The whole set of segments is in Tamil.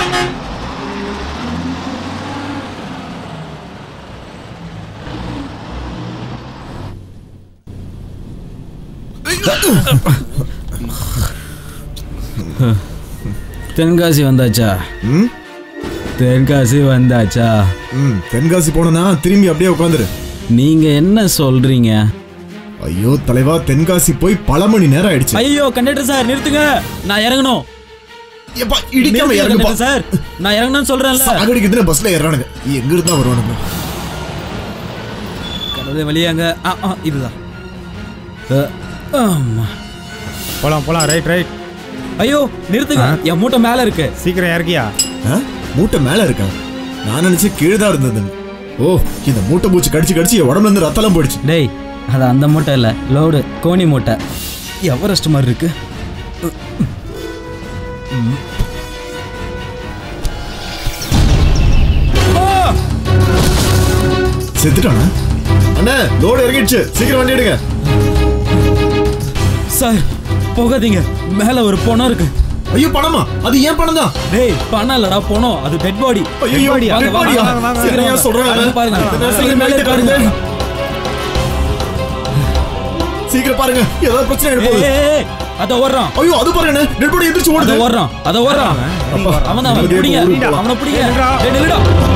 தென்காசி வந்தாச்சா ம் தென்காசி வந்தாச்சா ம் தென்காசி போனனா திரும்பி அப்படியே உட்காந்துரு நீங்க என்ன சொல்றீங்க ஐயோ தலைவா தென்காசி போய் பல மணி நேரம் ஆயிடுச்சு ஐயோ கண்டக்டர் சார் நிறுத்துங்க நான் இறங்கணும் எப்பா இடிக்காம நிறுத்துங்க, இறங்குப்பா conductor சார் நான் இறங்கணும்னு சொல்றேன்ல சாகடிக்கிறதுல பஸ்ல ஏறானுங்க எங்க இருந்தா வருவானுங்க கடவுளே வழியாங்க ஆ ஆ இதுதான் அ, ஆமா போலாம் போலாம் ரைட் ரைட் ஐயோ நிறுத்துங்க என் மூட்டை மேல இருக்கு சீக்கிரம் இறக்கியா ஆ? மூட்டை மேல இருக்கா நான் நினைச்சேன் கீழே தான் இருந்ததுன்னு ஓ இந்த மூட்டை பூச்சி கடிச்சு கடிச்சு என் உடம்புல இருந்து ரத்தம் போயிடுச்சு டேய் அது அந்த மூட்டை இல்ல லோடு கோணி மூட்டை எவரெஸ்ட் மாதிரி இருக்கு செத்துட்டானா அண்ணா லோடு இறங்கிடுச்சு சீக்கிரம் வண்டி எடுங்க சார் போகாதீங்க மேல ஒரு பணம் இருக்கு ஐயோ பணமா அது ஏன் பணம் தான் டேய் பணம் இல்லடா பணம் அது டெட் பாடி ஐயோ, dead body ஆ? சீக்கிரம் ஏன் சொல்றாங்க? பாருங்க இந்த நேரத்துல சீக்கிரம் மேல light பாருங்க காட்டுங்க. சீக்கிரம் பாருங்க ஏதாவது பிரச்சனை ஆயிட போகுது ஏய், ஏய், ஏய், அத ஓடுறான் ஐயோ அது பாருங்க டெட் பாடி எந்திரிச்சு அத ஓடுது ஓடுறான் அத ஓடுறான் அவன் தான் நிம்மதியா பிடிங்க ஊருக்கு போலாம். அவனை பிடிங்க நில்லுடா. டேய், நில்லுடா.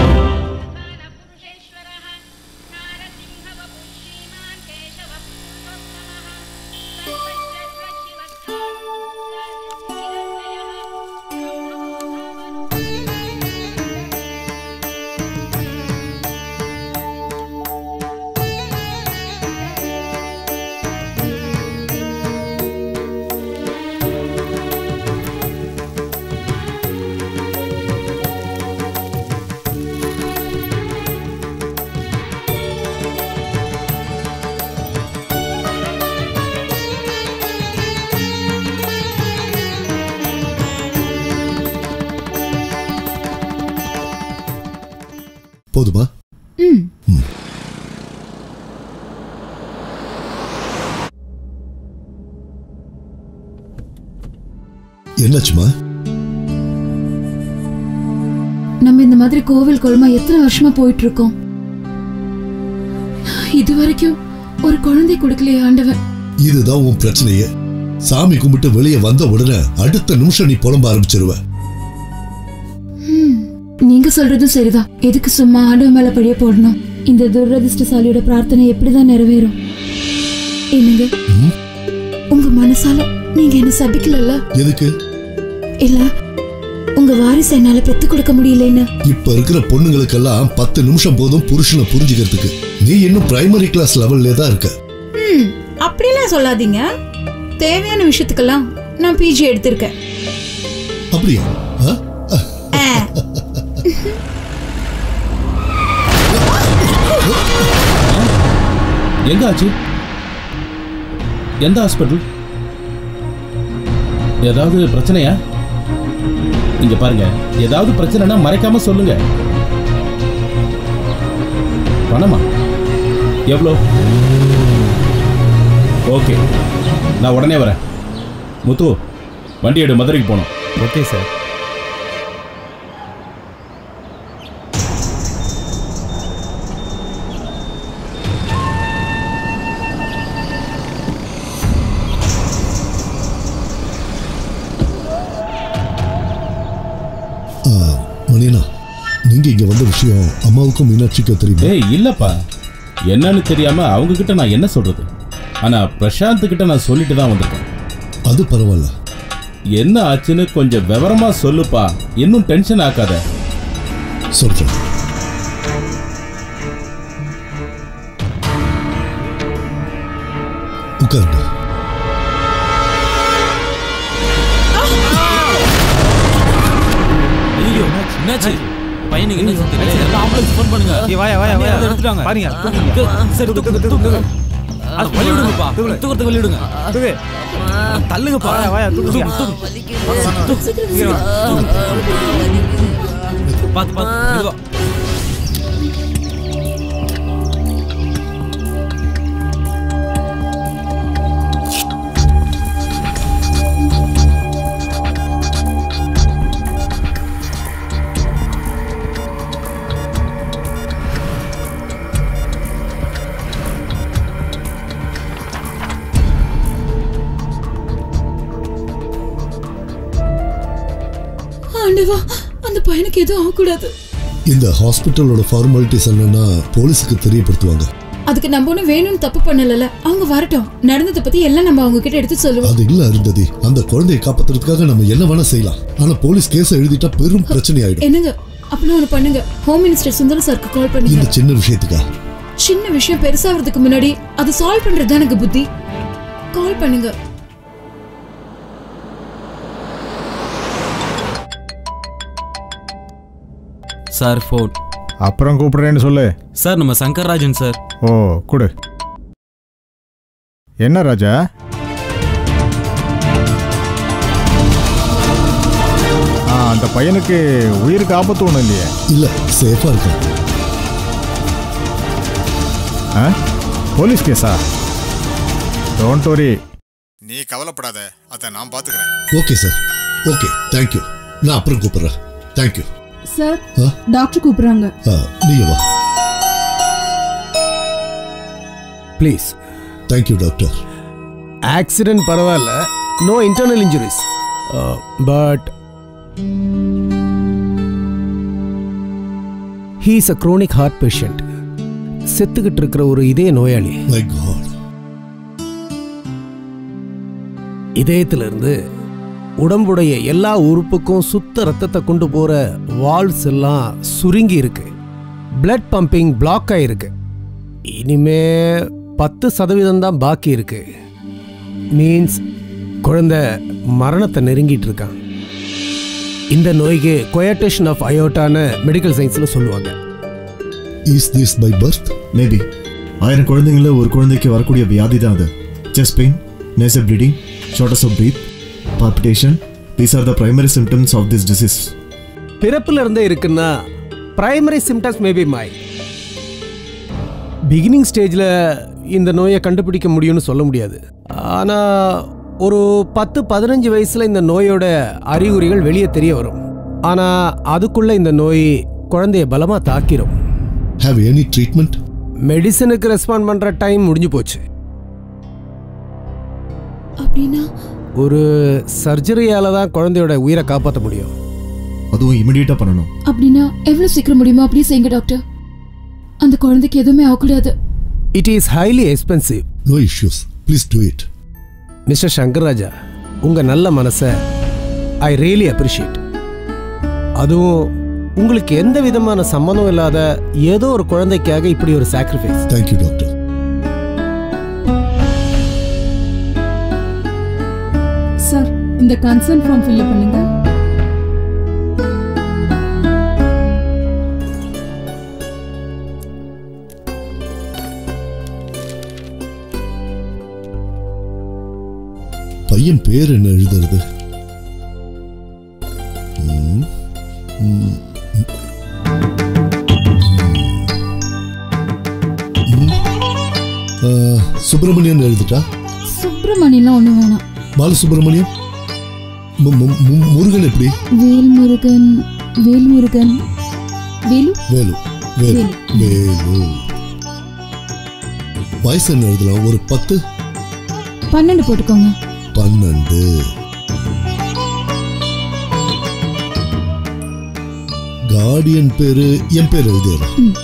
போதுமா ம். என்னாச்சுமா நம்ம இந்த மாதிரி கோவில் குளமா எத்தனை வருஷமா போயிட்டு இருக்கோம் இது வரைக்கும் ஒரு குழந்தை கொடுக்கலையே ஆண்டவன் இதுதான் உன் பிரச்சனையே சாமி கும்பிட்டு வெளியே வந்த உடனே அடுத்த நிமிஷம் நீ புலம்ப ஆரம்பிச்சிருவ ஹம், நீங்க சொல்றதும் சரிதான் எதுக்கு சும்மா ஆண்டவன் மேல பழிய போடணும் இந்த துரதிர்ஷ்டசாலியோட பிரார்த்தனை எப்படிதான் நிறைவேறும் என்னங்க உங்க மனசால நீங்க என்ன சபிக்கலல்ல எதுக்கு இல்ல உங்க வாரிசு என்னால பெத்து கொடுக்க முடியலன்னு இப்ப இருக்கிற பொண்ணுங்களுக்கெல்லாம் பத்து நிமிஷம் போதும் புருஷனை புரிஞ்சுக்கிறதுக்கு நீ இன்னும் பிரைமரி கிளாஸ் லெவல்லே தான் இருக்க ம் அப்படிலாம் சொல்லாதீங்க தேவையான விஷயத்துக்கெல்லாம் நான் பிஜி எடுத்திருக்கேன் அப்படியா ஆ? எங்க ஆச்சு எந்த ஹாஸ்பிட்டல் ஏதாவது பிரச்சனையா இங்க பாருங்க ஏதாவது பிரச்சனைனா மறைக்காம சொல்லுங்க பணமா எவ்வளோ ஓகே நான் உடனே வரேன் முத்து வண்டி எடு மதுரைக்கு போகணும் ஓகே சார் ஆ, மணியண்ணா நீங்க இங்க வந்த விஷயம் அம்மாவுக்கும் மீனாட்சிக்கும் தெரியுமா ஏய் இல்லப்பா என்னன்னு தெரியாம அவங்க கிட்ட நான் என்ன சொல்றது ஆனா பிரசாந்த் கிட்ட நான் சொல்லிட்டு தான் வந்திருக்கேன் அது பரவாயில்ல என்ன ஆச்சுன்னு கொஞ்சம் விவரமா சொல்லுப்பா இன்னும் டென்ஷன் ஆக்காத சொல்றேன் உட்காருங்க ஐயோ என்னாச்சு பையனுக்கு என்ன தெரியல ஆம்புலன்ஸ் ஃபோன் பண்ணுங்க ஏய், வாயா, வாயா, வாயா. அதை எடுத்துட்டாங்க பாருங்க, தூக்குங்க. சரி தூக்கு தூக்கு அது வழி விடுங்கப்பா தூக்கிறதுக்கு வழி விடுங்க தூக்கு தள்ளுங்கப்பா வாயா, வாயா, தூக்குங்க. பாத்து பாத்து மெதுவா. ஆண்டவா அந்த பையனுக்கு எதுவும் ஆகக்கூடாது இந்த ஹாஸ்பிட்டலோட ஃபார்மாலிட்டிஸ் என்னன்னா போலீஸுக்கு தெரியப்படுத்துவாங்க அதுக்கு நம்ம ஒன்றும் வேணும்னு தப்பு பண்ணல அவங்க வரட்டும் நடந்ததை பத்தி எல்லாம் நம்ம அவங்க கிட்ட எடுத்து சொல்லுவோம் அது இல்ல அருந்ததி அந்த குழந்தையை காப்பாத்துறதுக்காக நம்ம என்ன வேணா செய்யலாம் ஆனா போலீஸ் கேஸ் எழுதிட்டா பெரும் பிரச்சனை ஆயிடும் என்னங்க அப்படின்னா ஒன்று பண்ணுங்க ஹோம் மினிஸ்டர் சுந்தரம் சாருக்கு கால் பண்ணுங்க இந்த சின்ன விஷயத்துக்கா சின்ன விஷயம் பெருசாகிறதுக்கு முன்னாடி அதை சால்வ் பண்றது தான் எனக்கு புத்தி கால் பண்ணுங்க சார் ஃபோன் அப்புறம் கூப்பிடுறேன்னு சொல்லு சார் நம்ம சங்கர்ராஜன் சார் ஓ கொடு என்ன ராஜா ஆ அந்த பையனுக்கு உயிருக்கு ஆபத்து ஒன்றும் இல்லையே இல்ல சேஃபா இருக்கா ஆ போலீஸ் கேஸா டோன்ட் வரி நீ கவலைப்படாத அதை நான் பாத்துக்கிறேன் ஓகே சார் ஓகே தேங்க்யூ நான் அப்புறம் கூப்பிடுறேன் தேங்க்யூ சார் ஆ? டாக்டர் கூப்பிடுறாங்க நீங்க வா ப்ளீஸ் தேங்க்யூ டாக்டர் ஆக்சிடென்ட் பரவாயில்ல no internal injuries but he's a chronic heart patient செத்துக்கிட்டு இருக்கிற ஒரு இதய நோயாளி மை காட் இதயத்திலிருந்து உடம்புடைய எல்லா உறுப்புக்கும் சுத்த ரத்தத்தை கொண்டு போற வால்வ்ஸ் எல்லாம் சுருங்கி இருக்கு பிளட் பம்பிங் பிளாக் ஆயிருக்கு இனிமே பத்து சதவீதம் தான் பாக்கி இருக்கு மீன்ஸ் குழந்தை மரணத்தை நெருங்கிட்டு இருக்கான் இந்த நோய்க்கு கொயட்டேஷன் ஆஃப் அயோட்டான மெடிக்கல் சயின்ஸ்ல சொல்லுவாங்க is this by birth maybe ஆயிரம் குழந்தைங்கள ஒரு குழந்தைக்கு வரக்கூடிய வியாதி தான் அது chest pain nasal bleeding shortness of breath palpitation these are the primary symptoms of this disease பிறப்புல இருந்தே இருக்குன்னா primary symptoms maybe my beginning ஸ்டேஜில் இந்த நோயை கண்டுபிடிக்க முடியும்னு சொல்ல முடியாது ஆனால் ஒரு பத்து பதினஞ்சு வயசில் இந்த நோயோட அறிகுறிகள் வெளியே தெரிய வரும் ஆனால் அதுக்குள்ளே இந்த நோய் குழந்தைய பலமாக தாக்கிரும் ஹேவ் எனி ட்ரீட்மெண்ட் மெடிசனுக்கு ரெஸ்பாண்ட் பண்ணுற டைம் முடிஞ்சு போச்சு அப்படின்னா ஒரு சர்ஜரியால் தான் குழந்தையோட உயிரை காப்பாற்ற முடியும் அதுவும் இமிடியேட்டாக பண்ணணும் அப்படின்னா எவ்வளவு சீக்கிரம் முடியுமோ அப்படியே செய்யுங்க டாக்டர் அந்த குழந்தைக்கு எதுவுமே ஆகக்கூடாது it is highly expensive no issues please do it mister Shankarraja உங்கள் நல்ல மனசை ஐ ரியலி அப்ரிஷியேட் அதுவும் உங்களுக்கு எந்த விதமான சம்மந்தம் இல்லாத ஏதோ ஒரு குழந்தைக்காக இப்படி ஒரு சாக்ரிஃபைஸ் தேங்க்யூ டாக்டர் சார் இந்த கன்சர்ன் ஃபார்ம் ஃபில் பண்ணுங்க பையன் பேர் என்ன எழுதுறது ம், ம், ம். ஆ, சுப்பிரமணியன் எழுதிட்டா சுப்பிரமணியெல்லாம் ஒண்ணு வேணாம் பாலசுப்பிரமணியம் மு- மு- மு- முருகன் எப்படி வேல்முருகன் வேல்முருகன் வேலு வேலு வேலு வேலு வயசு என்ன எழுதலாம் ஒரு பத்து பன்னெண்டு போட்டுக்கோங்க பன்னெண்டு கார்டியன் பேரு என் பேர் எழுதிடுறேன் ம்.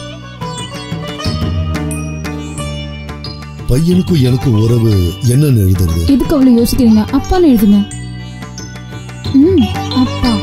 பையனுக்கும் எனக்கும் உறவு என்னன்னு எழுதுறது எதுக்கு அவ்வளவு யோசிக்கிறீங்க அப்பான்னு எழுதுங்க ம் அப்பா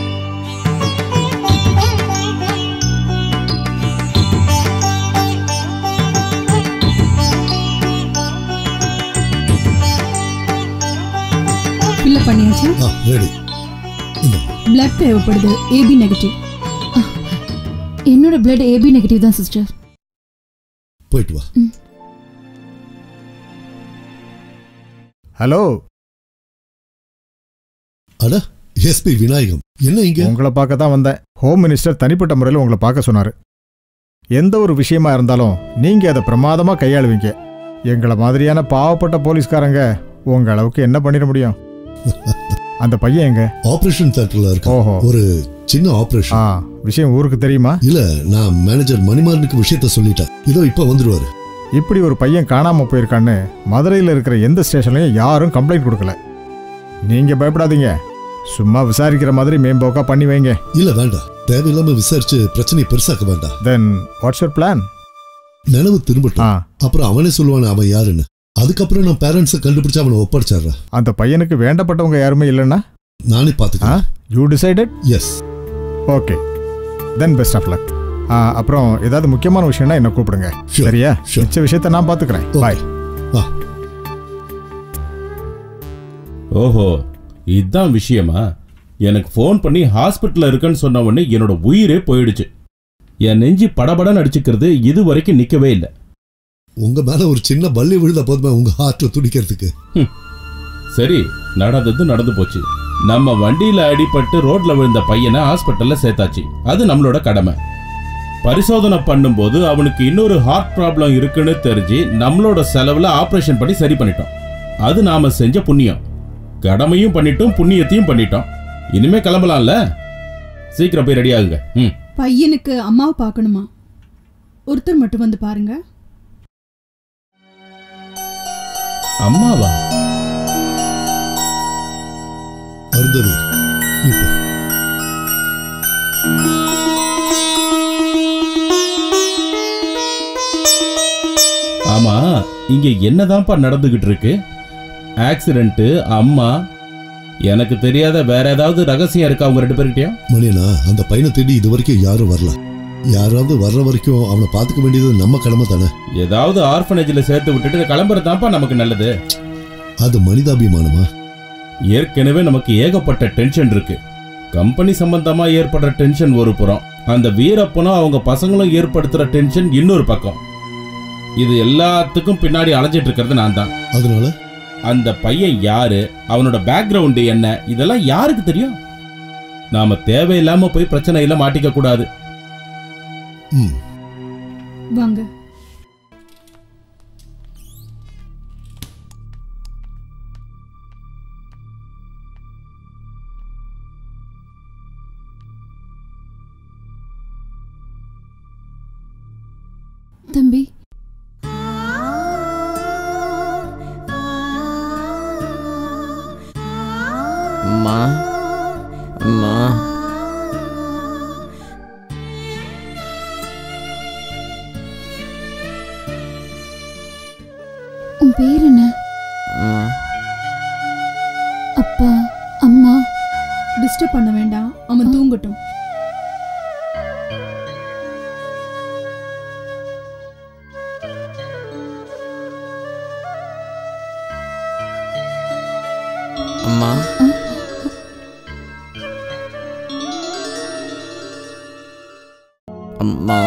ஃபில் பண்ணியாச்சு ஆ ரெடி பிளட் தேவைப்படுது ஏபி நெகட்டிவ் என்னோட பிளட் ஏபி நெகட்டிவ் தான் சிஸ்டர் போயிட்டு வா ஹலோ அட எஸ்பி விநாயகம் என்ன இங்க உங்களை பார்க்க தான் வந்தேன் ஹோம் மினிஸ்டர் தனிப்பட்ட முறையில் உங்களை பார்க்க சொன்னார் எந்த ஒரு விஷயமா இருந்தாலும் நீங்கள் அதை பிரமாதமாக கையாளுவீங்க எங்களை மாதிரியான பாவப்பட்ட போலீஸ்காரங்க உங்க அளவுக்கு என்ன பண்ணிட முடியும் அந்த பையன் எங்க ஆபரேஷன் தியேட்டர்ல இருக்க ஓஹோ ஒரு சின்ன ஆ ஆபரேஷன் விஷயம் ஊருக்கு தெரியுமா இல்ல நான் மேனேஜர் மணிமாறனுக்கு விஷயத்த சொல்லிட்டேன் இதோ இப்ப வந்துருவாரு இப்படி ஒரு பையன் காணாம போயிருக்கான்னு மதுரையில் இருக்கிற எந்த ஸ்டேஷன்லையும் யாரும் கம்ப்ளைண்ட் கொடுக்கல நீங்க பயப்படாதீங்க சும்மா விசாரிக்கிற மாதிரி மேம்போக்கா பண்ணி வைங்க இல்ல வேண்டாம் தேவையில்லாம விசாரிச்சு பிரச்சனையை பெருசாக்க வேண்டாம் தென் வாட்ஸ் யுவர் பிளான் நினைவு திரும்பட்டும் அப்புறம் அவனே சொல்லுவானே அவன் யாருன்னு அதுக்கப்புறம் நான் பேரண்ட்ஸை கண்டுபிடிச்சு அவனை ஒப்படைச்சிடுறேன் அந்த பையனுக்கு வேண்டப்பட்டவங்க யாருமே இல்லைன்னா நானே பார்த்துக்கிறேன் you decided yes okay then best of luck அப்புறம் ஏதாவது முக்கியமான விஷயம்னா என்ன கூப்பிடுங்க சரியா மிச்ச விஷயத்தை நான் பார்த்துக்கிறேன் பாய் ஓஹோ இதுதான் விஷயமா எனக்கு ஃபோன் பண்ணி ஹாஸ்பிட்டல்ல இருக்கேன்னு சொன்ன உடனே என்னோட உயிரே போயிடுச்சு என் நெஞ்சு படபடன்னு அடிச்சுக்கிறது இது வரைக்கும் நிக்கவே இல்லை உங்க மேல ஒரு சின்ன பள்ளி விழுத போதுமே உங்க ஹார்ட்ல துடிக்கிறதுக்கு சரி நடந்தது நடந்து போச்சு நம்ம வண்டியில அடிபட்டு ரோட்ல விழுந்த பையனை ஹாஸ்பிட்டல்ல சேர்த்தாச்சு அது நம்மளோட கடமை பரிசோதனை பண்ணும்போது அவனுக்கு இன்னொரு ஹார்ட் ப்ராப்ளம் இருக்குன்னு தெரிஞ்சு நம்மளோட செலவுல ஆபரேஷன் பண்ணி சரி பண்ணிட்டோம் அது நாம செஞ்ச புண்ணியம் கடமையும் பண்ணிட்டோம் புண்ணியத்தையும் பண்ணிட்டோம் இனிமே கிளம்பலாம்ல சீக்கிரம் போய் ரெடி ஆகுங்க ம் பையனுக்கு அம்மாவை பார்க்கணுமா ஒருத்தர் மட்டும் வந்து பாருங்க அம்மாவா அருந்ததி நீ போ. ஆமா இங்க என்னதான்ப்பா நடந்துகிட்டு இருக்கு ஆக்சிடென்ட் அம்மா எனக்கு தெரியாத வேற ஏதாவது ரகசியம் இருக்கா அவங்க ரெண்டு பேர்கிட்டயும் மணியனா அந்த பையனை தேடி இது வரைக்கும் யாரும் வரல யாராவது வர்ற வரைக்கும் அவனை பார்த்துக்க வேண்டியது நம்ம கடமை தானே ஏதாவது ஆர்ஃபனேஜ்ல சேர்த்து விட்டுட்டு கிளம்புறதாப்பா நமக்கு நல்லது அது மனிதாபிமானமா ஏற்கனவே நமக்கு ஏகப்பட்ட டென்ஷன் இருக்கு கம்பெனி சம்பந்தமா ஏற்படுற டென்ஷன் ஒரு புறம் அந்த வீரப்பனும் அவங்க பசங்களும் ஏற்படுத்துற டென்ஷன் இன்னொரு பக்கம் இது எல்லாத்துக்கும் பின்னாடி அலைஞ்சிட்டு இருக்கிறது நான் தான் அதனால அந்த பையன் யாரு அவனோட பேக்ரவுண்டு என்ன இதெல்லாம் யாருக்கு தெரியும் நாம தேவையில்லாம போய் பிரச்சனையில மாட்டிக்க கூடாது ம் வாங்க தம்பி அம்மா அம்மா உன் பேர் என்ன அம்மா அப்பா அம்மா டிஸ்டர்ப் பண்ண வேண்டாம் அவன் தூங்கட்டும் அம்மா அம்மா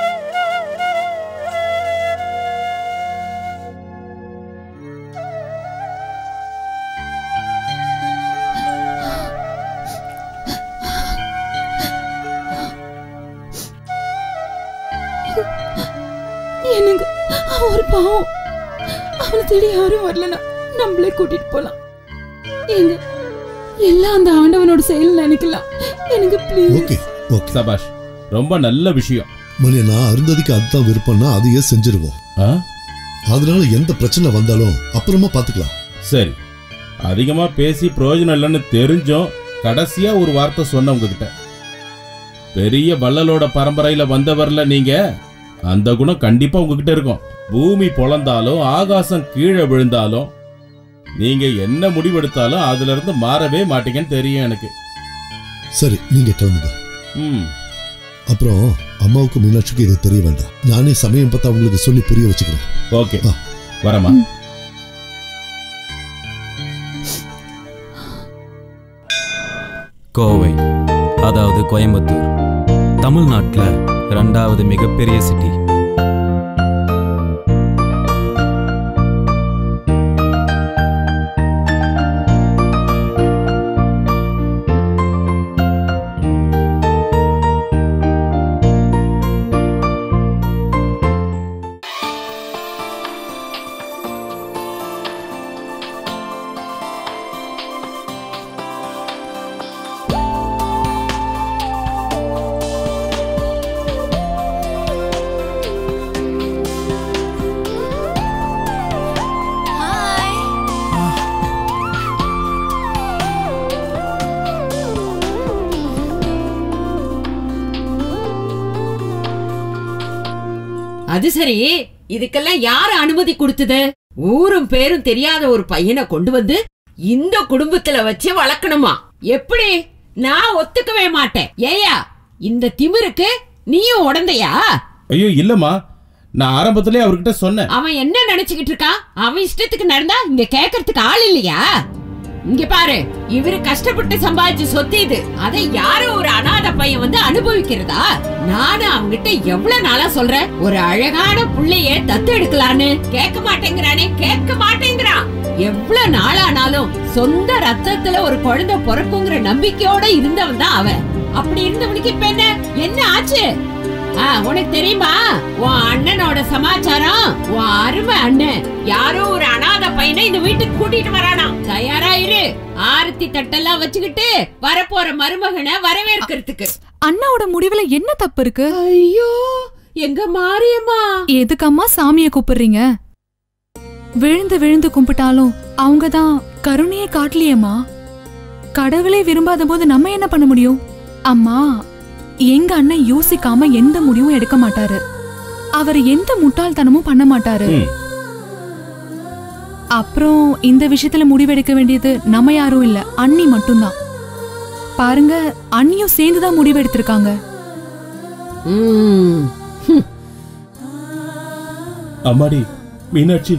என்னங்க அவன் ஒரு பாவம் அவனை தேடி யாரும் வரலனா நம்மளே கூட்டிட்டு போலாம் ஏங்க எல்லாம் அந்த ஆண்டவனோட செயல் நினைக்கலாம் எனக்கு ப்ளீஸ் ஓகே ஓகே சபாஷ் ரொம்ப நல்ல விஷயம் மணியனா அருந்ததிக்கு அதுதான் விருப்பம்னா அதையே செஞ்சிருவோம் ஆ? அதனால எந்த பிரச்சனை வந்தாலும் அப்புறமா பாத்துக்கலாம் சரி அதிகமா பேசி பிரயோஜனம் இல்லைன்னு தெரிஞ்சும் கடைசியா ஒரு வார்த்தை சொன்ன உங்ககிட்ட பெரிய வள்ளலோட பரம்பரையில வந்தவர்ல நீங்க அந்த குணம் கண்டிப்பா உங்ககிட்ட இருக்கும் பூமி பொளந்தாலும் ஆகாசம் கீழே விழுந்தாலும் நீங்க என்ன முடிவெடுத்தாலும் அதுல இருந்து மாறவே மாட்டீங்கன்னு தெரியும் எனக்கு சரி நீங்க கிளம்புங்க ம் அப்புறம் அம்மாவுக்கு மீனாட்சிக்கு இது தெரிய வேண்டாம் நானே சமயம் பார்த்து அவங்களுக்கு சொல்லி புரிய வச்சுக்கிறேன் ஓகே வரமா கோவை அதாவது கோயம்புத்தூர் தமிழ்நாட்டில் ரெண்டாவது மிகப்பெரிய சிட்டி அது சரி இதுக்கெல்லாம் யாரு அனுமதி கொடுத்தது ஊரும் பேரும் தெரியாத ஒரு பையனை கொண்டு வந்து இந்த குடும்பத்துல வச்சு வளர்க்கணுமா எப்படி நான் ஒத்துக்கவே மாட்டேன் ஏயா இந்த திமிருக்கு நீயும் உடந்தையா ஐயோ இல்லம்மா நான் ஆரம்பத்திலே அவர்கிட்ட சொன்னேன் அவன் என்ன நினைச்சுக்கிட்டு இருக்கான் அவன் இஷ்டத்துக்கு நடந்தா இங்க கேக்குறதுக்கு ஆள் இல்லையா இங்க பாரு இவரு கஷ்டப்பட்டு சம்பாதிச்ச சொத்து இது அதை யாரோ ஒரு அனாதை பையன் வந்து அனுபவிக்கிறதா நானும் அவங்கிட்ட எவ்வளவு நாளா சொல்றேன் ஒரு அழகான புள்ளைய தத்து எடுக்கலான்னு கேட்க மாட்டேங்கிறானே கேட்க மாட்டேங்கிறான் எவ்வளவு நாளானாலும் சொந்த ரத்தத்துல ஒரு குழந்தை பிறக்குங்கிற நம்பிக்கையோட இருந்தவன் தான் அவன் அப்படி இருந்தவனுக்கு இப்ப என்ன என்ன ஆச்சு ஆ, உனக்கு தெரியுமா உன் அண்ணனோட சமாச்சாரம் உன் அருமை அண்ணன் யாரோ ஒரு அனாதை பையனை இந்த வீட்டுக்கு கூட்டிட்டு வரானாம் தயாரா இரு ஆரத்தி தட்டெல்லாம் வச்சுக்கிட்டு வரப்போற மருமகனை வரவேற்கிறதுக்கு அண்ணாவோட முடிவுல என்ன தப்பு இருக்கு ஐயோ எங்க மாரியம்மா எதுக்கம்மா சாமிய கூப்பிடுறீங்க விழுந்து விழுந்து கும்பிட்டாலும் அவங்க தான் கருணையே காட்டலையேம்மா கடவுளே விரும்பாத போது நம்ம என்ன பண்ண முடியும் அம்மா எங்க அண்ணன் யோசிக்காம எந்த முடிவும் எடுக்க மாட்டாரு அவர் எந்த முட்டாள்தனமும் பண்ண மாட்டாரு அப்புறம் இந்த விஷயத்துல முடிவெடுக்க வேண்டியது நம்ம யாரும் இல்ல அண்ணி மட்டும்தான் பாருங்க அண்ணியும் சேர்ந்துதான் முடிவெடுத்திருக்காங்க அம்மாடி மீனாட்சி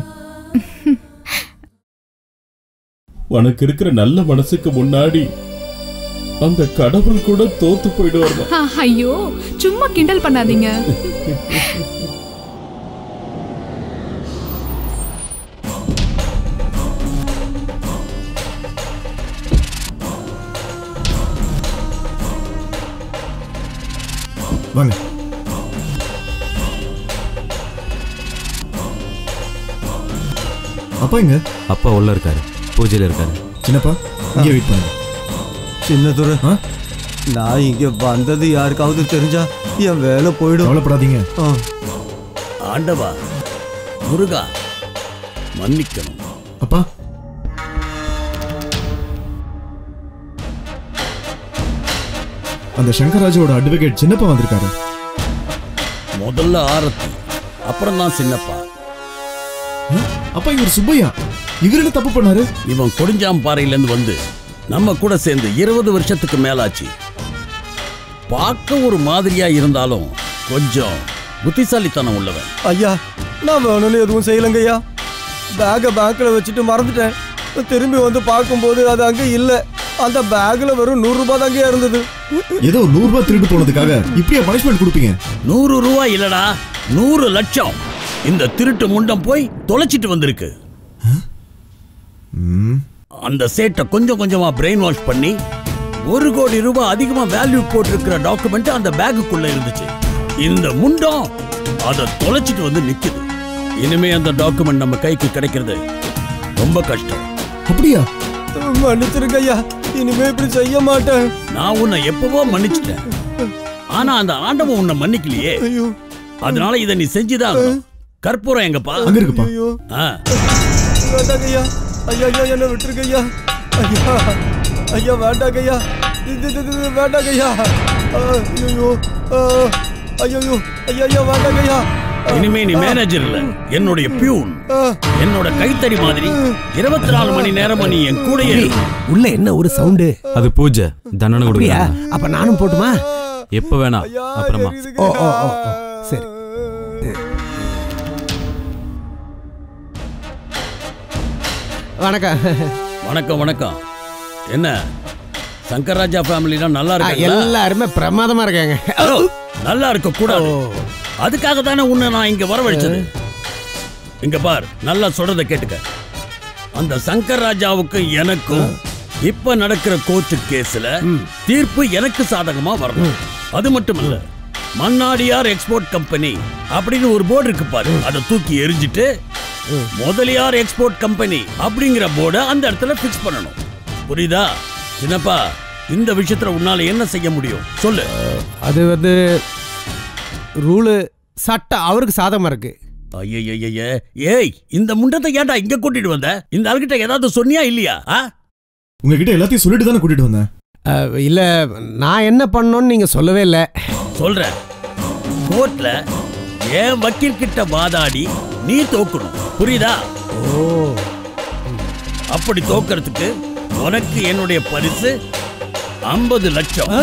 உனக்கு இருக்கிற நல்ல மனசுக்கு முன்னாடி அந்த கடவுள் கூட தோத்து போயிடுவார் ஆ, ஐயோ சும்மா கிண்டல் பண்ணாதீங்க வாங்க அப்பா எங்க அப்பா உள்ள இருக்காரு பூஜையில இருக்காரு சின்னப்பா இங்கே வெயிட் பண்ணுங்க சின்னதுரை நான் இங்க வந்தது யாருக்காவது தெரிஞ்சா என் வேலை போயிடும் கவலைப்படாதீங்க ஆண்டவா முருகா மன்னிக்கணும் அப்பா அந்த சங்கராஜோட அட்வொகேட் சின்னப்பா வந்திருக்காரு முதல்ல ஆரத்தி அப்புறம் தான் சின்னப்பா அப்பா இவர் சுப்பையா இவர் என்ன தப்பு பண்ணாரு இவன் கொடிஞ்சாம்பாறையில இருந்து வந்து நம்ம கூட சேர்ந்து இருபது வருஷத்துக்கு மேலாச்சு பார்க்க ஒரு மாதிரியா இருந்தாலும் கொஞ்சம் புத்திசாலித்தனம் உள்ளவன் ஐயா நான் வேணும்னு எதுவும் செய்யலங்கய்யா பேக்கை பேங்க்ல வச்சுட்டு மறந்துட்டேன் திரும்பி வந்து பார்க்கும்போது அது அங்க இல்ல அந்த பேக்ல வெறும் நூறு ரூபாய் தாங்க இருந்தது ஏதோ ஒரு நூறு ரூபாய் திருட்டு போனதுக்காக இப்படியா பனிஷ்மெண்ட் கொடுப்பீங்க நூறு ரூபாய் இல்லடா நூறு லட்சம் இந்த திருட்டு முண்டம் போய் தொலைச்சிட்டு வந்திருக்கு அந்த சேட்டை கொஞ்சம் கொஞ்சமா பிரெயின் வாஷ் பண்ணி ஒரு கோடி ரூபாய் அதிகமா வேல்யூ போட்டிருக்கிற டாக்குமெண்ட் அந்த பேக்குக்குள்ள இருந்துச்சு இந்த முண்டம் அதை தொலைச்சிட்டு வந்து நிக்குது இனிமே அந்த டாக்குமெண்ட் நம்ம கைக்கு கிடைக்கிறது ரொம்ப கஷ்டம் அப்படியா மன்னிச்சிருங்க ஐயா இனிமே இப்படி செய்ய மாட்டேன் நான் உன்னை எப்பவோ மன்னிச்சிட்டேன் ஆனா அந்த ஆண்டவன் உன்னை மன்னிக்கலையே அதனால இதை நீ செஞ்சுதான் ஆகணும். கற்பூரம் எங்கப்பா அங்க இருக்குப்பா. ஐயோ ஆ வேண்டாங்க ஐயா ஐயா ஐயா என்ன விட்டுருங்க ஐயா ஐயா ஐயா வேண்டாங்க ஐயா இது இது இது வேண்டாங்க ஐயா ஐயோ ஐயோ ஐயா ஐயா வேண்டாங்க ஐயா இனிமே நீ மேனேஜர் இல்ல என்னுடைய பியூன் என்னோட கைத்தறி மாதிரி இருபத்தி நாலு மணி நேரம் நீ என் கூடயே இரு. உள்ள என்ன ஒரு சவுண்டு அது பூஜை தண்டனை அப்படியா கொடுக்குறாங்க அப்ப நானும் போட்டுமா எப்ப வேணாம் அப்புறமா ஓ ஓ ஓ ஓ, சரி வணக்கம் வணக்கம் வணக்கம் என்ன சங்கர்ராஜா ஃபேமிலிலாம் நல்லா ஆ, இருக்கு எல்லாருமே பிரமாதமா இருக்காங்க நல்லா இருக்க கூடாது அதுக்காக தானே உன்னை நான் இங்க வரவழைச்சது இங்க பார் நல்லா சொல்றத கேட்டுக்க அந்த சங்கர் ராஜாவுக்கு எனக்கும் இப்ப நடக்கிற கோர்ட்டு கேஸ்ல தீர்ப்பு எனக்கு சாதகமா வரணும் அது மட்டும் இல்ல மன்னாடியார் எக்ஸ்போர்ட் கம்பெனி அப்படின்னு ஒரு போர்டு இருக்கு பாரு அதை தூக்கி எரிஞ்சிட்டு முதலியார் எக்ஸ்போர்ட் கம்பெனி அப்படிங்கிற போர்டை அந்த இடத்துல ஃபிக்ஸ் பண்ணணும் புரியுதா சின்னப்பா இந்த விஷயத்துல உன்னால என்ன செய்ய முடியும் சொல்லு அது வந்து ரூலு சட்டம் அவருக்கு சாதகமா இருக்கு ஐயய்யய்ய ஏய் இந்த முண்டத்தை ஏன்டா இங்க கூட்டிட்டு வந்த இந்த ஆள்கிட்ட ஏதாவது சொன்னியா இல்லையா ஆ? உங்ககிட்ட எல்லாத்தையும் சொல்லிட்டு தானே கூட்டிட்டு வந்தேன் அஹ், இல்ல நான் என்ன பண்ணோன்னு நீங்க சொல்லவே இல்லை சொல்றேன் கோர்ட்ல என் வக்கீல் கிட்ட வாதாடி நீ தோக்கணும் புரியுதா ஓ அப்படி தோக்கறதுக்கு உனக்கு என்னுடைய பரிசு ஐம்பது லட்சம்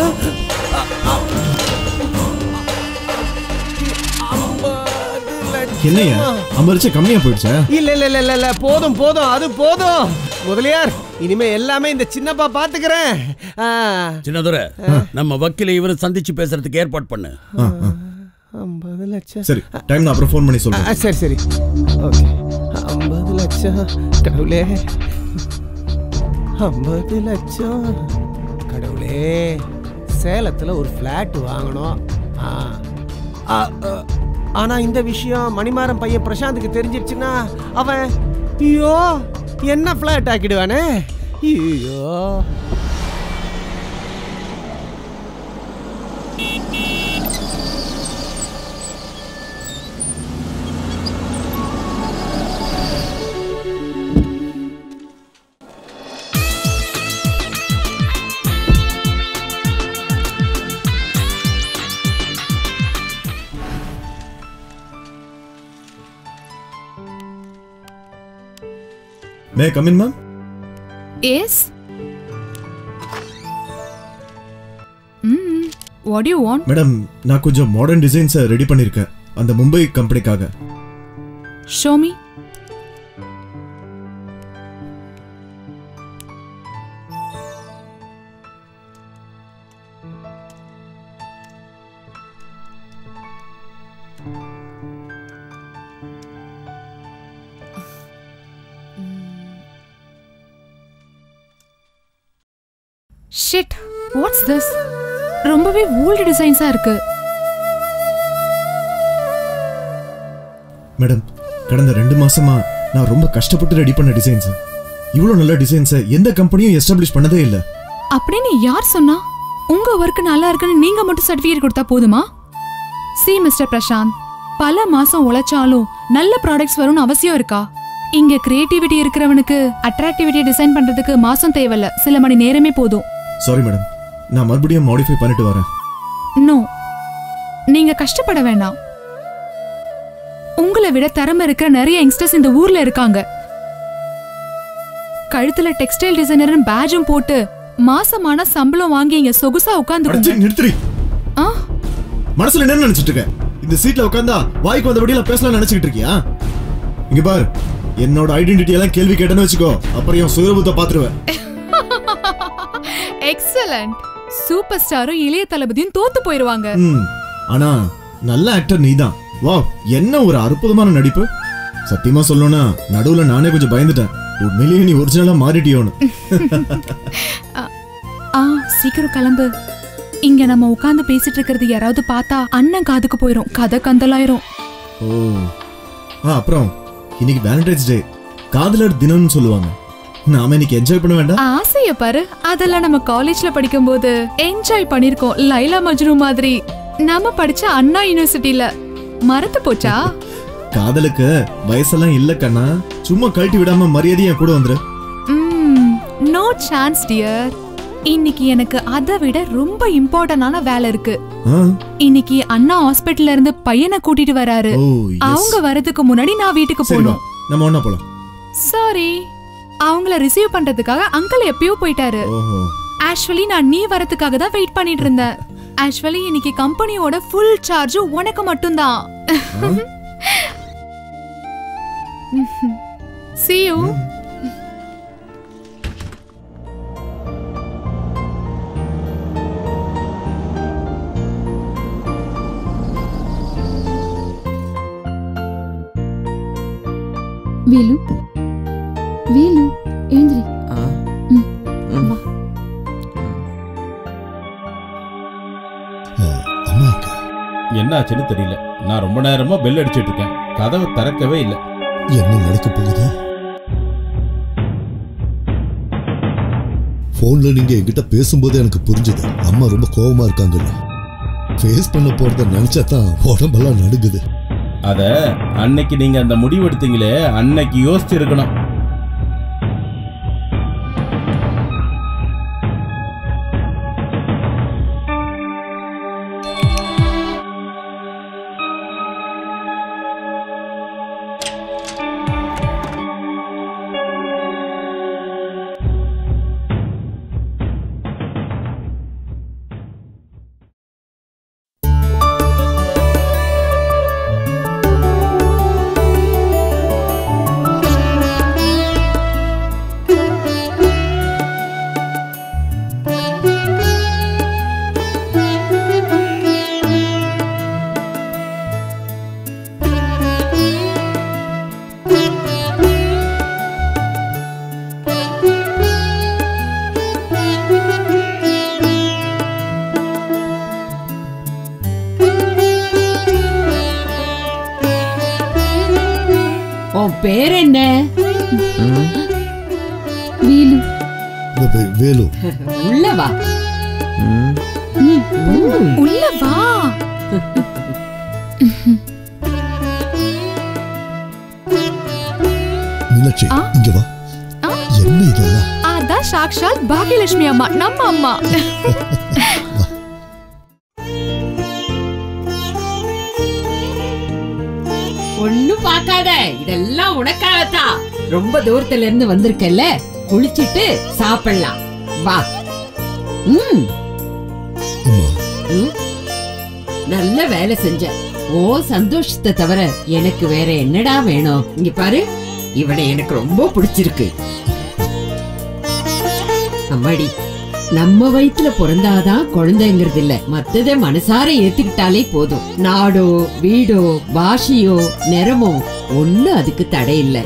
என்னையா ஐம்பது லட்சம் கம்மியா போயிடுச்சா இல்ல இல்ல இல்ல இல்ல இல்ல போதும் போதும் அது போதும் முதலியார் இனிமே எல்லாமே இந்த சின்னப்பா பாத்துக்கிறேன் ஆ, சின்னதுரை நம்ம வக்கீல இவரை சந்திச்சு பேசுறதுக்கு ஏற்பாடு பண்ணு ஐம்பது லட்சம் சரி டைம் நான் அப்புறம் ஃபோன் பண்ணி ஆ, சொல்றேன் சரி சரி ஓகே ஐம்பது லட்சம் கடவுளே ஐம்பது லட்சம் கடவுளே சேலத்தில் ஒரு ஃப்ளாட் வாங்கணும் ஆ ஆ, ஆ, ஆனா இந்த விஷயம் மணிமாறன் பையன் பிரசாந்துக்கு தெரிஞ்சிருச்சுன்னா அவன் ஐயோ என்ன ஃப்ளாட் ஆக்கிடுவானே ஐயோ may come in ma'am yes hmm what you want madam நான் கொஞ்சம் மாடர்ன் டிசைன்ஸை ரெடி பண்ணியிருக்கேன் அந்த மும்பை கம்பெனிக்காக show me shit what's this ரொம்பவே ஓல்டு டிசைன்ஸா இருக்கு மேடம் கடந்த ரெண்டு மாசமா நான் ரொம்ப கஷ்டப்பட்டு ரெடி பண்ண டிசைன்ஸ் இவ்வளோ நல்ல டிசைன்ஸை எந்த கம்பெனியும் எஸ்டாப்ளிஷ் பண்ணதே இல்லை அப்படின்னு யார் சொன்னா உங்க ஒர்க் நல்லா இருக்குன்னு நீங்க மட்டும் சர்டிபிகேட் கொடுத்தா போதுமா சி மிஸ்டர் பிரசாந்த் பல மாசம் உழைச்சாலும் நல்ல ப்ராடக்ட்ஸ் வரும்னு அவசியம் இருக்கா இங்க கிரியேட்டிவிட்டி இருக்கிறவனுக்கு அட்ராக்டிவிட்டி டிசைன் பண்றதுக்கு மாசம் தேவையில்ல சில மணி நேரமே போதும் சாரி மேடம் நான் மறுபடியும் மாடிஃபை பண்ணிட்டு வரேன் நோ நீங்க கஷ்டப்பட வேண்டாம் உங்களை விட திறமை இருக்கிற நிறைய யங்ஸ்டர்ஸ் இந்த ஊர்ல இருக்காங்க கழுத்துல டெக்ஸ்டைல் டிசைனர்னு பேஜும் போட்டு மாசமான சம்பளம் வாங்கி இங்க சொகுசா அடச்சி, உட்கார்ந்து நிறுத்துறி ஆ மனசுல என்ன நினைச்சிட்டு இருக்க இந்த சீட்ல உட்காந்தா வாய்க்கு வந்தபடியில பேசலாம் நினைச்சிட்டு இருக்கியா இங்க பாரு என்னோட ஐடென்டிட்டி எல்லாம் கேள்வி கேட்டேன்னு வச்சுக்கோ அப்புறம் என் சுயரூபத்தை பாத்துருவேன் எக்ஸலண்ட் சூப்பர் ஸ்டாரும் இளைய தளபதியும் தோத்து போயிருவாங்க ம் ஆனா நல்ல ஆக்டர் நீதான் வா என்ன ஒரு அற்புதமான நடிப்பு சத்தியமா சொல்லணும்னா நடுவுல நானே கொஞ்சம் பயந்துட்டேன் உண்மையிலேயே நீ ஒரிஜினலா மாறிட்டியோன்னு ஆ சீக்கிரம் கிளம்பு இங்க நம்ம உட்கார்ந்து பேசிட்டு இருக்கிறது யாராவது பார்த்தா அண்ணன் காதுக்கு போயிரும் கதை கந்தலாயிரும் ஓ ஆ அப்புறம் இன்னைக்கு வேலண்டைன்ஸ் டே காதலர் தினம்னு சொல்லுவாங்க நாம இன்னைக்கு என்ஜாய் பண்ண வேண்டாம் ஆசைய பாரு அதெல்லாம் நம்ம காலேஜ்ல படிக்கும்போது என்ஜாய் பண்ணிருக்கோம் லைலா மஜ்னு மாதிரி நாம படிச்ச அண்ணா யூனிவர்சிட்டில மறந்து போச்சா காதலுக்கு வயசெல்லாம் இல்ல கண்ணா சும்மா கழட்டி விடாம மரியாதையா கூட வந்துரு நோ சான்ஸ் டியர் இன்னைக்கு எனக்கு அதை விட ரொம்ப இம்பார்ட்டன்டான வேலை இருக்கு ஆ, இன்னைக்கு அண்ணா ஹாஸ்பிடல்ல இருந்து பையனை கூட்டிட்டு வராரு ஓ, yes. அவங்க வரதுக்கு முன்னாடி நான் வீட்டுக்கு சரி வா போகணும் நம்ம ஒண்ணா போலாம் சாரி அவங்கள ரிசீவ் பண்றதுக்காக அங்கிள் எப்பயோ போயிட்டாரு ஓஹோ ஆக்சுவலி நான் நீ வரதுக்காக தான் வெயிட் பண்ணிட்டு இருந்தேன் ஆக்சுவலி இன்னைக்கு கம்பெனியோட ஃபுல் சார்ஜ் உனக்கு மட்டும்தான் see you வேலு வேலு எழுந்திரி ம், வா என்னாச்சுன்னு தெரியல நான் ரொம்ப நேரமா பெல் அடிச்சிட்டு இருக்கேன் கதவை திறக்கவே இல்லை என்ன நடக்க போகுது போன்ல நீங்க என்கிட்ட பேசும்போது எனக்கு புரிஞ்சுது அம்மா ரொம்ப கோவமா இருக்காங்கன்னு ஃபேஸ் பண்ண போறத நினைச்சா தான் உடம்பெல்லாம் நடுங்குது அத அன்னைக்கு நீங்க அந்த முடிவு எடுத்தீங்களே அன்னைக்கு யோசிச்சு இருக்கணும் உன் பேர் என்ன வேலு வே- வே- வேலு உள்ள வா உள்ள வா மீனாட்சி இங்க வா என்ன இதெல்லாம் அதான் சாக்ஷாத் பாகியலட்சுமி அம்மா நம்ம அம்மா ஒண்ணும் பார்க்காத இதெல்லாம் உனக்காகத்தான் ரொம்ப தூரத்துல இருந்து வந்திருக்கல்ல குளிச்சிட்டு சாப்பிடலாம் வா ம் ம். நல்ல வேலை செஞ்ச ஓ சந்தோஷத்தை தவிர எனக்கு வேற என்னடா வேணும் இங்க பாரு இவனை எனக்கு ரொம்ப பிடிச்சிருக்கு அம்மாடி நம்ம வயித்துல பிறந்தாதான் குழந்தைங்கிறது இல்ல மத்தத மனசார ஏத்துக்கிட்டாலே போதும் நாடோ வீடோ பாஷையோ நிறமோ ஒண்ணு அதுக்கு தடை இல்ல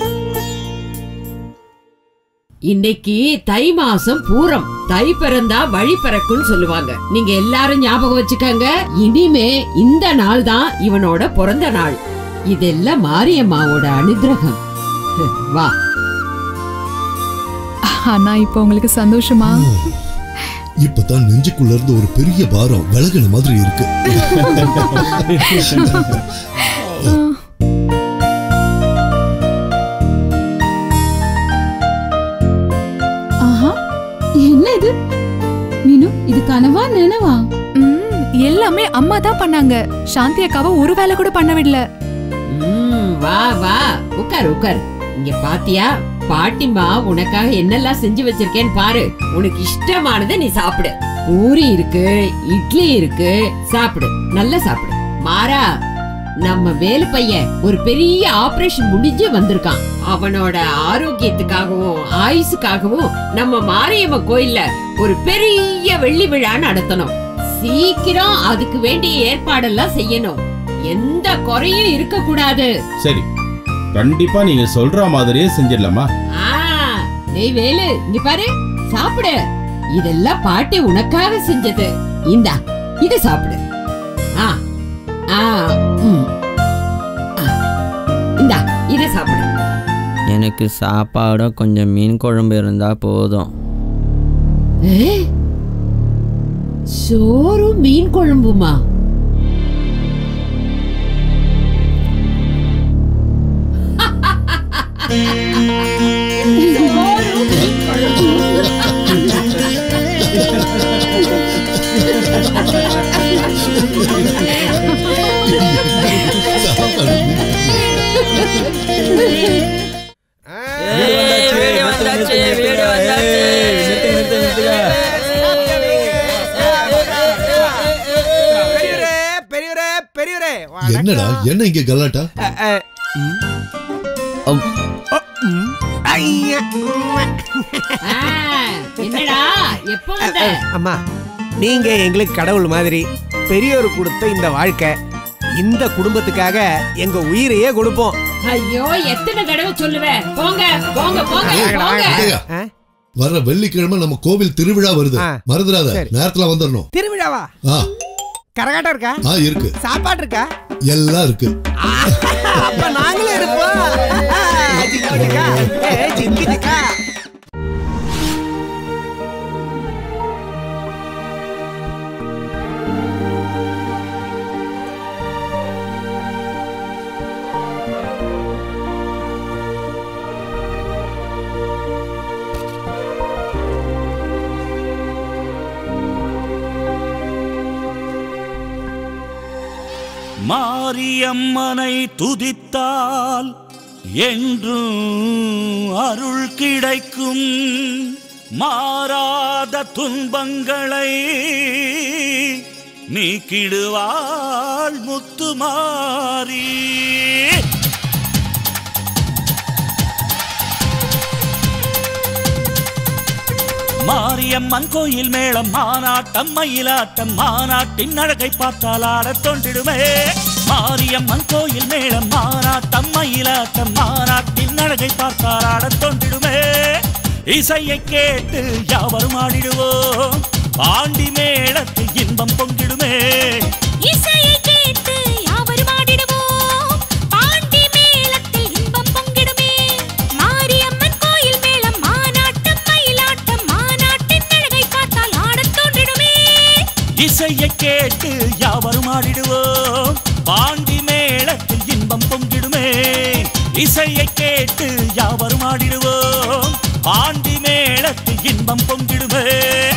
இன்னைக்கு தை மாசம் பூரம் தை பிறந்தா வழி பிறக்கும்னு சொல்லுவாங்க நீங்க எல்லாரும் ஞாபகம் வச்சுக்கங்க இனிமே இந்த நாள் தான் இவனோட பிறந்த நாள் இதெல்லாம் மாரியம்மாவோட அனுகிரகம் வா ஆனா இப்போ உங்களுக்கு சந்தோஷமா இப்பதான் நெஞ்சுக்குள்ள இருந்து ஒரு பெரிய பாரம் விலகின மாதிரி இருக்கு ஆஹா என்ன இது மீனு இது கனவா நினைவா ம், எல்லாமே அம்மா தான் பண்ணாங்க சாந்தி அக்காவை ஒரு வேலை கூட பண்ண விடல ம், வா வா உட்கார் உட்கார் இங்க பாத்தியா பாட்டிமா உனக்காக என்னெல்லாம் செஞ்சு வச்சிருக்கேன்னு பாரு உனக்கு இஷ்டமானதை நீ சாப்பிடு பூரி இருக்கு இட்லி இருக்கு சாப்பிடு நல்லா சாப்பிடு மாறா நம்ம வேலு பையன் ஒரு பெரிய ஆபரேஷன் முடிஞ்சு வந்திருக்கான் அவனோட ஆரோக்கியத்துக்காகவும் ஆயுசுக்காகவும் நம்ம மாரியம்ம கோயில்ல ஒரு பெரிய வெள்ளி விழா நடத்தணும் சீக்கிரம் அதுக்கு வேண்டிய ஏற்பாடெல்லாம் செய்யணும் எந்த குறையும் இருக்க கூடாது சரி கண்டிப்பா நீங்க சொல்ற மாதிரியே செஞ்சிடலாமா ஆ, டேய் வேலு இங்க பாரு சாப்பிடு இதெல்லாம் பாட்டி உனக்காக செஞ்சது இந்தா இத சாப்பிடு ஆ ஆ ம். ஆ, இந்தா இத சாப்பிடு எனக்கு சாப்பாட கொஞ்சம் மீன் குழம்பு இருந்தா போதும் ஏ, சோறும் மீன் குழம்புமா சோறும் மீன் பெரியவரே பெரியவரே பெரியவரே என்னடா என்ன இங்க கலாட்டா ஐயா. ஆ, என்னடா எப்போ வந்த அம்மா நீங்க எங்களுக்கு கடவுள் மாதிரி பெரியவர் கொடுத்த இந்த வாழ்க்கை இந்த குடும்பத்துக்காக எங்க உயிரையே கொடுப்போம் ஐயோ எத்தனை தடவை சொல்லுவேன் போங்க போங்க போங்க போங்க விஜயா, வர்ற வெள்ளிக்கிழமை நம்ம கோவில் திருவிழா வருது மறந்துடாத நேரத்துல வந்துடணும் திருவிழாவா ஆ கரகாட்டம் இருக்கா ஆ இருக்கு சாப்பாடு இருக்கா எல்லாம் இருக்கு அப்ப நாங்களும் இருப்போம் ஆ, ஜிங்கு ஜிங்கா. ஏ, ஜிங்கு ஜிங்கா. மாரியம்மனை துதித்தால் என்றும் அருள் கிடைக்கும் மாறாத துன்பங்களை நீக்கிடுவாள் முத்துமாரி மாரியம்மன் கோயில் மேளம் மானாட்டம் மயிலாட்டம் மாநாட்டின் அழகை பார்த்தால் ஆடத் தோன்றிடுமே மாரியம்மன் கோயில் மேளம் மானாட்டம் மயிலாட்டம் மாநாட்டின் அழகை பார்த்தால் ஆடத் தோன்றிடுமே இசையை கேட்டு யாவரும் ஆடிடுவோம் பாண்டி மேளத்தில் இன்பம் பொங்கிடுமே இசையை கேட்டு யாவரும் ஆடிடுவோம் பாண்டி மேளத்தில் இன்பம் கேட்டு யாவரும் ஆடிடுவோம் பாண்டி மேளத்தில் இன்பம் பொங்கிடுமே இசையை கேட்டு யாவரும் ஆடிடுவோம் பாண்டி மேளத்தில் இன்பம் பொங்கிடுமே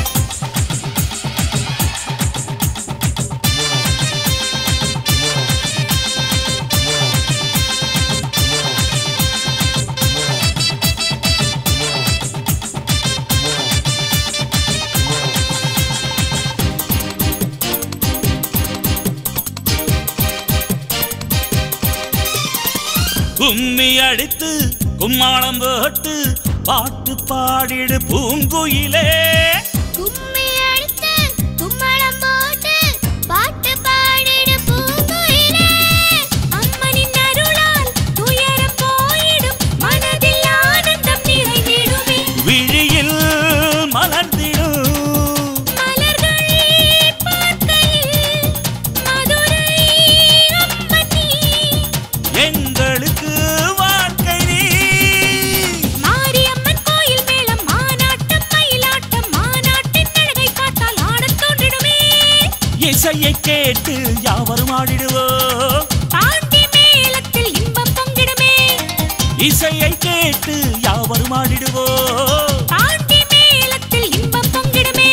கும்மி அடித்து கும்மாளம் போட்டு பாட்டு பாடிடு பூங்குயிலே கும்மி அடித்து கும்மளம் போட்டு பாட்டு பாடிடு பூங்குயிலே அம்மனின் அருளால் துயரம் போயிடும் மனதில் ஆனந்தம் நிறைந்திடுமே விழியில் மலர்ந்திடும் மலர்கள் பார்க்கையில் மதுரை அம்மனி எங்களுக்கு வாழ்க்கை நீ மாரியம்மன் கோயில் மேளம் மானாட்டம் மயிலாட்டம் மாநாட்டின் அழகை பார்த்தால் ஆடத் தோன்றிடுமே இசையை கேட்டு யாவரும் ஆடிடுவோம் பாண்டி மேளத்தில் இன்பம் பொங்கிடுமே இசையை கேட்டு யாவரும் ஆடிடுவோம் பாண்டி மேளத்தில் இன்பம் பொங்கிடுமே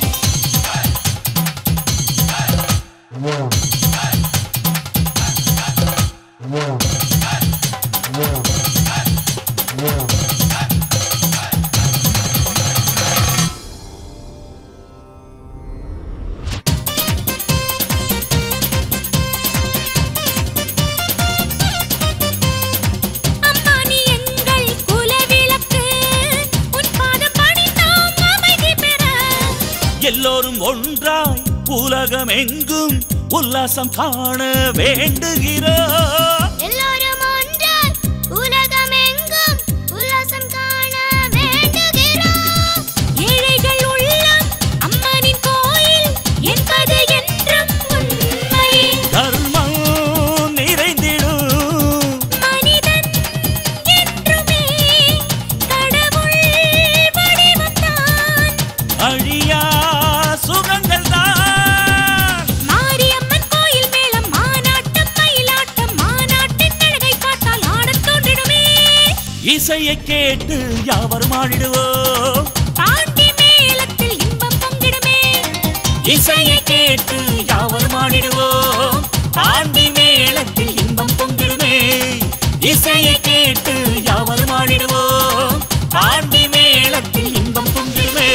அம்மா நீ எங்கள் குலவிளக்கு உன் பாதம் பணிந்தோம் அமைதி பெற எல்லோரும் ஒன்றாய் உலகம் எங்கும் உல்லாசம் காண வேண்டுகிறோம் எல்லாரும் ஒன்றாய் உலகம் எங்கும் உல்லாசம் காண வேண்டுகிறோம் ஏழைகள் உள்ளம் அம்மனின் கோயில் என்பது என்றும் உண்மை தர்மம் நிறைந்திடும் மனிதன் என்றுமே கடவுள் வடிவம்தான் அழியா சுகங்கள் தான் மாரியம்மன் கோயில் மேளம் மானாட்டம் மயிலாட்டம் மாநாட்டின் அழகை பார்த்தால் ஆடத் தோன்றிடுமே இசையை கேட்டு யாவரும் ஆடிடுவோம் பாண்டி மேளத்தில் இன்பம் பொங்கிடுமே இசையை கேட்டு யாவரும் ஆடிடுவோம் பாண்டி மேளத்தில் இன்பம் பொங்கிடுமே இசையை கேட்டு யாவரும் ஆடிடுவோம் பாண்டி மேளத்தில் இன்பம் பொங்கிடுமே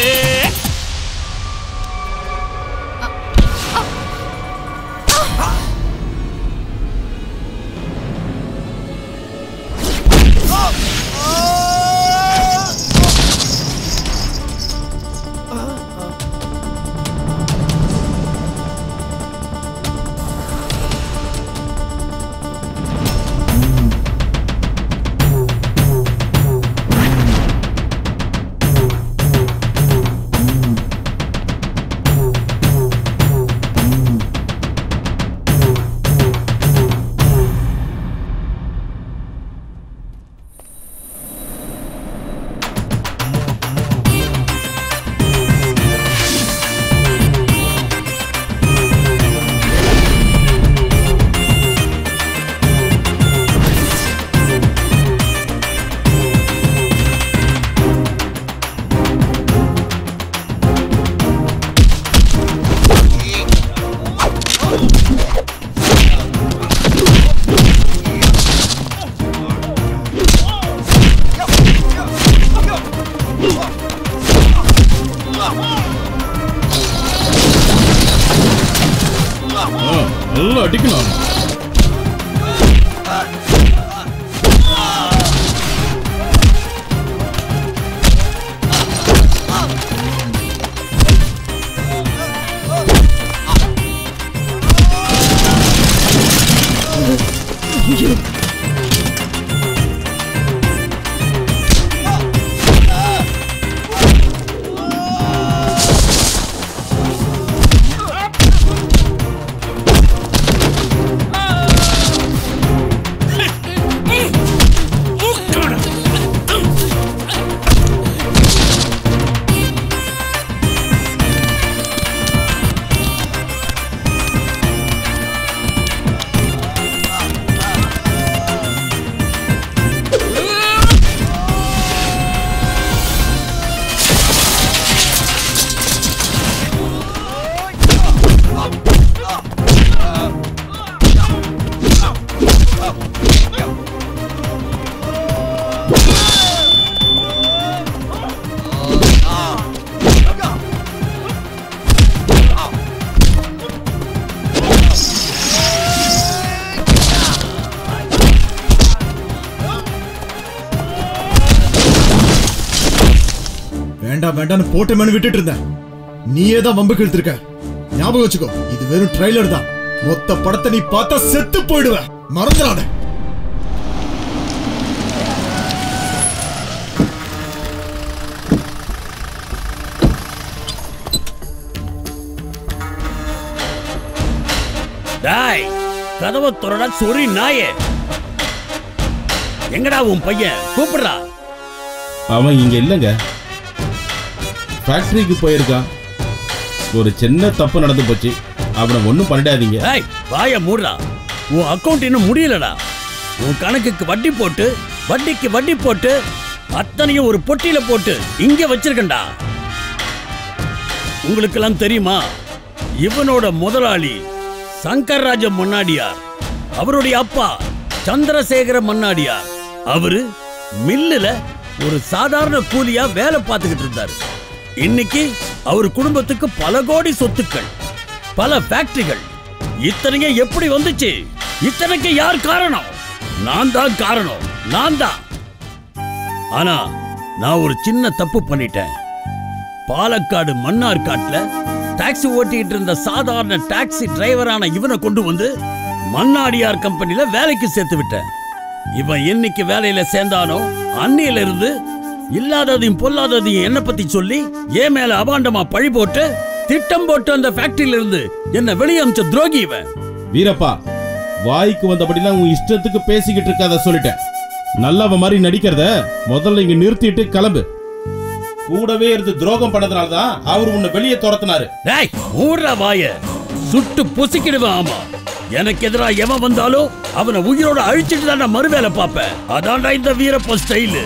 நல்லா அடிக்கலாம் வேண்டாம் வேண்டாம்னு போட்ட மேனு விட்டுட்டு இருந்தேன் நீயே தான் வம்புக்கு இழுத்திருக்க ஞாபகம் வச்சுக்கோ இது வெறும் ட்ரைலர் தான் மொத்த படத்தை நீ பார்த்தா செத்து போயிடுவ மறந்துடாத டாய் கதவை துறடா சொறி நாயே எங்கடா உன் பையன் கூப்பிடுறா அவன் இங்க இல்லைங்க ஃபேக்டரிக்கு போயிருக்கான் ஒரு சின்ன தப்பு நடந்து போச்சு அவனை ஒன்றும் பண்ணிடாதீங்க ஏய் வாய மூடுறா உன் அக்கவுண்ட் இன்னும் முடியலடா உன் கணக்குக்கு வட்டி போட்டு வட்டிக்கு வட்டி போட்டு அத்தனையும் ஒரு பொட்டியில போட்டு இங்க வச்சிருக்கேன்டா உங்களுக்கெல்லாம் தெரியுமா இவனோட முதலாளி சங்கர்ராஜ மன்னாடியார் அவருடைய அப்பா சந்திரசேகர மன்னாடியார் அவரு மில்லுல ஒரு சாதாரண கூலியா வேலை பார்த்துக்கிட்டு இருந்தாரு இன்னைக்கு அவர் குடும்பத்துக்கு பல கோடி சொத்துக்கள் பல ஃபேக்டரிகள் இத்தனையும் எப்படி வந்துச்சு இத்தனைக்கு யார் காரணம் நான் தான் காரணம் நான் தான் ஆனா நான் ஒரு சின்ன தப்பு பண்ணிட்டேன் பாலக்காடு மன்னார்காட்டுல டாக்ஸி ஓட்டிக்கிட்டு இருந்த சாதாரண டாக்ஸி டிரைவரான இவனை கொண்டு வந்து மண்ணாடியார் கம்பெனில வேலைக்கு சேர்த்து விட்டேன் இவன் என்னைக்கு வேலையில சேர்ந்தானோ அன்னையில இருந்து இல்லாததையும் பொல்லாததையும் என்ன பத்தி சொல்லி ஏன் மேல அபாண்டமா பழி போட்டு திட்டம் போட்டு அந்த ஃபேக்டரியில இருந்து என்ன வெளியே அமிச்ச துரோகி இவன் வீரப்பா வாய்க்கு வந்தபடிலாம் உன் இஷ்டத்துக்கு பேசிக்கிட்டு இருக்காத சொல்லிட்டேன் நல்லவ மாதிரி நடிக்கிறத முதல்ல இங்க நிறுத்திட்டு கிளம்பு கூடவே இருந்து துரோகம் பண்ணதுனால தான் அவர் உன்னை வெளியே துரத்துனாரு டேய் மூடுற வாய சுட்டு பொசுக்கிடுவேன் ஆமா எனக்கு எதிரா எவன் வந்தாலும் அவனை உயிரோட அழிச்சிட்டு தான் நான் மறுவேலை பார்ப்பேன் அதான்டா இந்த வீரப்ப ஸ்டைலு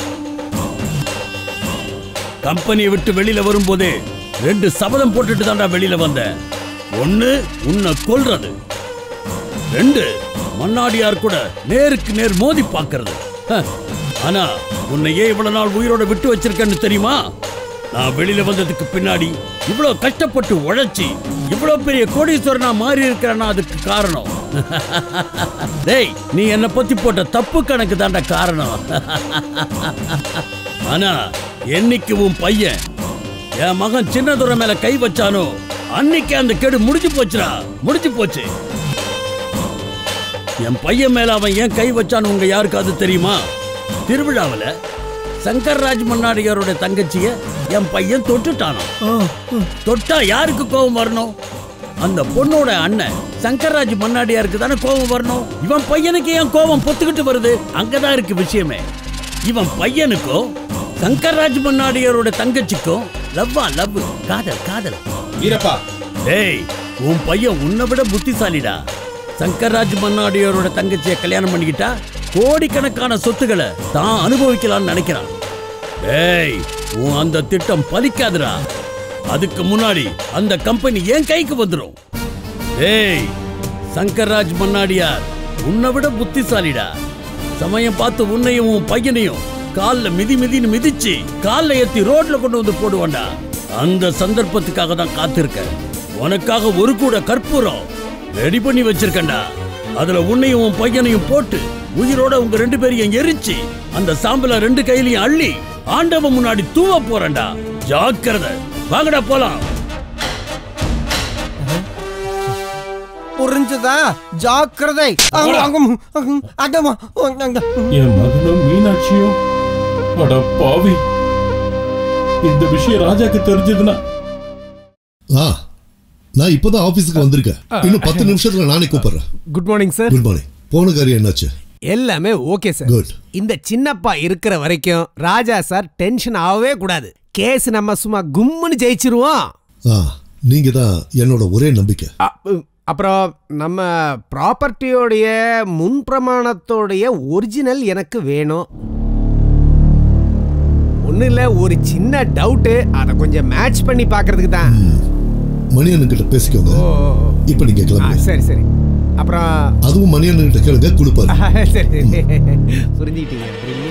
கம்பெனியை விட்டு வெளியில வரும்போதே ரெண்டு சபதம் போட்டுட்டு தான்டா வெளியில வந்தேன் ஒண்ணு உன்னை கொல்றது ரெண்டு மண்ணாடியார் கூட நேருக்கு நேர் மோதி பார்க்கிறது ஹ, ஆனா உன்னை ஏன் இவ்வளவு நாள் உயிரோட விட்டு வச்சிருக்கேன்னு தெரியுமா நான் வெளியில வந்ததுக்கு பின்னாடி இவ்வளவு கஷ்டப்பட்டு உழைச்சி இவ்வளவு பெரிய கோடீஸ்வரனா மாறி இருக்கிறேன்னா அதுக்கு காரணம் டேய் நீ என்ன பத்தி போட்ட தப்பு கணக்கு தான்டா காரணம் ஆனா என்னைக்கு உன் பையன் என் மகன் சின்னதுரை மேல கை வச்சானோ அன்னைக்கு அந்த கெடு முடிஞ்சு போச்சுடா முடிஞ்சு போச்சு என் பையன் மேல அவன் ஏன் கை வச்சான்னு உங்க யாருக்காவது தெரியுமா திருவிழாவுல சங்கர்ராஜ் மன்னாடியாரோட தங்கச்சிய என் பையன் தொட்டுட்டானோ தொட்டா யாருக்கு கோபம் வரணும் அந்த பொண்ணோட அண்ணன் சங்கர்ராஜ் மன்னாடியாருக்கு தானே கோபம் வரணும் இவன் பையனுக்கு ஏன் கோபம் பொத்துக்கிட்டு வருது அங்கதான் இருக்கு விஷயமே இவன் பையனுக்கும் சங்கர்ராஜ் மன்னாடியாரோட தங்கச்சிக்கும் லவ்வா லவ் காதல் காதல் வீரப்பா டேய் உன் பையன் உன்னை விட புத்திசாலிடா சங்கர்ராஜ் மன்னாடியாரோட தங்கச்சியை கல்யாணம் பண்ணிக்கிட்டா கோடிக்கணக்கான சொத்துக்களை தான் அனுபவிக்கலாம்னு நினைக்கிறான் டேய் உன் அந்த திட்டம் பலிக்காதுடா அதுக்கு முன்னாடி அந்த கம்பெனி ஏன் கைக்கு வந்துடும் டேய் சங்கர்ராஜ் மன்னாடியார் உன்னை விட புத்திசாலிடா சமயம் பார்த்து உன்னையும் உன் பையனையும் கால்ல மிதி மிதின்னு மிதிச்சு கால்ல ஏத்தி ரோட்ல கொண்டு வந்து போடுவான்டா அந்த சந்தர்ப்பத்துக்காக தான் காத்திருக்க உனக்காக ஒரு கூட கற்பூரம் ரெடி பண்ணி வச்சிருக்கேன்டா அதுல உன்னையும் உன் பையனையும் போட்டு உயிரோட உங்க ரெண்டு பேரையும் எரிச்சு அந்த சாம்பல ரெண்டு கையிலையும் அள்ளி ஆண்டவன் முன்னாடி தூவ போறேன்டா ஜாக்கிரதை வாங்கடா போலாம் புரிஞ்சுதா ஜாக்கிரதை அங்க- அங்க- அங்க- அங்கம்மா. அங்க- அங்க. என் மகனும் மீனாட்சியும் அட பாவி இந்த விஷயம் ராஜாக்கு தெரிஞ்சதுன்னா ஆ நான் இப்பதான் ஆபீஸ்க்கு வந்திருக்கேன் இன்னும் பத்து நிமிஷத்துல நானே கூப்பிடுறேன் good morning sir good morning போன காரியம் என்னாச்சு எல்லாமே ஓகே சார் குட் இந்த சின்னப்பா இருக்கிற வரைக்கும் ராஜா சார் டென்ஷன் ஆகவே கூடாது கேஸ் நம்ம சும்மா கும்முன்னு ஜெயிச்சிருவோம் ஆ நீங்க தான் என்னோட ஒரே நம்பிக்கை அப்புறம் நம்ம ப்ராப்பர்ட்டியோடைய முன் பிரமாணத்தோடைய ஒரிஜினல் எனக்கு வேணும் ஒன்றும் இல்லை ஒரு சின்ன டவுட்டு அதை கொஞ்சம் மேட்ச் பண்ணி பார்க்கறதுக்கு தான் மணியண்ணன் கிட்ட பேசிக்கோங்க இப்ப நீங்க ஆ, கிளம்புங்க சரி சரி அப்புறம் அதுவும் மணியண்ணன் கிட்ட கேளுங்க கொடுப்பாரு சரி புரிஞ்சுக்கிட்டீங்க புரியுங்க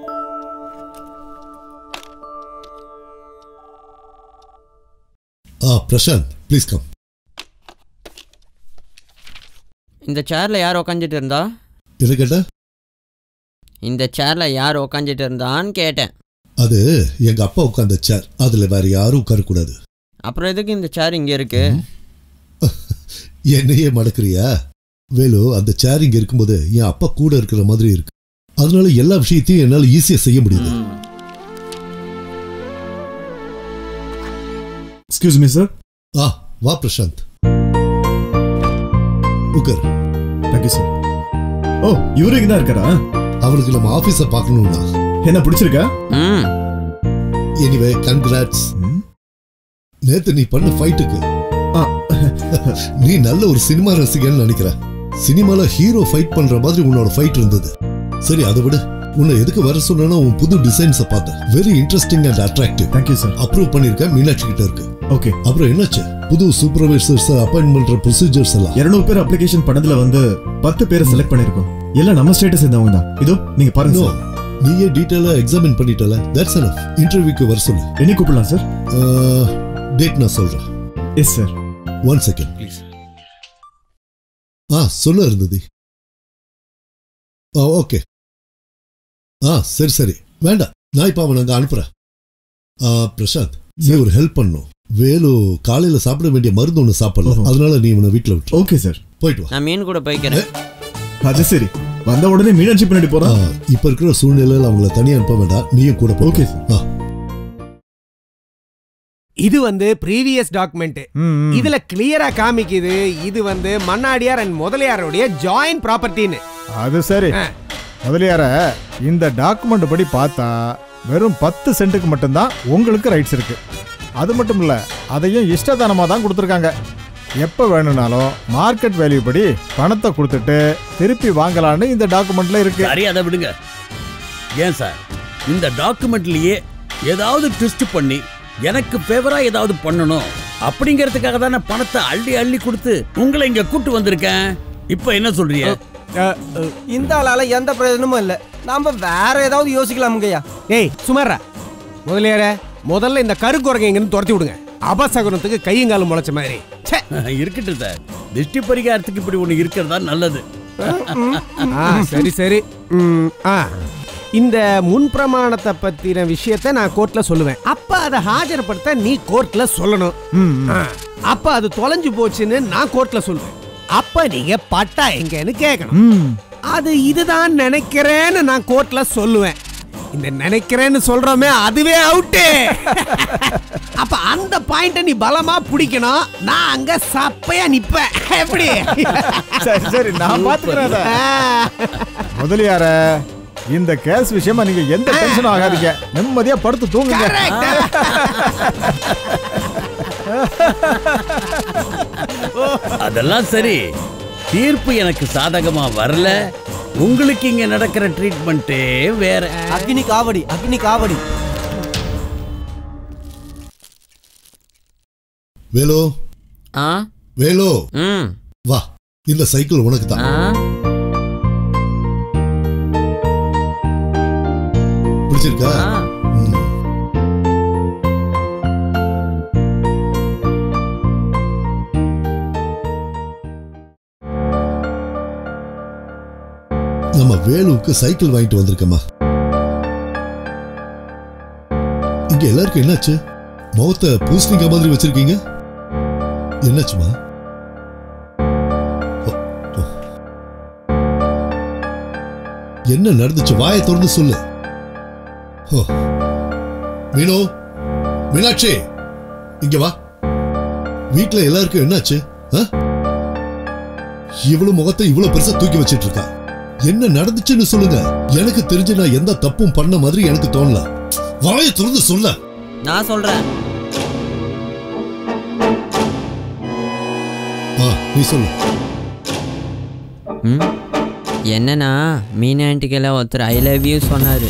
ஆ ஆ பிரசாந்த் ப்ளீஸ் கம் இந்த சேர்ல யார் உக்காந்துட்டு இருந்தா என்ன கேட்ட இந்த சேர்ல யார் உக்காந்துட்டு இருந்தான்னு கேட்டேன் அது எங்க அப்பா உட்கார்ந்த சேர் அதுல வேற யாரும் உட்காரக்கூடாது அப்புறம் எதுக்கு இந்த சேர் இங்க இருக்கு என்னையே மடக்குறியா வேலு அந்த சேர் இங்க இருக்கும்போது என் அப்பா கூட இருக்கிற மாதிரி இருக்கு அதனால எல்லா விஷயத்தையும் என்னால ஈஸியா செய்ய முடியுது எக்ஸ்கியூஸ் மீ சார் ஆ வா பிரசாந்த் உட்கார் தேங்க்யூ சார் ஓ இவரு இங்க தான் இருக்காரா அவனுக்கு நம்ம ஆபீஸ பார்க்கணும்னா என்ன பிடிச்சிருக்கா எனிவே கன்கிராட்ஸ் நேத்து நீ பண்ண ஃபைட்டுக்கு நீ நல்ல ஒரு சினிமா ரசிகன்னு நினைக்கிறேன் சினிமால ஹீரோ ஃபைட் பண்ற மாதிரி உன்னோட ஃபைட் இருந்தது சரி அதை விட உன்னை எதுக்கு வர சொன்னா உன் புது டிசைன்ஸ பார்த்தேன் very interesting and attractive thank you sir approve பண்ணிருக்க மீனாட்சி கிட்ட இருக்கு ஓகே அப்புறம் என்னாச்சு புது சூப்பர்வைசர்ஸ் அப்பாயின்ட் பண்ற ப்ரொசீஜர்ஸ் எல்லாம் இருநூறு பேர் அப்ளிகேஷன் பண்ணதுல வந்து பத்து பேரை செலக்ட் பண்ணிருக்கோம் எல்லாம் நம்ம ஸ்டேட்டஸ் சேர்ந்தவங்க தான் இதோ நீங்க பாருங்க No, சார் நீயே டீடைலா எக்ஸாமின் பண்ணிட்டல தட்ஸ் எனஃப் இன்டர்வியூக்கு வர சொல்லு என்ன கூப்பிடலாம் சார் டேட் நான் சொல்றேன் yes sir one second please ஆ சொல்ல இருந்தது ஆ ஓகே ஆ சரி சரி வேண்டாம் நான் இப்போ அவனை அங்கே அனுப்புறேன் ஆ பிரசாந்த் நீ ஒரு ஹெல்ப் பண்ணும் வேலு காலையில சாப்பிட வேண்டிய மருந்து ஒன்று சாப்பிடல அதனால நீ இவனை வீட்டில் விட்டு ஓகே சார் போயிட்டு வா நான் மீன் கூட போய்க்கிறேன் அது சரி வந்த உடனே மீனாட்சி பின்னாடி போறான் ஆ, இப்ப இருக்கிற சூழ்நிலையில அவங்கள தனியா அனுப்ப வேண்டாம் நீயும் கூட ஓகே சார் இது வந்து ப்ரீவியஸ் டாக்குமெண்ட் இதுல கிளியரா காமிக்குது இது வந்து மன்னாடியார் அண்ட் முதலியாருடைய ஜாயின்ட் ப்ராப்பர்ட்டின்னு அது சரி முதலியார இந்த டாக்குமெண்ட் படி பார்த்தா வெறும் பத்து சென்ட்டுக்கு மட்டும்தான் உங்களுக்கு ரைட்ஸ் இருக்கு அது மட்டும் இல்ல அதையும் இஷ்டதானமாக தான் கொடுத்துருக்காங்க எப்போ வேணும்னாலும் மார்க்கெட் வேல்யூ படி பணத்தை கொடுத்துட்டு திருப்பி வாங்கலான்னு இந்த டாக்குமெண்ட்ல இருக்கு சரி அதை விடுங்க ஏன் சார் இந்த டாக்குமெண்ட்லயே ஏதாவது ட்விஸ்ட் பண்ணி எனக்கு ஃபேவரா ஏதாவது பண்ணணும் அப்படிங்கிறதுக்காக தானே பணத்தை அள்ளி அள்ளி கொடுத்து உங்களை இங்க கூட்டு வந்திருக்கேன் இப்போ என்ன சொல்றீங்க இந்த ஆளால எந்த பிரயோஜனமும் இல்ல நாம வேற ஏதாவது யோசிக்கலாமுங்கய்யா ஏய் சுமாரா முதலியார முதல்ல இந்த கருக்குரங்க இங்கன்னு துரத்தி விடுங்க அபசகுனத்துக்கு கையும் காலும் முளைச்ச மாதிரி இருக்கட்டும் சார் திருஷ்டி பரிகாரத்துக்கு இப்படி ஒண்ணு இருக்கிறதா நல்லது ஆ சரி சரி ம், ஆ இந்த முன் பிரமாணத்தை பத்தின விஷயத்தை நான் கோர்ட்ல சொல்லுவேன் அப்ப அதை ஹாஜர்படுத்த நீ கோர்ட்ல சொல்லணும் ஆ, அப்ப அது தொலைஞ்சு போச்சுன்னு நான் கோர்ட்ல சொல்லுவேன் அப்ப நீங்க பட்டா எங்கன்னு கேட்கணும் அது இதுதான் நினைக்கிறேன்னு நான் கோர்ட்ல சொல்லுவேன் இந்த நினைக்கிறேன்னு சொல்றோமே அதுவே அவுட்டு அப்ப அந்த பாயிண்ட நீ பலமா பிடிக்கணும் நான் அங்க சப்பையா நிப்பேன் எப்படி சரி சரி நான் பாத்துக்கிறேன் அதை. முதலியார இந்த கேஸ் விஷயமா நீங்க எந்த டென்ஷனும் ஆகாதீங்க நிம்மதியா படுத்து தூங்குங்க அதெல்லாம் சரி தீர்ப்பு எனக்கு சாதகமா வரல உங்களுக்கு இங்க நடக்கிற ட்ரீட்மெண்ட்டே வேற அக்னி காவடி அக்னி காவடி வேலு ஆ வேலு ம் வா இந்த சைக்கிள் உனக்கு தான் பிடிச்சிருக்கா ம். நம்ம வேலுவுக்கு சைக்கிள் வாங்கிட்டு வந்திருக்கம்மா இங்க எல்லாருக்கும் என்னாச்சு முகத்தை பூசணிக்க மாதிரி வச்சிருக்கீங்க என்னாச்சுமா ஓ, ஓ. என்ன நடந்துச்சு வாயை திறந்து சொல்லு ஓ. மீனு மீனாட்சி இங்க வா வீட்ல எல்லாருக்கும் என்னாச்சு ஆ? இவ்வளவு முகத்தை இவ்வளவு பெருசா தூக்கி வச்சிட்டு இருக்கா என்ன நடந்துச்சுன்னு சொல்லுங்க எனக்கு தெரிஞ்சு நான் எந்த தப்பும் பண்ண மாதிரி எனக்கு தோணல வாயை திறந்து சொல்ல நான் சொல்றேன் ஆ நீ சொல்லு ம் என்னன்னா மீன் ஆண்டிக்கெல்லாம் ஒருத்தர் ஐ லவ் யூ சொன்னாரு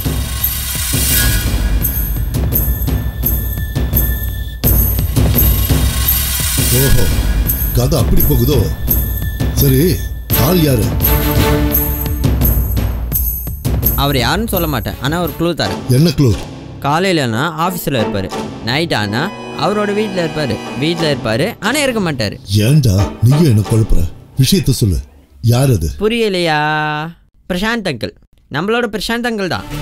ஓஹோ கதை அப்படி போகுதோ சரி ஆள் யாரு அவர் யாருன்னு சொல்ல மாட்டேன் ஆனால் ஒரு க்ளூ தரேன் என்ன க்ளூ காலையிலனா ஆஃபீஸில் இருப்பார் நைட் ஆனால் அவரோட வீட்டில் இருப்பாரு வீட்டில் இருப்பாரு ஆனால் இருக்க மாட்டாரு ஏன்டா நீயும் என்ன குழப்புற விஷயத்த சொல்லு யார் அது புரியலையா பிரசாந்த் அங்கிள் நம்மளோட பிரசாந்த் அங்கிள் தான்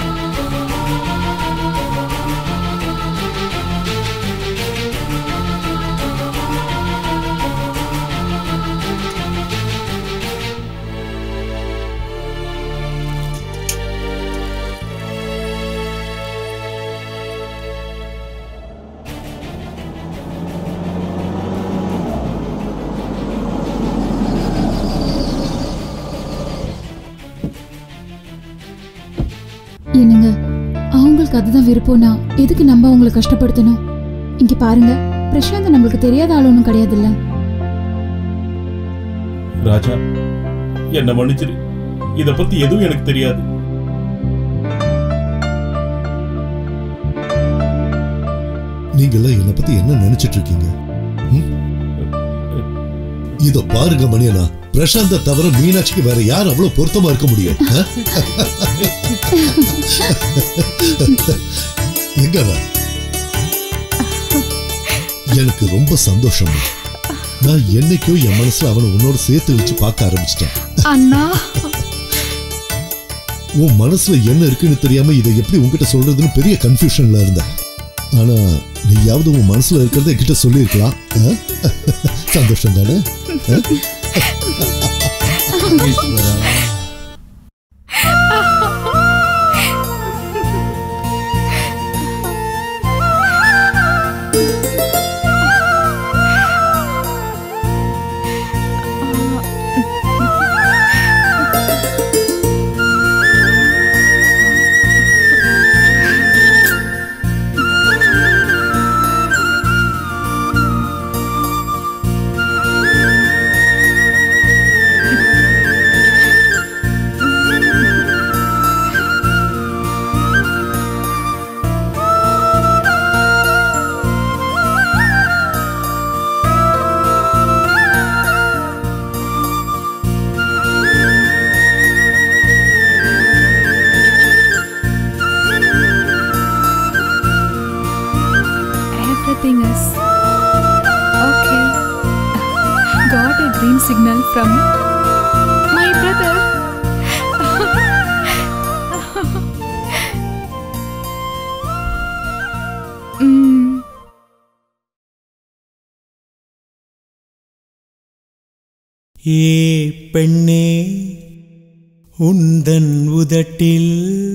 என்னங்க அவங்களுக்கு அதுதான் விருப்பம்னா எதுக்கு நம்ம அவங்களை கஷ்டப்படுத்தணும் இங்க பாருங்க பிரசாந்த் நம்மளுக்கு தெரியாத ஆள் ஒன்றும் கிடையாதுல்ல ராஜா என்ன மன்னிச்சிரு இத பத்தி எதுவும் எனக்கு தெரியாது நீங்கெல்லாம் என்னை பத்தி என்ன நினைச்சிட்டு இருக்கீங்க ம்? இத பாருங்க மணியனா பிரசாந்த தவிர மீனாட்சிக்கு வேற யார் அவ்வளவு பொருத்தமா இருக்க முடியும் ஆ? எங்க அவன்? எனக்கு ரொம்ப சந்தோஷம் நான் என்னைக்கோ என் மனசுல அவனை உன்னோட சேர்த்து வச்சு பார்க்க ஆரம்பிச்சிட்டேன் அண்ணா உன் மனசுல என்ன இருக்குன்னு தெரியாம இதை எப்படி உன்கிட்ட சொல்றதுன்னு பெரிய கன்ஃபியூஷன்ல இருந்தேன் ஆனா நீயாவது உன் மனசுல இருக்கிறத என்கிட்ட சொல்லியிருக்கலாம் ஆ? சந்தோஷம் தானே ஆ? Everything is okay. Got a green signal from my brother. mm. ஏ பெண்ணே உந்தன் உதட்டில்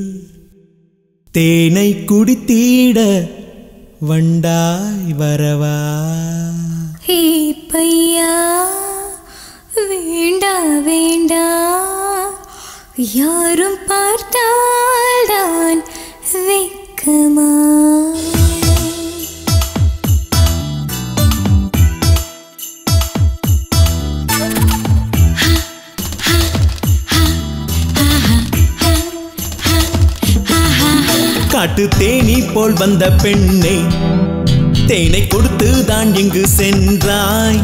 தேனை குடித்தீட வண்டாய் வரவா ஹே பையா வேண்டா வேண்டா யாரும் பார்த்தால் தான் வெக்கமா காட்டு தேனி போல் வந்த பெண்ணே தேனை கொடுத்து தான் இங்கு சென்றாய்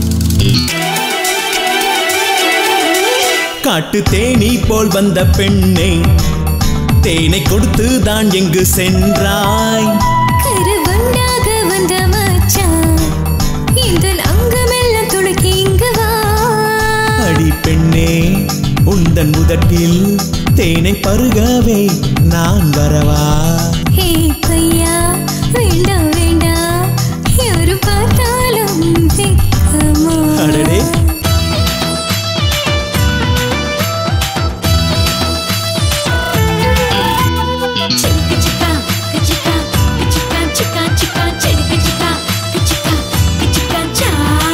காட்டு தேனி போல் வந்த பெண்ணே தேனை கொடுத்து தான் எங்கு சென்றாய் கருவண்டாக வந்த மச்சான் இந்த அங்கமெல்லாம் துளுக்கி இங்கு வா அடி பெண்ணே உந்தன் முதட்டில் தேனை பருகவே நான் வரவா ஹே பையா வேண்டா வேண்டா யாரும் பார்த்தாலும் வெக்கமா அடடே சிக்கு சிக்கா கிச்சிக்கா கிச்சிக்கா சிக்கா சிக்கா சிக்கு சிக்கா கிச்சிக்கா கிச்சிக்கா சா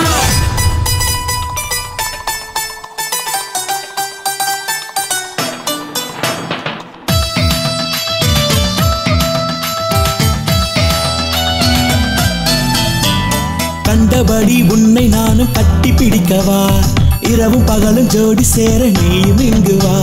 கண்டபடி உன்னை நானும் கட்டி பிடிக்கவா இரவும் பகலும் ஜோடி சேர நீயும் இங்கு வா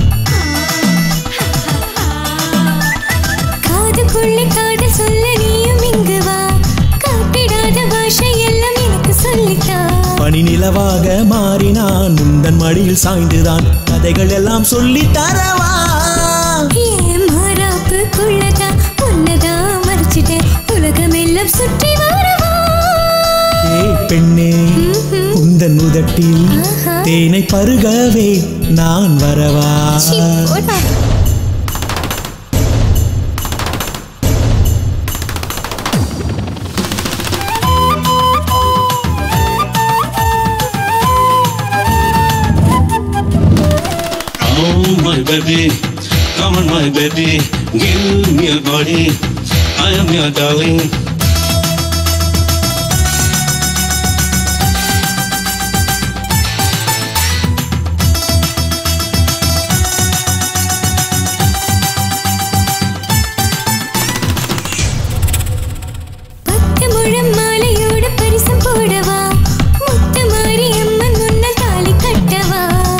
காதுக்குள்ளே காதல் சொல்ல நீயும் இங்கு வா காட்டிடாத பாஷை எல்லாம் எனக்கு சொல்லித்தா பனி நிலவாக மாறி நான் உந்தன் மடியில் சாய்ந்துதான் கதைகள் எல்லாம் சொல்லி தரவா ஏன் மாறாப்புக்குள்ளதான் உன்னதான் மறைச்சிட்டேன் உலகமெல்லாம் மெல்ல சுற்றி வரவா ஏ பெண்ணே உந்தன் உதட்டில் தேனை பருகவே நான் வரவா போடா Oh my baby, come on my baby, give me your body, I am your darling. பத்து முழம் மாலையோட பரிசம் போடவா முத்து மாறி அம்மன் முன்னால் தாலி கட்டவா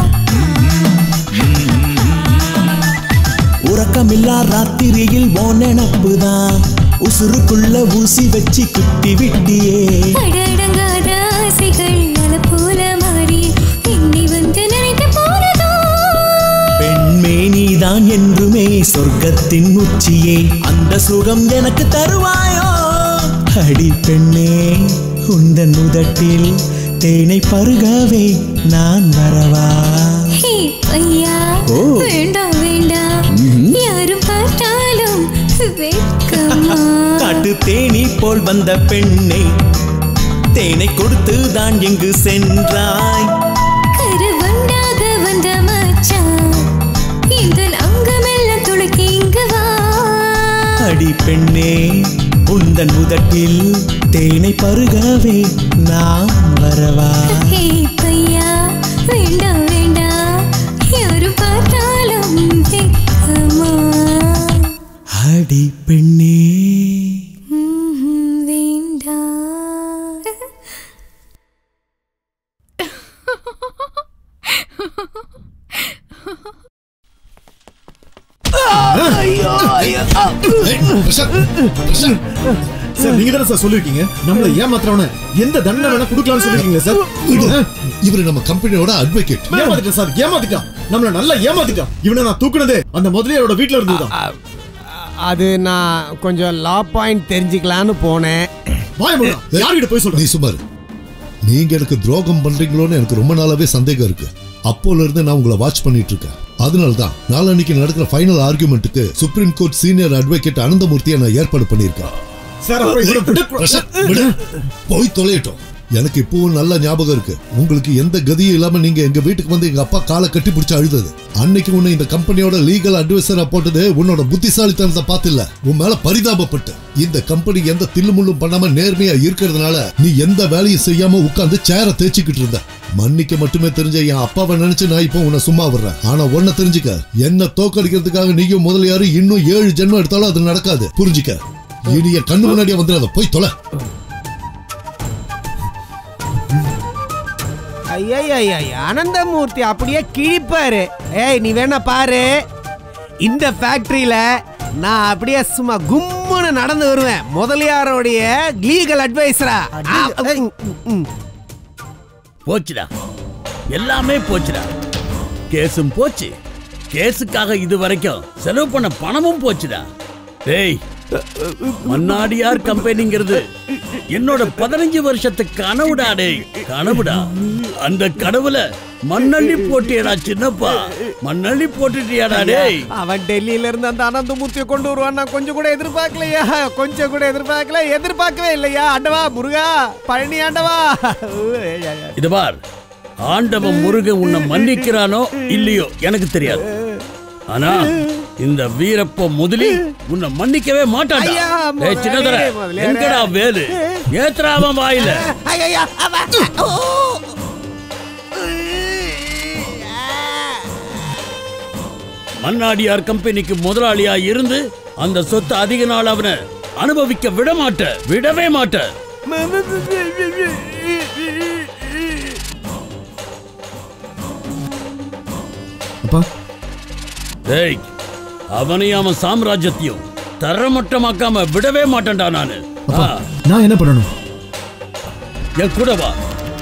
உறக்கமில்லா ராத்திரியில் ஓ நினப்புதான் உசுருக்குள்ள ஊசி வச்சு குத்தி விட்டியே அடடங்காத ஆசைகள் அலை போல மாறி என்னை வந்து நினைத்து போனதோ பெண்மே நீதான் என்றுமே சொர்க்கத்தின் உச்சியே அந்த சுகம் எனக்கு தருவாயோ அடி பெண்ணே உந்தன் உதட்டில் தேனை பருகவே நான் வரவா ஹே பையா ஓ. வேண்டாம் வேண்டாம் யாரும் பார்த்தாலும் வெட்கமா காட்டு தேனி போல் வந்த பெண்ணை தேனை கொடுத்து தான் எங்கு சென்றாய் கருவண்டாக வந்த மச்சான் இந்த அங்கமெல்லாம் துளுக்கி இங்கு வா அடி பெண்ணே உந்தன் உதட்டில் தேனை பருகவே நான் வரவா ஹே பையா வேண்டாம் வேண்டாம் யாரும் பார்த்தாலும் வெட்கமா அடி பெண்ணே ம்ஹும், வேண்டாம் சார் நீங்க தானே சார் சொல்லிருக்கீங்க நம்மள ஏமாத்துறவன எந்த தண்டனை வேணா கொடுக்கலாம்னு சொல்லிருக்கீங்க சார் இவரு நம்ம கம்பெனியோட அட்வொகேட் ஏமாத்திட்டான் சார் ஏமாத்திட்டான் நம்மள நல்லா ஏமாத்திட்டான் இவனை நான் தூக்குனதே அந்த முதலியாரோட வீட்ல இருந்துதான் அது நான் கொஞ்சம் லா பாயிண்ட் தெரிஞ்சுக்கலான்னு போனேன் யார்கிட்ட போய் சொல்ற நீ சுமார் நீங்க எனக்கு துரோகம் பண்றீங்களோன்னு எனக்கு ரொம்ப நாளாவே சந்தேகம் இருக்கு அப்போல இருந்து நான் உங்களை வாட்ச் பண்ணிட்டு இருக்கேன் அதனால தான் நாளன்னைக்கு நடக்கிற ஃபைனல் ஆர்குமெண்ட்டுக்கு சுப்ரீம் கோர்ட் சீனியர் அட்வொகேட் அனந்தமூர்த்தியை நான் ஏற்பாடு பண்ணியிருக்கேன் சார் அப்புறம் இவனை விட- பிரசாத், விடு. போய் தொலையட்டும் எனக்கு இப்பவும் நல்ல ஞாபகம் இருக்கு உங்களுக்கு எந்த கதியும் இல்லாம நீங்க எங்க வீட்டுக்கு வந்து எங்க அப்பா காலை கட்டி பிடிச்சு அழுதது அன்னைக்கு உன்னை இந்த கம்பெனியோட லீகல் அட்வைசரா போட்டது உன்னோட புத்திசாலித்தனத்தை பார்த்தில்ல உன் மேல பரிதாபப்பட்டு இந்த கம்பெனி எந்த தில்லுமுள்ளும் பண்ணாம நேர்மையா இருக்கிறதுனால நீ எந்த வேலையும் செய்யாம உட்கார்ந்து சேர தேய்ச்சிக்கிட்டு இருந்த மன்னிக்க மட்டுமே தெரிஞ்ச என் அப்பாவை நினைச்சு நான் இப்போ உன்னை சும்மா விடுறேன் ஆனா ஒன்ன தெரிஞ்சுக்க என்ன தோக்கடிக்கிறதுக்காக நீயும் முதலியாரு இன்னும் ஏழு ஜென்மம் எடுத்தாலும் அது நடக்காது புரிஞ்சுக்க இனி என் கண்ணு முன்னாடியே வந்துடாத போய் தொலை ஐயா அனந்தமூர்த்தி அப்படியே கிழிப்பாரு ஏய் நீ வேணா பாரு இந்த ஃபேக்டரியில நான் அப்படியே சும்மா கும்முன்னு நடந்து வருவேன் முதலியாரோடைய லீகல் அட்வைசரா போச்சுடா எல்லாமே போச்சுடா கேஸும் போச்சு கேஸுக்காக இது வரைக்கும் செலவு பண்ண பணமும் போச்சுடா டேய் மன்னாடியார் கம்பெனிங்கிறது என்னோட பதினஞ்சு வருஷத்து கனவுடா டேய் கனவுடா அந்த கனவுல மண்ணள்ளி போட்டியடா சின்னப்பா மண்ணள்ளி போட்டுட்டியாடா டேய் அவன் டெல்லியில இருந்து அந்த அனந்தமூர்த்தியை கொண்டு வருவான் நான் கொஞ்சம் கூட எதிர்பார்க்கலையா கொஞ்சம் கூட எதிர்பார்க்கல எதிர்பார்க்கவே இல்லையா ஆண்டவா முருகா பழனி ஆண்டவா இது பார் ஆண்டவன் முருகன் உன்னை மன்னிக்கிறானோ இல்லையோ எனக்கு தெரியாது ஆனா இந்த வீரப்ப முதலி உன்னை மன்னிக்கவே மாட்டான்டா ஐயா, ஏய் சின்னதர முதலாளி, முதலாளி. எங்கடா வேலு ஏத்ராமன் வாயில ஐயா ஓ மண்ணாடியார் கம்பெனிக்கு முதலாளியா இருந்து அந்த சொத்தை அதிக நாள் அவனை அனுபவிக்க விட மாட்ட விடவே மாட்ட அப்பா டேய் அவனையும் அவன் சாம்ராஜ்யத்தையும் தரமட்டமாக்காம விடவே மாட்டேன்டா நானு ஆ, நான் என்ன பண்ணணும் என் கூட வா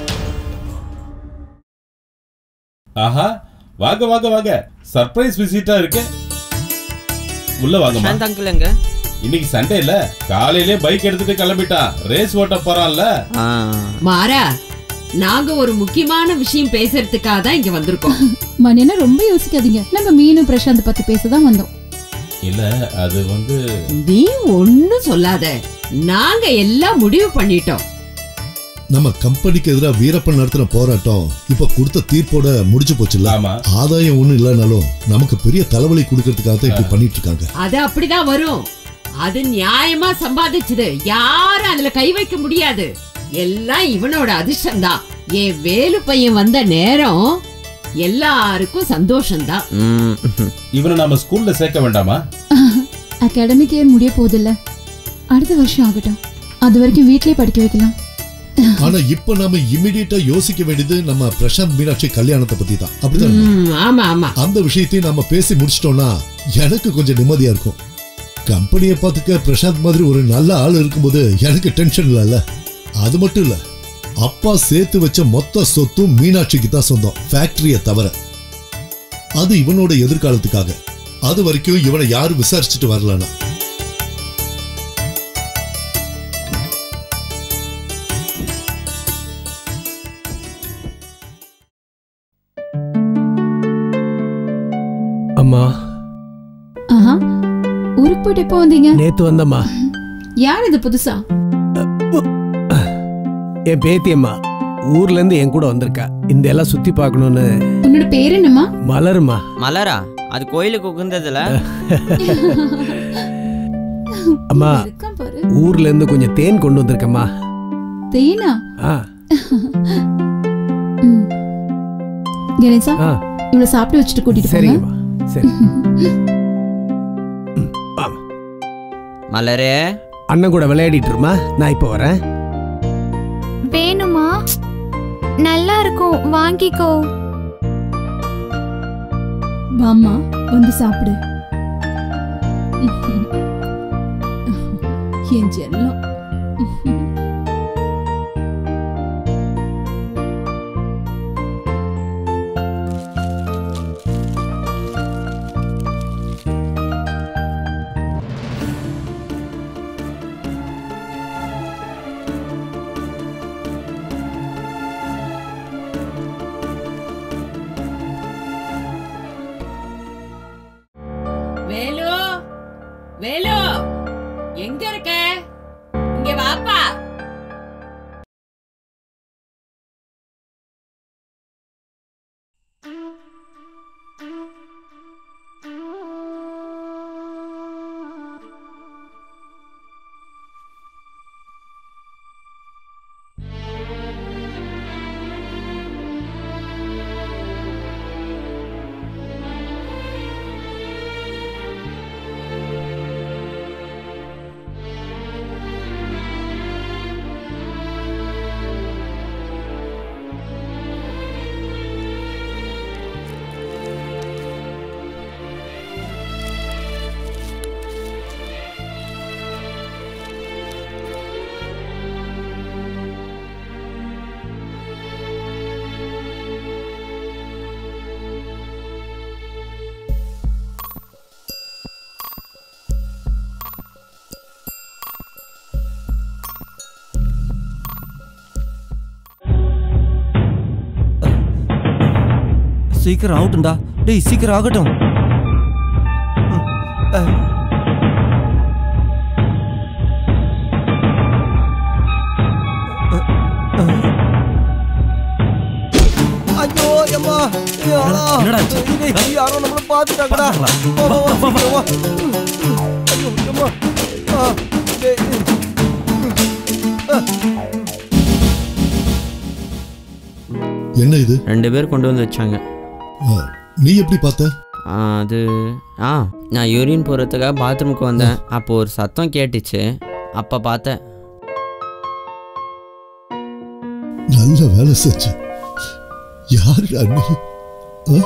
ஆஹா வாங்க வாங்க வாங்க சர்ப்ரைஸ் விசிட்டா இருக்கு உள்ள வாங்கம்மா சாந்த் அங்கிள் எங்க இன்னைக்கு சண்டே இல்ல காலையிலே பைக் எடுத்துட்டு கிளம்பிட்டான் ரேஸ் ஓட்ட போறான்ல மாறா நாங்க ஒரு முக்கியமான விஷயம் பேசுறதுக்காக தான் இங்க வந்திருக்கோம் மணியனா ரொம்ப யோசிக்காதீங்க நம்ம மீனு பிரசாந்த் பத்தி பேச தான் வந்தோம் இல்ல அது வந்து நீ ஒண்ணும் சொல்லாத நாங்க எல்லாம் முடிவு பண்ணிட்டோம் நம்ம கம்பெனிக்கு எதிராக வீரப்பன் நடத்தின போராட்டம் இப்ப கொடுத்த தீர்ப்போட முடிஞ்சு போச்சுல்ல ஆதாயம் ஒண்ணும் இல்லைனாலும் நமக்கு பெரிய தலைவலி கொடுக்கறதுக்காக தான் இப்படி பண்ணிட்டு இருக்காங்க அது அப்படிதான் வரும் அது நியாயமா சம்பாதிச்சது யாரும் அதுல கை வைக்க முடியாது எல்லாம் இவனோட அதிர்ஷ்டம் தான் என் வேலு பையன் வந்த நேரம் எல்லாருக்கும் சந்தோஷம்தான் இவனை நாம ஸ்கூல்ல சேர்க்க வேண்டாமா அகாடமிக் இயர் முடிய போதில்ல அடுத்த வருஷம் ஆகட்டும் அது வரைக்கும் வீட்லயே படிக்க வைக்கலாம் ஆனா இப்ப நாம இமிடியேட்டா யோசிக்க வேண்டியது நம்ம பிரசாந்த் மீனாட்சி கல்யாணத்தை பத்தி தான் ம், அப்படிதான் ஆமா ஆமா அந்த விஷயத்தையும் நாம பேசி முடிச்சிட்டோம்னா எனக்கு கொஞ்சம் நிம்மதியா இருக்கும் கம்பெனியை பார்த்துக்க பிரசாந்த் மாதிரி ஒரு நல்ல ஆள் இருக்கும்போது எனக்கு டென்ஷன் இல்லைல்ல அது மட்டும் இல்ல அப்பா சேர்த்து வச்ச மொத்த சொத்தும் மீனாட்சிக்கு தான் சொந்தம் ஃபேக்டரியை தவிர அது இவனோட எதிர்காலத்துக்காக அது வரைக்கும் இவனை யாரும் விசாரிச்சுட்டு வரலனா அம்மா ஆஹா ஊருக்கு போயிட்டு எப்போ வந்தீங்க நேத்து வந்தம்மா யார் இது புதுசா என் பேத்தி அம்மா ஊர்ல இருந்து என் கூட வந்திருக்கா இந்த எல்லாம் சுத்தி பார்க்கணும்னு உன்னோட பேர் என்னம்மா மலருமா மலரா அது கோயிலுக்கு உகுந்ததுல அம்மா ஊர்ல இருந்து கொஞ்சம் தேன் கொண்டு வந்திருக்கம்மா தேனா ஆ ம். கணேசா ஆ. இவளை சாப்பிட்டு வச்சுட்டு கூட்டிட்டு போங்க சரிங்கம்மா சரி மலரே அண்ணன் கூட விளையாடிட்டு இருமா நான் இப்போ வரேன் வேணுமா நல்லா இருக்கும் வாங்கிக்கோ வாம்மா வந்து சாப்பிடு என் ஜெல்லம் வேலு வேலு எங்க இருக்க இங்க வாப்பா சீக்கிரம் ஆகட்டும்டா டேய் சீக்கிரம் ஆகட்டும் ஐயோ அம்மா என்னடா யாரோ நம்மள பாத்துட்டாங்கடா வா, வா, வா, சீக்கிரம் வா. ஐயோ அம்மா ஆ, டேய். ஆ. என்ன இது ரெண்டு பேர் கொண்டு வந்து வச்சாங்க நீ எப்படி பார்த்த ஆ, அது ஆ நான் யூரின் போகிறதுக்காக பாத்ரூமுக்கு வந்தேன் அப்போ ஒரு சத்தம் கேட்டுச்சு அப்போ பார்த்தேன் நல்ல வேலை செஞ்ச யாருடா நீ ஆ?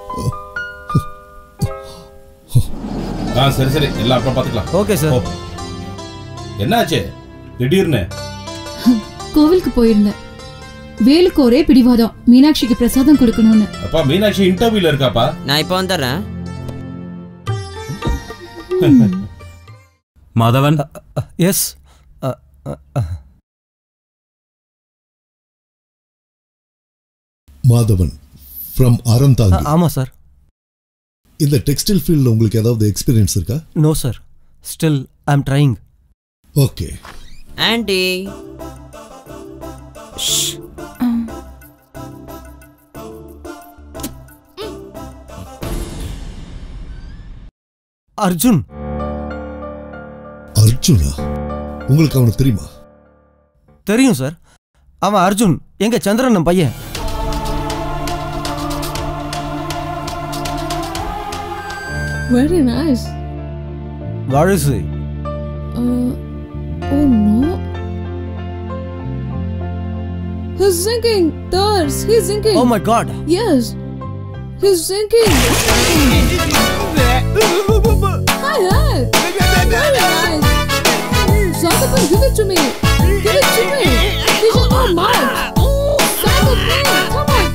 ஆ சரி சரி எல்லாம் அப்புறம் பாத்துக்கலாம் ஓகே சார் என்னாச்சு திடீர்னு கோவிலுக்கு போயிருந்தேன் வேலுக்கு ஒரே பிடிவாதம் மீனாட்சிக்கு பிரசாதம் கொடுக்கணும்னு அப்பா மீனாட்சி இன்டர்வியூல இருக்காப்பா நான் இப்போ வந்துடுறேன் மாதவன் எஸ் மாதவன் ஃப்ரம் அறந்தாங்கி ஆமாம் சார் இந்த டெக்ஸ்டைல் ஃபீல்டில் உங்களுக்கு ஏதாவது எக்ஸ்பீரியன்ஸ் இருக்கா no sir still I am trying okay aunty Arjun Arjuna உங்களுக்கு அவனுக்கு தெரியுமா தெரியும் சார் அவன் அர்ஜுன் எங்க சந்திரன் பையன் Very nice. Where is he? Uh, oh no. He's sinking. Thurs. He's sinking. Oh my god. Yes. He's sinking. hi, hi. Very nice. Zagapan, give it to me. Give it to me. He should oh my. Zagapan, come on,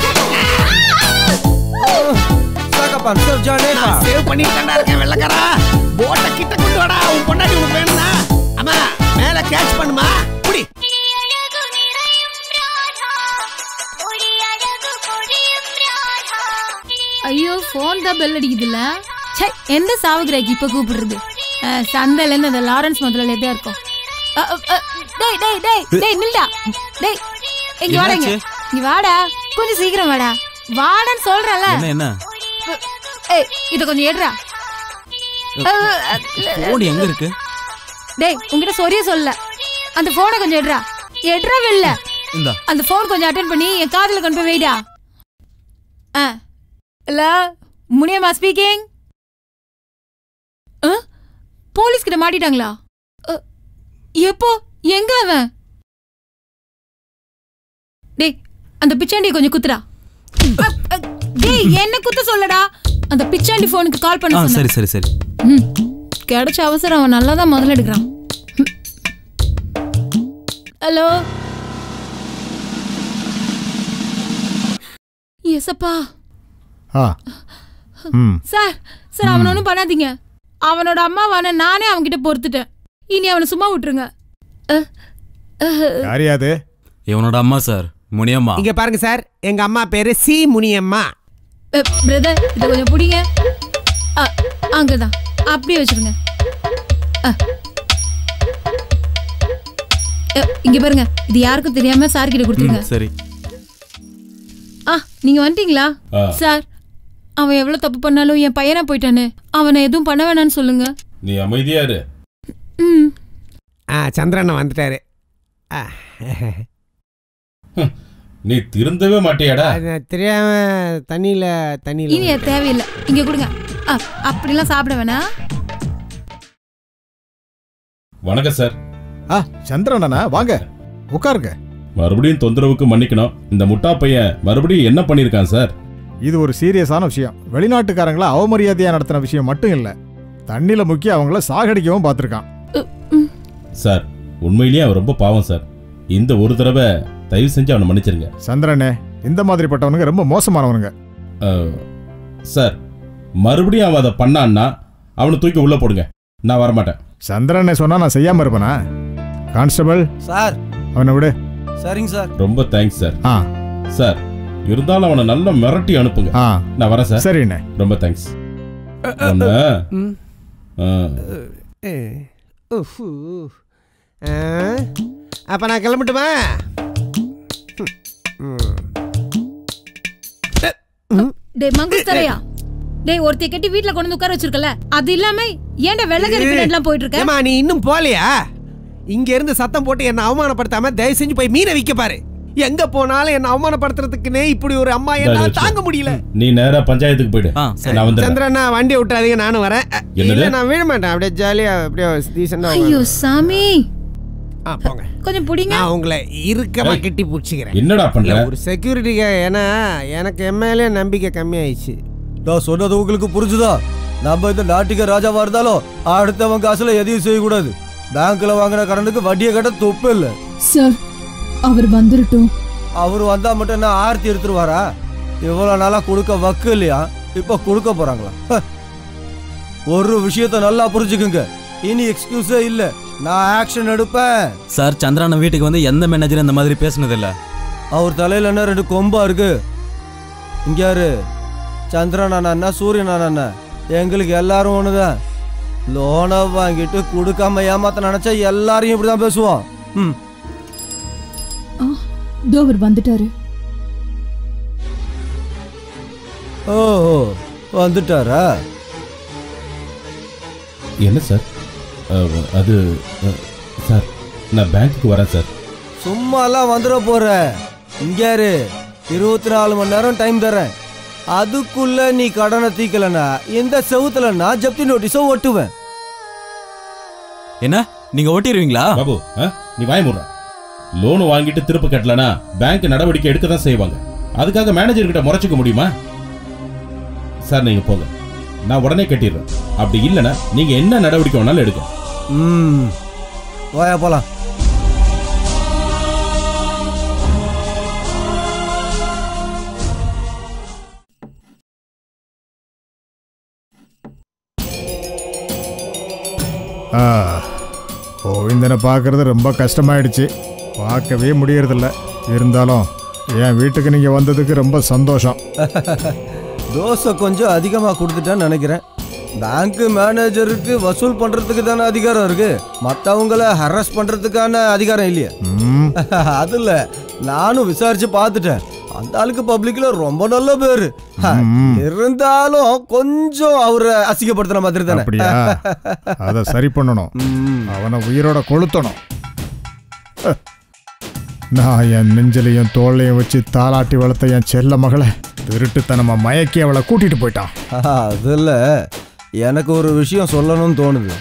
சாகப்பான் சார் ஜானேகா சேவ் பண்ணிட்டு இருக்கேன் வெள்ளக்காரா போட்ட கிட்ட கொண்டு வாடா உன் பொண்டாட்டி உனக்கு வேணும்னா அம்மா மேல கேட்ச் பண்ணுமா புடி ஐயோ ஃபோன் தான் பெல் அடிக்குதுல்ல ச்சே எந்த சாவுகிராக்கி இப்போ கூப்பிடுறது அஹ், சந்தையிலேருந்து அந்த லாரன்ஸ் முதலாளியதே இருக்கும் அ, அ, அ, டேய் டேய் டேய் டேய் நில்டா டேய் இங்க வாடங்க என்னாச்சு? இங்க வாடா கொஞ்சம் சீக்கிரம் வாடா வாடான்னு சொல்றல என்ன என்ன ஏய் இத கொஞ்சம் எடுறா போன் எங்க இருக்கு டேய் உன்கிட்ட சொரிய சொல்ல அந்த போனை கொஞ்சம் எடுறா எடுறா வெளில இந்தா அந்த ஃபோன் கொஞ்சம் அட்டன் பண்ணி என் காதுல கொண்டு போய் வைடா ஆ இல்ல முனியம்மா ஸ்பீக்கிங் போலீஸ் கிட்ட மாட்டிட்டாங்களா அ, எப்போ எங்க அவன் டேய் அந்த பிச்சாண்டியை கொஞ்சம் குத்துடா அ, அ, டேய் என்ன குத்த சொல்லடா அந்த பிச்சாண்டி ஃபோனுக்கு கால் ஆ பண்ண சரி சொன்னேன் சரி சரி ம், கிடைச்ச அவசரம் அவன் நல்லா தான் முதல்ல எடுக்கிறான் ஹலோ எசப்பா ஆ ம் சார் சார் அவனை ஒன்றும் பண்ணாதீங்க அவனோட அம்மாவான நானே அவன்கிட்ட பொறுத்துட்டேன் இனி அவனை சும்மா விட்டுருங்க அஹ், அஹ், யாரையாது இவனோட அம்மா சார் முனியம்மா இங்க பாருங்க சார் எங்க அம்மா பேரு சி முனியம்மா அஹ், பிரதர் இதை கொஞ்சம் பிடிங்க அஹ், அங்கதான் அப்படியே வச்சிருங்க அஹ். அஹ், இங்க பாருங்க இது யாருக்கும் தெரியாம சார் கிட்ட கொடுத்துருங்க சரி ஆ நீங்க வந்துட்டீங்களா ஆ. சார் அவன் எவ்வளவு தப்பு பண்ணாலும் என் பையனா போயிட்டானே அவனை எதுவும் பண்ண வேணாம்னு சொல்லுங்க நீ அமைதியா இரு ம் ஆ சந்திரண்ணன் வந்துட்டாரு ஆ, நீ திருந்தவே மாட்டியாடா அது தெரியாம தண்ணியில தண்ணியில இனி அது தேவையில்லை இங்க கொடுங்க ஆ, அப்படிலாம் சாப்பிட வேணாம் வணக்கம் சார் ஆ சந்திரனா வாங்க உட்காருங்க மறுபடியும் தொந்தரவுக்கு மன்னிக்கணும் இந்த முட்டா பையன் மறுபடியும் என்ன பண்ணியிருக்கான் சார் இது ஒரு சீரியஸான விஷயம் வெளிநாட்டுக்காரங்கள அவமரியாதையா நடத்தின விஷயம் மட்டும் இல்ல தண்ணியில முக்கி அவங்கள சாகடிக்கவும் பார்த்திருக்கான் சார் உண்மையிலேயே அவன் ரொம்ப பாவம் சார் இந்த ஒரு தடவை தயவு செஞ்சு அவனை மன்னிச்சிருங்க சந்திரனே இந்த மாதிரிப்பட்டவனுங்க ரொம்ப மோசமானவனுங்க அஹ், சார் மறுபடியும் அவன் அதை பண்ணான்னா அவனை தூக்கி உள்ள போடுங்க நான் வரமாட்டேன் சந்திரனை சொன்னா நான் செய்யாம இருப்பேனா கான்ஸ்டபிள் சார் அவனை விடு சரிங்க சார் ரொம்ப தேங்க்ஸ் சார் ஆ சார் இருந்தாலும் அவனை நல்லா மிரட்டி அனுப்புங்க ஆ நான் வரேன் சார் சரிண்ணே ரொம்ப தேங்க்ஸ் ஒன்று ம். ஏ, உஃப்பு. ஆ, அப்ப நான் கிளம்பட்டுமா ம். டேய் மங்குஸ் தரையா டேய் ஒருத்தைய கட்டி வீட்ல கொண்டு வந்து உட்கார வச்சிருக்கல அது இல்லாம ஏன்டா வெள்ளக்கறி பின்னாடிலாம் போயிட்டு இருக்க ஏம்மா நீ இன்னும் போலையா இங்க இருந்து சத்தம் போட்டு என்ன அவமானப்படுத்தாம தயவு செஞ்சு போய் மீனை விக்க பாரு எங்க போனாலும் என்ன அவமானப்படுத்துறதுக்குன்னே இப்படி ஒரு அம்மா என்னால தாங்க முடியல நீ நேரா பஞ்சாயத்துக்கு போயிடு நான் வந்துடுறேன் சந்திரண்ணா வண்டி விட்டுறாதீங்க நானும் வரேன் அ, என்னது? இல்ல நான் விழ மாட்டேன் அப்படியே ஜாலியா அப்படியே டீசெண்டா ஐயோ சாமி ஆ போங்க கொஞ்சம் புடிங்க நான் உங்களை இறுக்கமா கட்டி பிடிச்சிக்கிறேன் என்னடா பண்ற? இல்ல, ஒரு செக்யூரிட்டிக்காக ஏன்னா எனக்கு எம்எல்ஏ நம்பிக்கை கம்மியாயிடுச்சு நான் சொன்னது உங்களுக்கு புரிஞ்சுதா நம்ம இந்த நாட்டுக்கு ராஜாவா இருந்தாலும் அடுத்தவன் காசுல எதையும் செய்யக்கூடாது பேங்க்ல வாங்கின கடனுக்கு வட்டியை கட்ட தொப்பு இல்ல சார் அவர் வந்துருட்டும் அவர் வந்தா மட்டும் என்ன ஆர்த்தி எடுத்துருவாரா இவ்வளவு நாளா கொடுக்க வக்கு இல்லையா இப்ப கொடுக்க போறாங்களா ஹ. ஒரு விஷயத்த நல்லா புரிஞ்சுக்குங்க இனி எக்ஸ்கியூஸே இல்ல நான் ஆக்ஷன் எடுப்பேன் சார் சந்திரான வீட்டுக்கு வந்து எந்த மேனேஜரும் இந்த மாதிரி பேசுனதில்ல அவர் தலையில என்ன ரெண்டு கொம்பா இருக்கு இங்க யாரு சந்திரன் அண்ணா சூரியன் அண்ணா எங்களுக்கு எல்லாரும் ஒண்ணுதான் லோனை வாங்கிட்டு கொடுக்காம ஏமாத்த நினைச்சா எல்லாரையும் இப்படிதான் பேசுவோம் ம் இதோ அவர் வந்துட்டாரு ஓ ஓ, வந்துட்டாரா என்ன சார் அஹ், அது அஹ், சார் நான் பேங்க்குக்கு வரேன் சார் சும்மாலாம் வந்துட போற இங்க யாரு இருபத்தி நாலு மணி நேரம் டைம் தரேன் அதுக்குள்ள நீ கடனை தீக்கலனா இந்த செவுத்துல நான் ஜப்தி நோட்டீஸை ஒட்டுவேன் என்ன நீங்க ஓட்டிடுவீங்களா பாபு ஆ? நீ வாய முடுற லோன் வாங்கிட்டு திருப்ப கட்டலனா பேங்க் நடவடிக்கை எடுக்க தான் செய்வாங்க அதுக்காக மேனேஜர் கிட்ட முறைச்சிக்க முடியுமா சார் நீங்க போங்க நான் உடனே கட்டிடுறேன் அப்படி இல்லைன்னா நீங்க என்ன நடவடிக்கை வேணாலும் எடுங்க ம் வாயா போலாம் ஆ கோவிந்தனை பார்க்கறது ரொம்ப கஷ்டமாயிடுச்சு பார்க்கவே முடியறதில்ல இருந்தாலும் என் வீட்டுக்கு நீங்கள் வந்ததுக்கு ரொம்ப சந்தோஷம் தோசை கொஞ்சம் அதிகமாக கொடுத்துட்டேன்னு நினைக்கிறேன் பேங்க் மேனேஜருக்கு வசூல் பண்றதுக்கு தானே அதிகாரம் இருக்கு மற்றவங்கள ஹராஸ் பண்றதுக்கான அதிகாரம் இல்லையா அது இல்ல நானும் விசாரிச்சு பார்த்துட்டேன் அந்த ஆளுக்கு பப்ளிக்ல ரொம்ப நல்ல பேரு ஹ, இருந்தாலும் கொஞ்சம் அவரை அசிங்கப்படுத்துற மாதிரி தானே அப்படியா அதை சரி பண்ணணும் அவனை உயிரோட கொளுத்தணும் அஹ். நான் என் நெஞ்சிலையும் தோளையும் வச்சு தாளாட்டி வளர்த்த என் செல்ல மகளை திருட்டுத்தனமா மயக்கி அவளை கூட்டிட்டு போயிட்டான் அதில் எனக்கு ஒரு விஷயம் சொல்லணும்னு தோணுது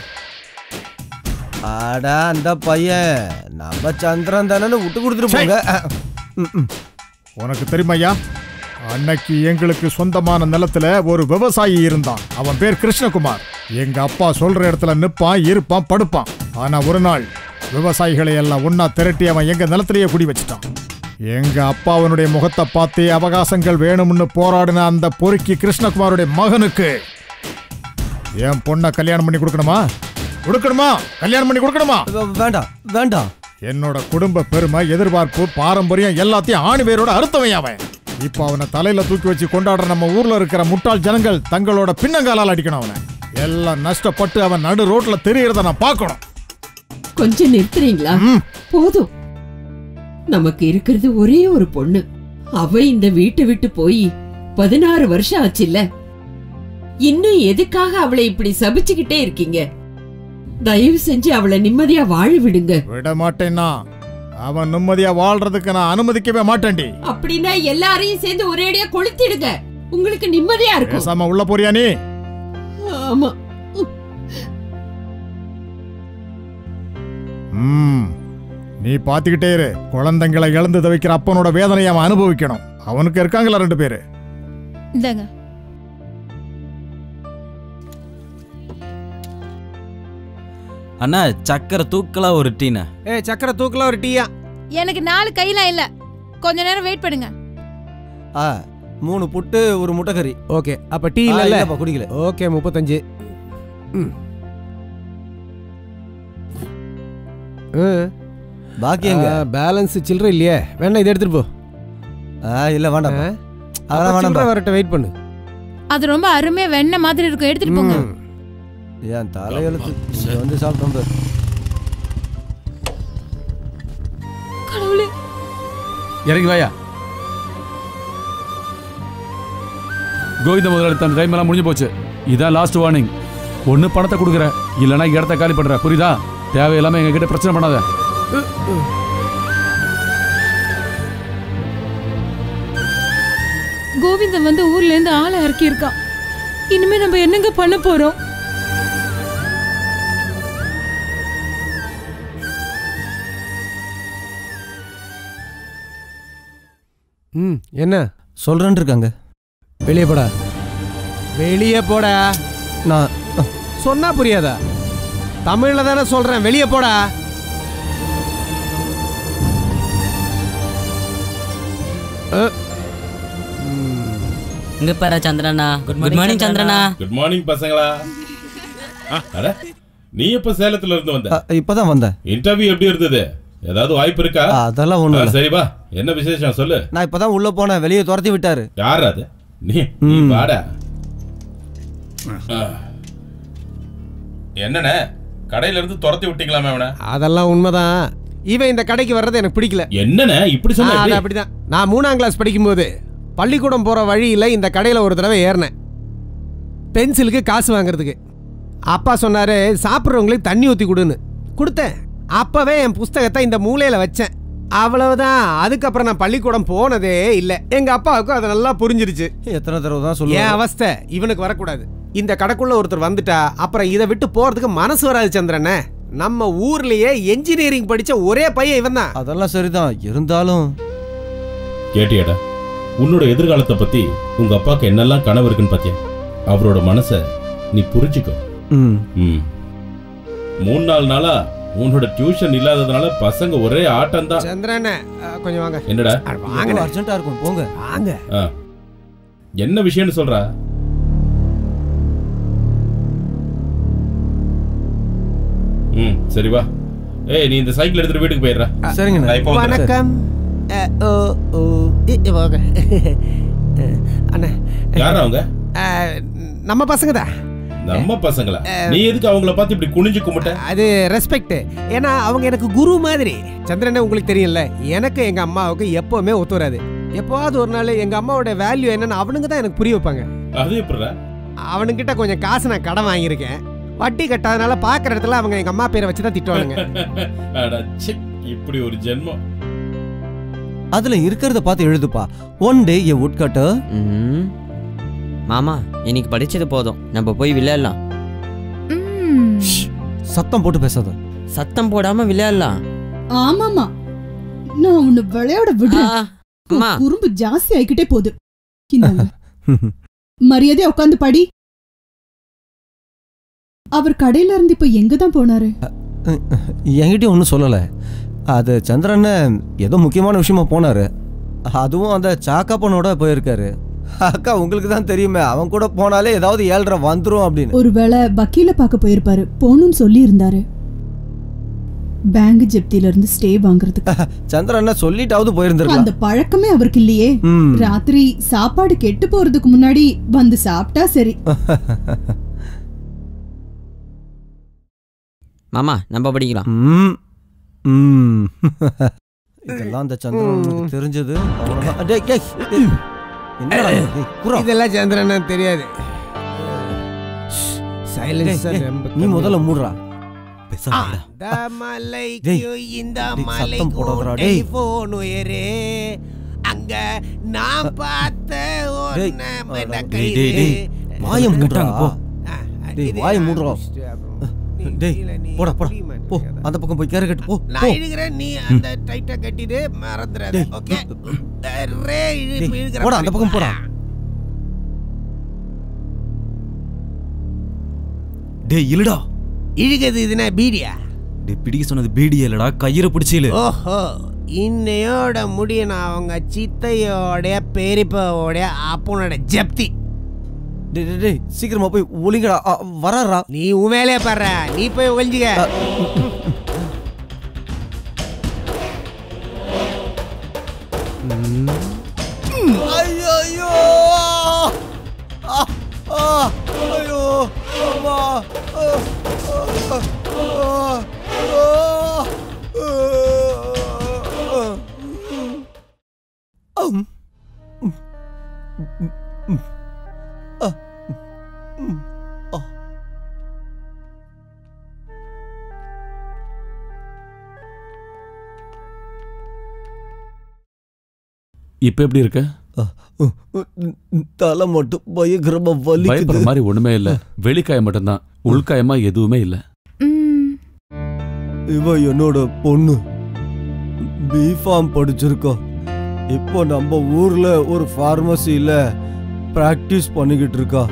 ஆடா அந்த பையன் நம்ம சந்திரன் தானே விட்டு கொடுத்துட்டு போங்க ம், ம். உனக்கு தெரியுமையா அன்னைக்கு எங்களுக்கு சொந்தமான நிலத்துல ஒரு விவசாயி இருந்தான் அவன் பேர் கிருஷ்ணகுமார் எங்க அப்பா சொல்ற இடத்துல நிப்பான் இருப்பான் படுப்பான் ஆனா ஒரு நாள் விவசாயிகளை எல்லாம் ஒன்னா திரட்டி அவன் எங்க நிலத்திலேயே குடி வச்சிட்டான் எங்க அப்பாவனுடைய முகத்தை பார்த்து அவகாசங்கள் வேணும்னு போராடின அந்த பொறுக்கி கிருஷ்ணகுமாருடைய மகனுக்கு என் பொண்ணை கல்யாணம் பண்ணி கொடுக்கணுமா கொடுக்கணுமா கல்யாணம் பண்ணி கொடுக்கணுமா வேண்டாம் வேண்டாம் என்னோட குடும்ப பெருமை எதிர்பார்ப்பு பாரம்பரியம் எல்லாத்தையும் ஆணி வேரோட அறுத்தவன் அவன் இப்போ அவனை தலையில தூக்கி வச்சு கொண்டாடுற நம்ம ஊர்ல இருக்கிற முட்டாள் ஜனங்கள் தங்களோட பின்னங்காலால் அடிக்கணும் அவனை எல்லாம் நஷ்டப்பட்டு அவன் நடு ரோட்ல தெரியறத நான் பார்க்கணும் கொஞ்சம் நிறுத்துறீங்களா போதும் நமக்கு இருக்கிறது ஒரே ஒரு பொண்ணு அவ இந்த வீட்டை விட்டு போய் பதினாறு வருஷம் ஆச்சுல்ல இன்னும் எதுக்காக அவளை இப்படி சபிச்சுக்கிட்டே இருக்கீங்க தயவு செஞ்சு அவளை நிம்மதியா வாழ விடுங்க விட மாட்டேன்னா அவன் நிம்மதியா வாழ்றதுக்கு நான் அனுமதிக்கவே மாட்டேன்டி அப்படின்னா எல்லாரையும் சேர்ந்து ஒரேடியா கொளுத்திடுங்க உங்களுக்கு நிம்மதியா இருக்கும் பேசாம உள்ள போறியா நீ ஆமா ம் நீ பாத்துக்கிட்டே இரு குழந்தைங்களை இழந்து தவிக்கிற அப்பனோட வேதனையை அவன் அனுபவிக்கணும் அவனுக்கு இருக்காங்களா ரெண்டு பேரு இந்தாங்க அண்ணா சக்கரை தூக்கலா ஒரு டீன ஏ சக்கரை தூக்கல ஒரு டீயா எனக்கு நாலு கையில இல்ல கொஞ்ச நேரம் வெயிட் பண்ணுங்க ஆ மூணு புட்டு ஒரு முட்டைக்கறி ஓகே அப்ப டீ ஆ, இல்ல இல்லப்பா, குடிக்கல ஓகே முப்பத்தஞ்சு ம். ம். பாக்கி எங்க? ஆ, பேலன்ஸ் சில்லற இல்லையே வேணா இதை எடுத்துட்டு போ ஆ இல்ல வேண்டாம் ஆ? அதெல்லாம் அப்ப சில்லறை வேணாம் வரட்ட வெயிட் பண்ணு அது ரொம்ப அருமையா வெண்ணெய் மாதிரி இருக்கும் எடுத்துட்டு போங்க என் தலையெழுத்து இங்க வந்து சாப்பிட்டோம் பாரு. கடவுளே இறங்கி வாயா கோவிந்த முதலாளி தன் டைம் எல்லாம் முடிஞ்சு போச்சு இதான் லாஸ்ட் வார்னிங் ஒன்று பணத்தை கொடுக்குற இல்லைன்னா இடத்த காலி பண்ற புரியுதா தேவையில்லாம எங்க கிட்ட பிரச்சனை பண்ணாத கோவிந்தன் வந்து ஊர்ல இருந்து ஆளை இறக்கி இருக்கான் இனிமே நம்ம என்னங்க பண்ண போறோம் ம் என்ன சொல்றேன்னு இருக்காங்க வெளியே போடா வெளியே போடா நான் சொன்னா புரியாதா தமிழ்ல தானே சொல்றேன் வெளியே போடா இங்க பாரு சந்திரனா குட் மார்னிங் சந்திரனா குட் மார்னிங் பசங்களா அட நீ எப்ப சேலத்துல இருந்து வந்த இப்பதான் வந்தேன் இன்டர்வியூ எப்படி இருந்தது ஏதாவது வாய்ப்பு இருக்கா அதெல்லாம் ஒண்ணும் ஆ, இல்ல. சரி வா என்ன விசேஷம் சொல்லு நான் இப்பதான் உள்ள போனேன் வெளியே துரத்தி விட்டாரு யார் அது நீ நீ வாடா ஆ. என்னண்ணே கடையில இருந்து துரத்தி விட்டீங்களாமே அவனை அதெல்லாம் உண்மைதான் இவன் இந்த கடைக்கு வர்றது எனக்கு பிடிக்கல என்னண்ணே இப்படி சொன்னா ஆ, அது எப்படி? அப்படிதான் நான் மூணாம் கிளாஸ் படிக்கும்போது பள்ளிக்கூடம் போற வழியில இந்த கடையில ஒரு தடவை ஏறினேன் பென்சிலுக்கு காசு வாங்குறதுக்கு அப்பா சொன்னாரு சாப்பிட்றவங்களுக்கு தண்ணி ஊற்றி கொடுன்னு கொடுத்தேன் அப்பவே என் புஸ்தகத்தை இந்த மூலையில வச்சேன் அவ்வளவுதான் அதுக்கப்புறம் நான் பள்ளிக்கூடம் போனதே இல்லை எங்க அப்பாவுக்கும் அது நல்லா புரிஞ்சிருச்சு எத்தனை தடவை தான் என் சொல்லுவேன் அவஸ்தை இவனுக்கு வரக்கூடாது இந்த கடைக்குள்ள ஒருத்தர் வந்துட்டா அப்புறம் இதை விட்டு போறதுக்கு மனசு வராது சந்திரனே நம்ம ஊர்லயே என்ஜினியரிங் படிச்ச ஒரே பையன் இவன் தான் அதெல்லாம் சரிதான் இருந்தாலும் கேட்டியாடா உன்னோட எதிர்காலத்தை பத்தி உங்க அப்பாக்கு என்னெல்லாம் கனவு இருக்குன்னு பாத்தியா அவரோட மனசை நீ புரிஞ்சுக்கோ ம் ம் மூணு நாலு நாளா உன்னோட டியூஷன் இல்லாததுனால பசங்க ஒரே ஆட்டம் தான் சந்திரனே அஹ், கொஞ்சம் வாங்க என்னடா வாங்க அர்ஜென்ட்டா இருக்கும் போங்க வாங்க ஆ. என்ன விஷயம்னு சொல்றா ம் சரி வா ஏய் நீ இந்த சைக்கிள் எடுத்துட்டு வீட்டுக்கு போயிடுற சரிங்கண்ணா. நான் இப்போ வந்துடுறேன். வணக்கம் அஹ், ஓ ஓ இ, இ, வாங்க அஹ், அண்ணா யாரா அவங்க அஹ், நம்ம பசங்க தான் நம்ம பசங்களா நீ எதுக்கு அவங்கள பார்த்து இப்படி குனிஞ்சு கும்பிட்ட அது ரெஸ்பெக்ட் ஏன்னா அவங்க எனக்கு குரு மாதிரி சந்திரனே உங்களுக்கு தெரியும்ல எனக்கு எங்க அம்மாவுக்கு எப்பவுமே ஒத்து வராது எப்போவாவது ஒரு நாள் எங்க அம்மாவோட வேல்யூ என்னன்னு அவனுங்க தான் எனக்கு புரிய வைப்பாங்க அது எப்படிடா அவனுங்கிட்ட கொஞ்சம் காசு நான் கடன் வாங்கியிருக்கேன் வட்டி கட்டாதனால பார்க்குற இடத்துல அவங்க எங்க அம்மா பேரை வச்சு தான் திட்டுவானுங்க அட, ச்சீ, இப்படி ஒரு ஜென்மம் அதுல இருக்கிறத பார்த்து எழுதுப்பா one day a wood cutter ம். மாமா இன்னைக்கு படிச்சது போதும் நம்ம போய் விளையாடலாம் சத்தம் போட்டு பேசாத சத்தம் போடாம விளையாடலாம் ஆமாமா நான் உன்னை விளையாட விடுறேன் அம்மா. உன் குறும்பு ஜாஸ்தி ஆயிக்கிட்டே போகுது இந்தாங்க மரியாதையா உட்காந்து படி அவர் கடையில இருந்து இப்ப எங்க தான் போனாரு என்கிட்டயும் ஒன்றும் சொல்லலை அது சந்திரன் ஏதோ முக்கியமான விஷயமா போனாரு அதுவும் அந்த சாக்காப்பனோட போயிருக்காரு அக்கா உங்களுக்கு தான் தெரியுமே அவன் கூட போனாலே ஏதாவது ஏழ்ரை வந்துரும் அப்படின்னு ஒருவேளை வக்கீல பார்க்க போயிருப்பாரு போகணும்னு சொல்லி இருந்தாரு பேங்க் ஜப்தியில இருந்து ஸ்டே வாங்குறதுக்கு சந்திரன் சொல்லிட்டாவது போயிருந்திருக்கலாம் அந்த பழக்கமே அவருக்கு இல்லையே ம். ராத்திரி சாப்பாடு கெட்டு போறதுக்கு முன்னாடி வந்து சாப்பிட்டா சரி மாமா நம்ம படிக்கலாம் ம் ம் இதெல்லாம் அந்த சந்திரனுக்கு தெரிஞ்சது அவ்வளவுதான். டேய், டேய், டேய். என்னடா இது? டேய், குர்ரா. இதெல்லாம் சந்திரன் தெரியாது சைலன்ஸ் டேய், டேய், நீ முதல்ல மூடுறா அந்த மலைக்கு டேய், இந்த டேய், சத்தம் மலைக்கு போடாதடா, டேய். டெலிஃபோன் உயரே அங்க நான் பார்த்த டேய், ஒன்ன அட, மன டேய், டேய், டேய். வாயை மூடுறா போ டேய் வாயை மூடுறா டேய் போடா போடா போ அந்த பக்கம் போய் கேர கட்டு போ போ. நான் இழுக்கிறேன் நீ அந்த டைட்டா கட்டிட்டு மறந்துடாத டேய், ஓகே ரே இழுப்பு டேய், இழுக்கிற போடா மாதிரி அந்த பக்கம் போடா டேய் இழுடா இழுக்கிறது இதுனா பீடியா டேய் பிடிக்க சொன்னது பீடி இல்லடா கயிறை பிடிச்சி இழு ஓஹோ இன்னையோட முடிய நான் அவங்க சித்தையோடைய பெரியப்பாவோடைய அப்பனோட ஜப்தி டேய் டேய், டேய் சீக்கிரமா போய் ஒளிங்கடா அ, வராரா நீ உன் வேலையை பாடுற நீ போய் ஒழிஞ்சுக்க ஐயோ ஐயோ அம்மா இப்போ எப்படி இருக்க தலை மட்டும் பயங்கரமா பயப்படுற வலிக்குது மாதிரி ஒண்ணுமே இல்ல வெளிக்காயம் மட்டும்தான் உள்காயமா எதுவுமே இல்ல இவ என்னோட பொண்ணு பிஃபார்ம் படிச்சிருக்கா இப்போ நம்ம ஊர்ல ஒரு ஃபார்மசியில பிராக்டிஸ் பண்ணிக்கிட்டு இருக்கா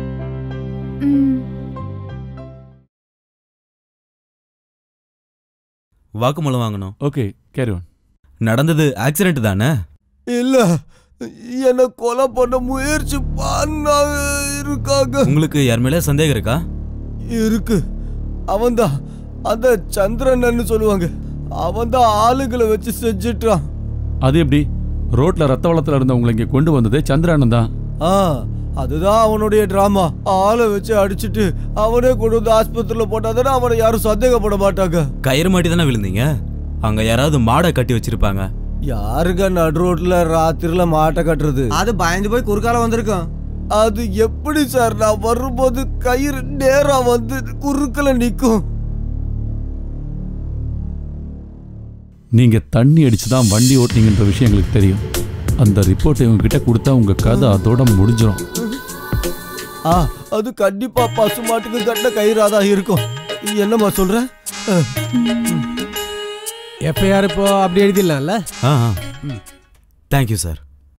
வாக்குமூலம் வாங்கணும் ஓகே கேரி ஒன் நடந்தது ஆக்சிடென்ட் தானே இல்ல என்ன கொலை பண்ண முயற்சி பண்ண இருக்காங்க உங்களுக்கு யார் மேலே சந்தேகம் இருக்கா இருக்கு அவன்தான் அந்த சந்திரன்னு சொல்லுவாங்க அவன்தான் ஆளுகளை வச்சு செஞ்சிட்டான் அது எப்படி ரோட்ல ரத்த வளத்துல இருந்தவங்களை இங்க கொண்டு வந்ததே சந்திரானன் தான் ஆ அதுதான் அவனுடைய டிராமா ஆளை வச்சு அடிச்சிட்டு அவனே கொண்டு வந்து ஆஸ்பத்திரியில போட்டாதானே அவனை யாரும் சந்தேகப்பட மாட்டாங்க கயிறு மாட்டி தானே விழுந்தீங்க அங்க யாராவது மாடை கட்டி வச்சிருப்பாங்க யாருங்க நடு ரோட்ல ராத்திரில மாட்டை கட்டுறது அது பயந்து போய் குறுக்கால வந்திருக்கும் அது எப்படி சார் நான் வரும்போது கயிறு நேரா வந்து குறுக்கல நிக்கும் நீங்க தண்ணி அடிச்சு தான் வண்டி ஓட்டுனீங்கன்ற விஷயம் எங்களுக்கு தெரியும் அந்த ரிப்போர்ட்டை இவங்க கிட்ட கொடுத்தா உங்க கதை அதோட முடிஞ்சிடும் ஆ அது கண்டிப்பா பசு மாட்டுக்கு கட்ட கயிறாதான் இருக்கும் என்னம்மா சொல்ற அஹ். எஃப்ஐஆர் இப்போ அப்படி எழுதிடலாம்ல ஆ தேங்க்யூ சார்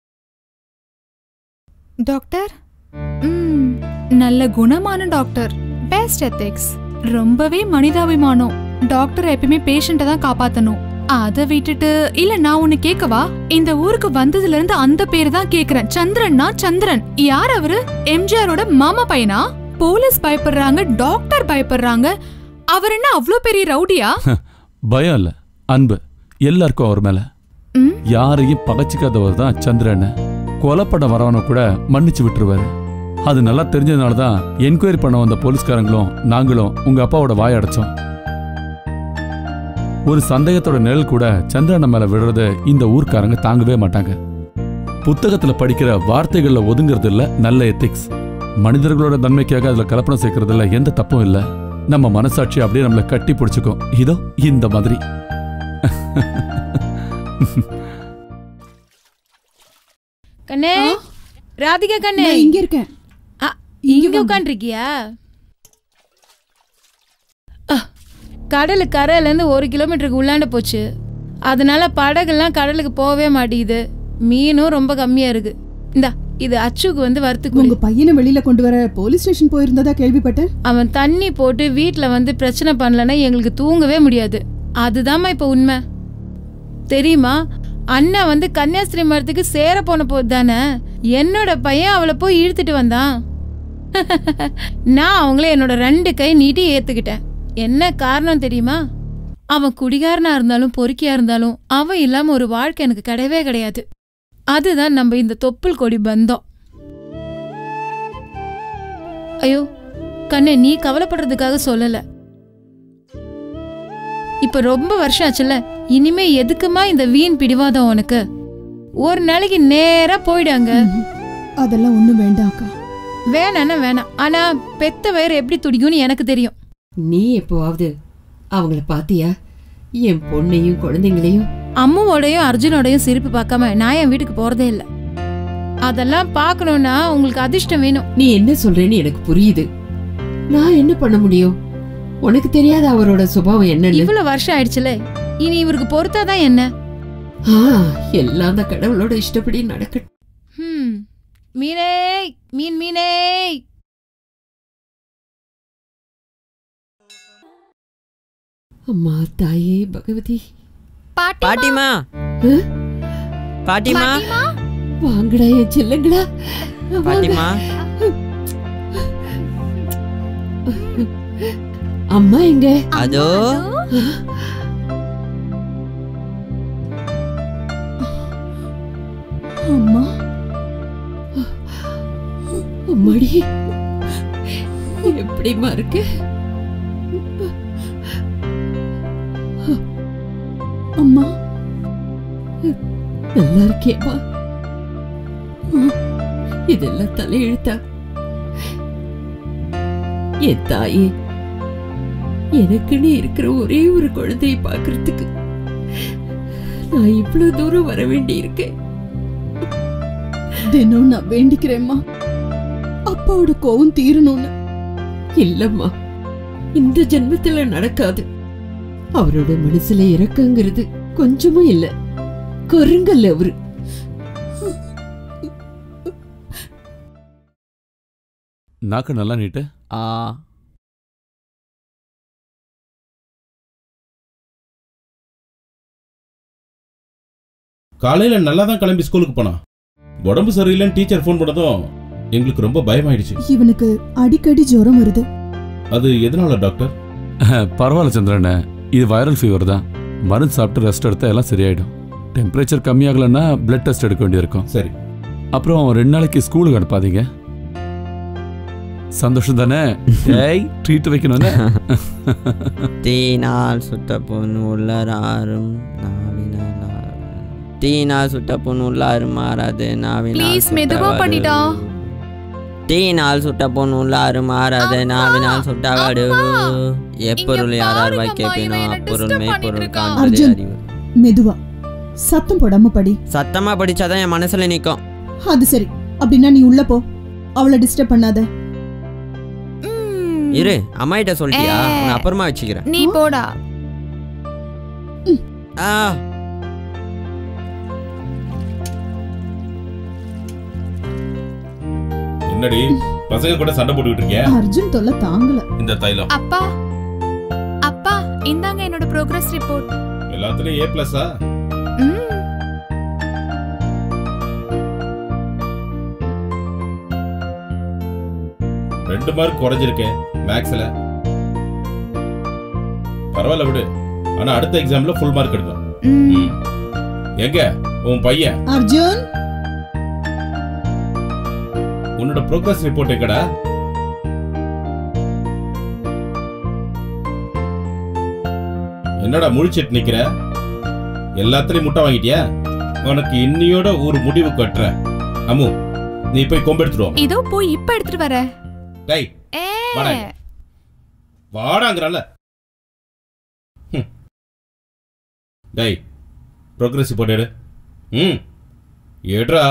டாக்டர் ம், நல்ல குணமான டாக்டர் பெஸ்ட் எத்திக்ஸ் ரொம்பவே மனிதாபிமானம் டாக்டர் எப்பயுமே பேஷண்ட்டை தான் காப்பாத்தணும் அதை விட்டுட்டு இல்ல நான் ஒன்னு கேட்கவா இந்த ஊருக்கு வந்ததுல இருந்து அந்த பேரு தான் கேக்குறேன் சந்திரன்னா சந்திரன் யார் அவரு எம்ஜிஆரோட மாமா பையனா போலீஸ் பயப்படுறாங்க டாக்டர் பயப்படுறாங்க அவர் என்ன அவ்வளோ பெரிய ரவுடியா பயம் இல்ல அன்பு எல்லாருக்கும் அவர் மேல ம்? யாரையும் பகச்சிக்காதவர் தான் சந்திரன் கொலைப்பட வரவனை கூட மன்னிச்சு விட்டுருவாரு அது நல்லா தெரிஞ்சதுனால தான் என்கொயரி பண்ண வந்த போலீஸ்காரங்களும் நாங்களும் உங்க அப்பாவோட வாய அடைச்சோம் ஒரு சந்தேகத்தோட நிழல் கூட சந்திரன் மேல விடுறத இந்த ஊர்க்காரங்க தாங்கவே மாட்டாங்க புத்தகத்துல படிக்கிற வார்த்தைகள்ல ஒதுங்கிறது இல்ல நல்ல எத்திக்ஸ் மனிதர்களோட நன்மைக்காக அதுல கலப்படம் சேர்க்கறதுல எந்த தப்பும் இல்ல நம்ம மனசாட்சி அப்படியே நம்மள கட்டி பிடிச்சுக்கும் இதோ இந்த மாதிரி கண்ணே ராதிகா கண்ணே நான் இங்க இருக்கேன் ஆ, இங்க உட்காந்துருக்கியா கடலு கரையிலேருந்து ஒரு கிலோமீட்டருக்கு உள்ளாண்ட போச்சு அதனால படகுலாம் கடலுக்கு போகவே மாட்டேங்குது மீனும் ரொம்ப கம்மியா இருக்கு இந்தா இது அச்சுக்கு வந்து வறுத்து உங்க பையனை வெளியில கொண்டு வர போலீஸ் ஸ்டேஷன் போயிருந்ததா கேள்விப்பட்டேன் அவன் தண்ணி போட்டு வீட்டில் வந்து பிரச்சனை பண்ணலன்னா எங்களுக்கு தூங்கவே முடியாது அதுதாம்மா இப்போ உண்மை தெரியுமா அண்ணா வந்து கன்னியாஸ்திரி மரத்துக்கு சேர போன போது தானே என்னோட பையன் அவளை போய் இழுத்துட்டு வந்தான் நான் அவங்கள என்னோட ரெண்டு கை நீட்டி ஏத்துக்கிட்டேன் என்ன காரணம் தெரியுமா அவன் குடிகாரனா இருந்தாலும் பொறுக்கியா இருந்தாலும் அவன் இல்லாம ஒரு வாழ்க்கை எனக்கு கிடையவே கிடையாது அதுதான் நம்ம இந்த தொப்புள் கொடி பந்தம் ஐயோ கண்ணே நீ கவலைப்படுறதுக்காக சொல்லல இப்ப ரொம்ப வருஷம் ஆச்சுல்ல இனிமே எதுக்குமா இந்த வீண் பிடிவாதம் உனக்கு ஒரு நாளைக்கு நேரா போயிடாங்க அதெல்லாம் ஒண்ணும் வேண்டாம் அக்கா வேணான்னா வேணாம் ஆனா பெத்த வயிறு எப்படி துடிக்கும்னு எனக்கு தெரியும் நீ எப்போவாவது அவங்கள பாத்தியா என் பொண்ணையும் குழந்தைங்களையும் அம்மாவோடையும் அர்ஜுனோடையும் சிரிப்பு பார்க்காம நான் என் வீட்டுக்கு போறதே இல்ல அதெல்லாம் பார்க்கணும்னா உங்களுக்கு அதிர்ஷ்டம் வேணும் நீ என்ன சொல்றேன்னு எனக்கு புரியுது நான் என்ன பண்ண முடியும் உனக்கு தெரியாத அவரோட சுபாவம் என்னன்னு இவ்வளவு வருஷம் ஆயிடுச்சுல இனி இவருக்கு பொறுத்தாதான் என்ன ஆ, எல்லாம் அந்த கடவுளோட இஷ்டப்படி நடக்கட்டும் ஹம். மீனே மீன் மீனே அம்மா தாயே பகவதி பாட்டிமா பாட்டிமா வாங்கடா என் செல்லங்களா வாங்க. பாட்டிமா அம்மா எங்க அதோ அம்மா அம்மாடி எப்படிம்மா இருக்கு அம்மா நல்லா இருக்கேம்மா இதெல்லாம் தலையெழுத்தா என் தாயே எனக்குன்னு இருக்கிற ஒரே ஒரு குழந்தையை பார்க்கறதுக்கு நான் இவ்வளவு தூரம் வர வேண்டி இருக்கேன் தினம் நான் வேண்டிக்கிறேம்மா அப்பாவோட கோவம் தீரணும்னு இல்லம்மா இந்த ஜென்மத்துல நடக்காது அவரோட மனசுல இறக்கங்கிறது கொஞ்சமும் இல்ல கொருங்கல் அவரு நாக்கு நல்லா நீட்டு ஆ காலையில நல்லா தான் கிளம்பி ஸ்கூலுக்கு போனான் உடம்பு சரியில்லைன்னு டீச்சர் ஃபோன் பண்ணதும் எங்களுக்கு ரொம்ப பயமாயிடுச்சு இவனுக்கு அடிக்கடி ஜுரம் வருது அது எதனால டாக்டர் பரவாயில்ல சந்திரண்ணே இது வைரல் ஃபீவர் தான் மருந்து சாப்பிட்டு ரெஸ்ட் எடுத்தா எல்லாம் சரியாயிடும் டெம்பரேச்சர் கம்மியாகலைன்னா பிளட் டெஸ்ட் எடுக்க வேண்டியிருக்கும் சரி அப்புறம் ரெண்டு நாளைக்கு ஸ்கூலுக்கு அனுப்பாதீங்க சந்தோஷம் தானே ஏய் ட்ரீட் வைக்கணும்னே தீனால் சுட்ட பொண்ணு உள்ளாரும் நாவினால் ஆறும். தீனால் சுட்ட பொண்ணு உள்ளாரும் மாறாது நாவினால் ப்ளீஸ் சுட்ட மெதுவா வடு. பண்ணிட்டா தீனால் சுட்ட பொண்ணு உள்ளாரும் மாறாது நாவினால் சுட்ட வடு எப்பொருள் யாரார் வைக்கப்பேனோ அப்பொருள் மெய்ப்பொருள் காண்பதே அர்ஜுன் அறிவு மெதுவா சத்தம் போடாம படி சத்தமா படிச்சாதான் என் மனசுல நிக்கும் அது சரி அப்படின்னா நீ உள்ள போ அவளை டிஸ்டர்ப் பண்ணாத இரு அம்மாயிட்ட சொல்லிட்டியா உன்னை அப்புறமா வச்சுக்கிறேன் நீ போடா ஆ என்னடி பசங்க கூட சண்டை போட்டுக்கிட்டு இருக்கியா அர்ஜுன் தொல்லை தாங்கல இந்த தைலம் அப்பா அப்பா இந்தாங்க என்னோட ப்ரோக்ரஸ் ரிப்போர்ட் எல்லாத்துலயும் ஏ பிளஸ்ஸா ரெண்டு மார்க் குறைஞ்சிருக்கேன் மேக்ஸ்ல பரவாயில்ல விடு ஆனா அடுத்த எக்ஸாம்ல ஃபுல் மார்க் எடுக்கும் ம். எங்க உன் பையன் அர்ஜுன் உன்னோட ப்ரோக்ரஸ் ரிப்போர்ட் எங்கடா என்னடா முழிச்சிட்டு நிக்கிற எல்லாத்துலயும் முட்டை வாங்கிட்டியா உனக்கு இன்னியோட ஒரு முடிவு கட்டுறேன் அம்மு நீ போய் கொம்பு எடுத்துட்டு வா. இதோ போய் இப்ப எடுத்துட்டு வர டேய் ஏ வாடா இங்க. வாடாங்கிறல்ல ஹம். டேய் ப்ரோக்ரஸ் ரிப்போர்ட் எடு ம் எடுறா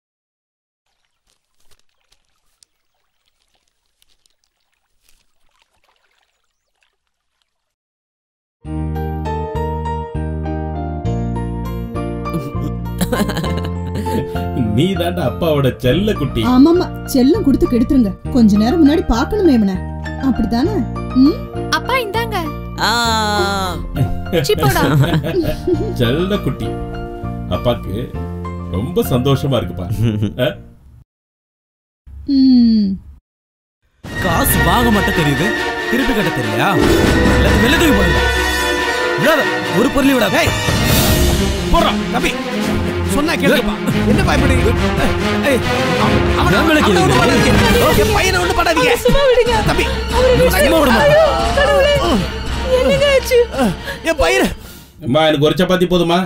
நீ தாண்டா அப்பாவோட செல்ல குட்டி ஆமாமா செல்லம் கொடுத்து கெடுத்துருங்க கொஞ்ச நேரம் முன்னாடி பார்க்கணுமே இவனை அப்படித்தானே ம் அப்பா இந்தாங்க ஆ சிப்போடா. செல்ல குட்டி அப்பாக்கு ரொம்ப சந்தோஷமா இருக்குப்பா அஹ், ம் காசு வாங்க மட்டும் தெரியுது திருப்பி கட்ட தெரியலையா எல்லாத்தையும் வெளில தூக்கி போடுங்க விடாத ஒரு பொருளையும் விடாத ஏய் போடுறான் தம்பி சொன்னா கேளுப்பா என்ன பயப்படுறீங்க ஏய், அவன் அவனை- நான் மேல அவனை கேளுங்க. ஒண்ணும் பண்ணாதீங்க. என் பையனை ஒண்ணும் பண்ணாதீங்க தம்பி சும்மா விடுமா? என்னங்க ஆச்சு என் பையனை அம்மா எனக்கு ஒரு சப்பாத்தி போதுமா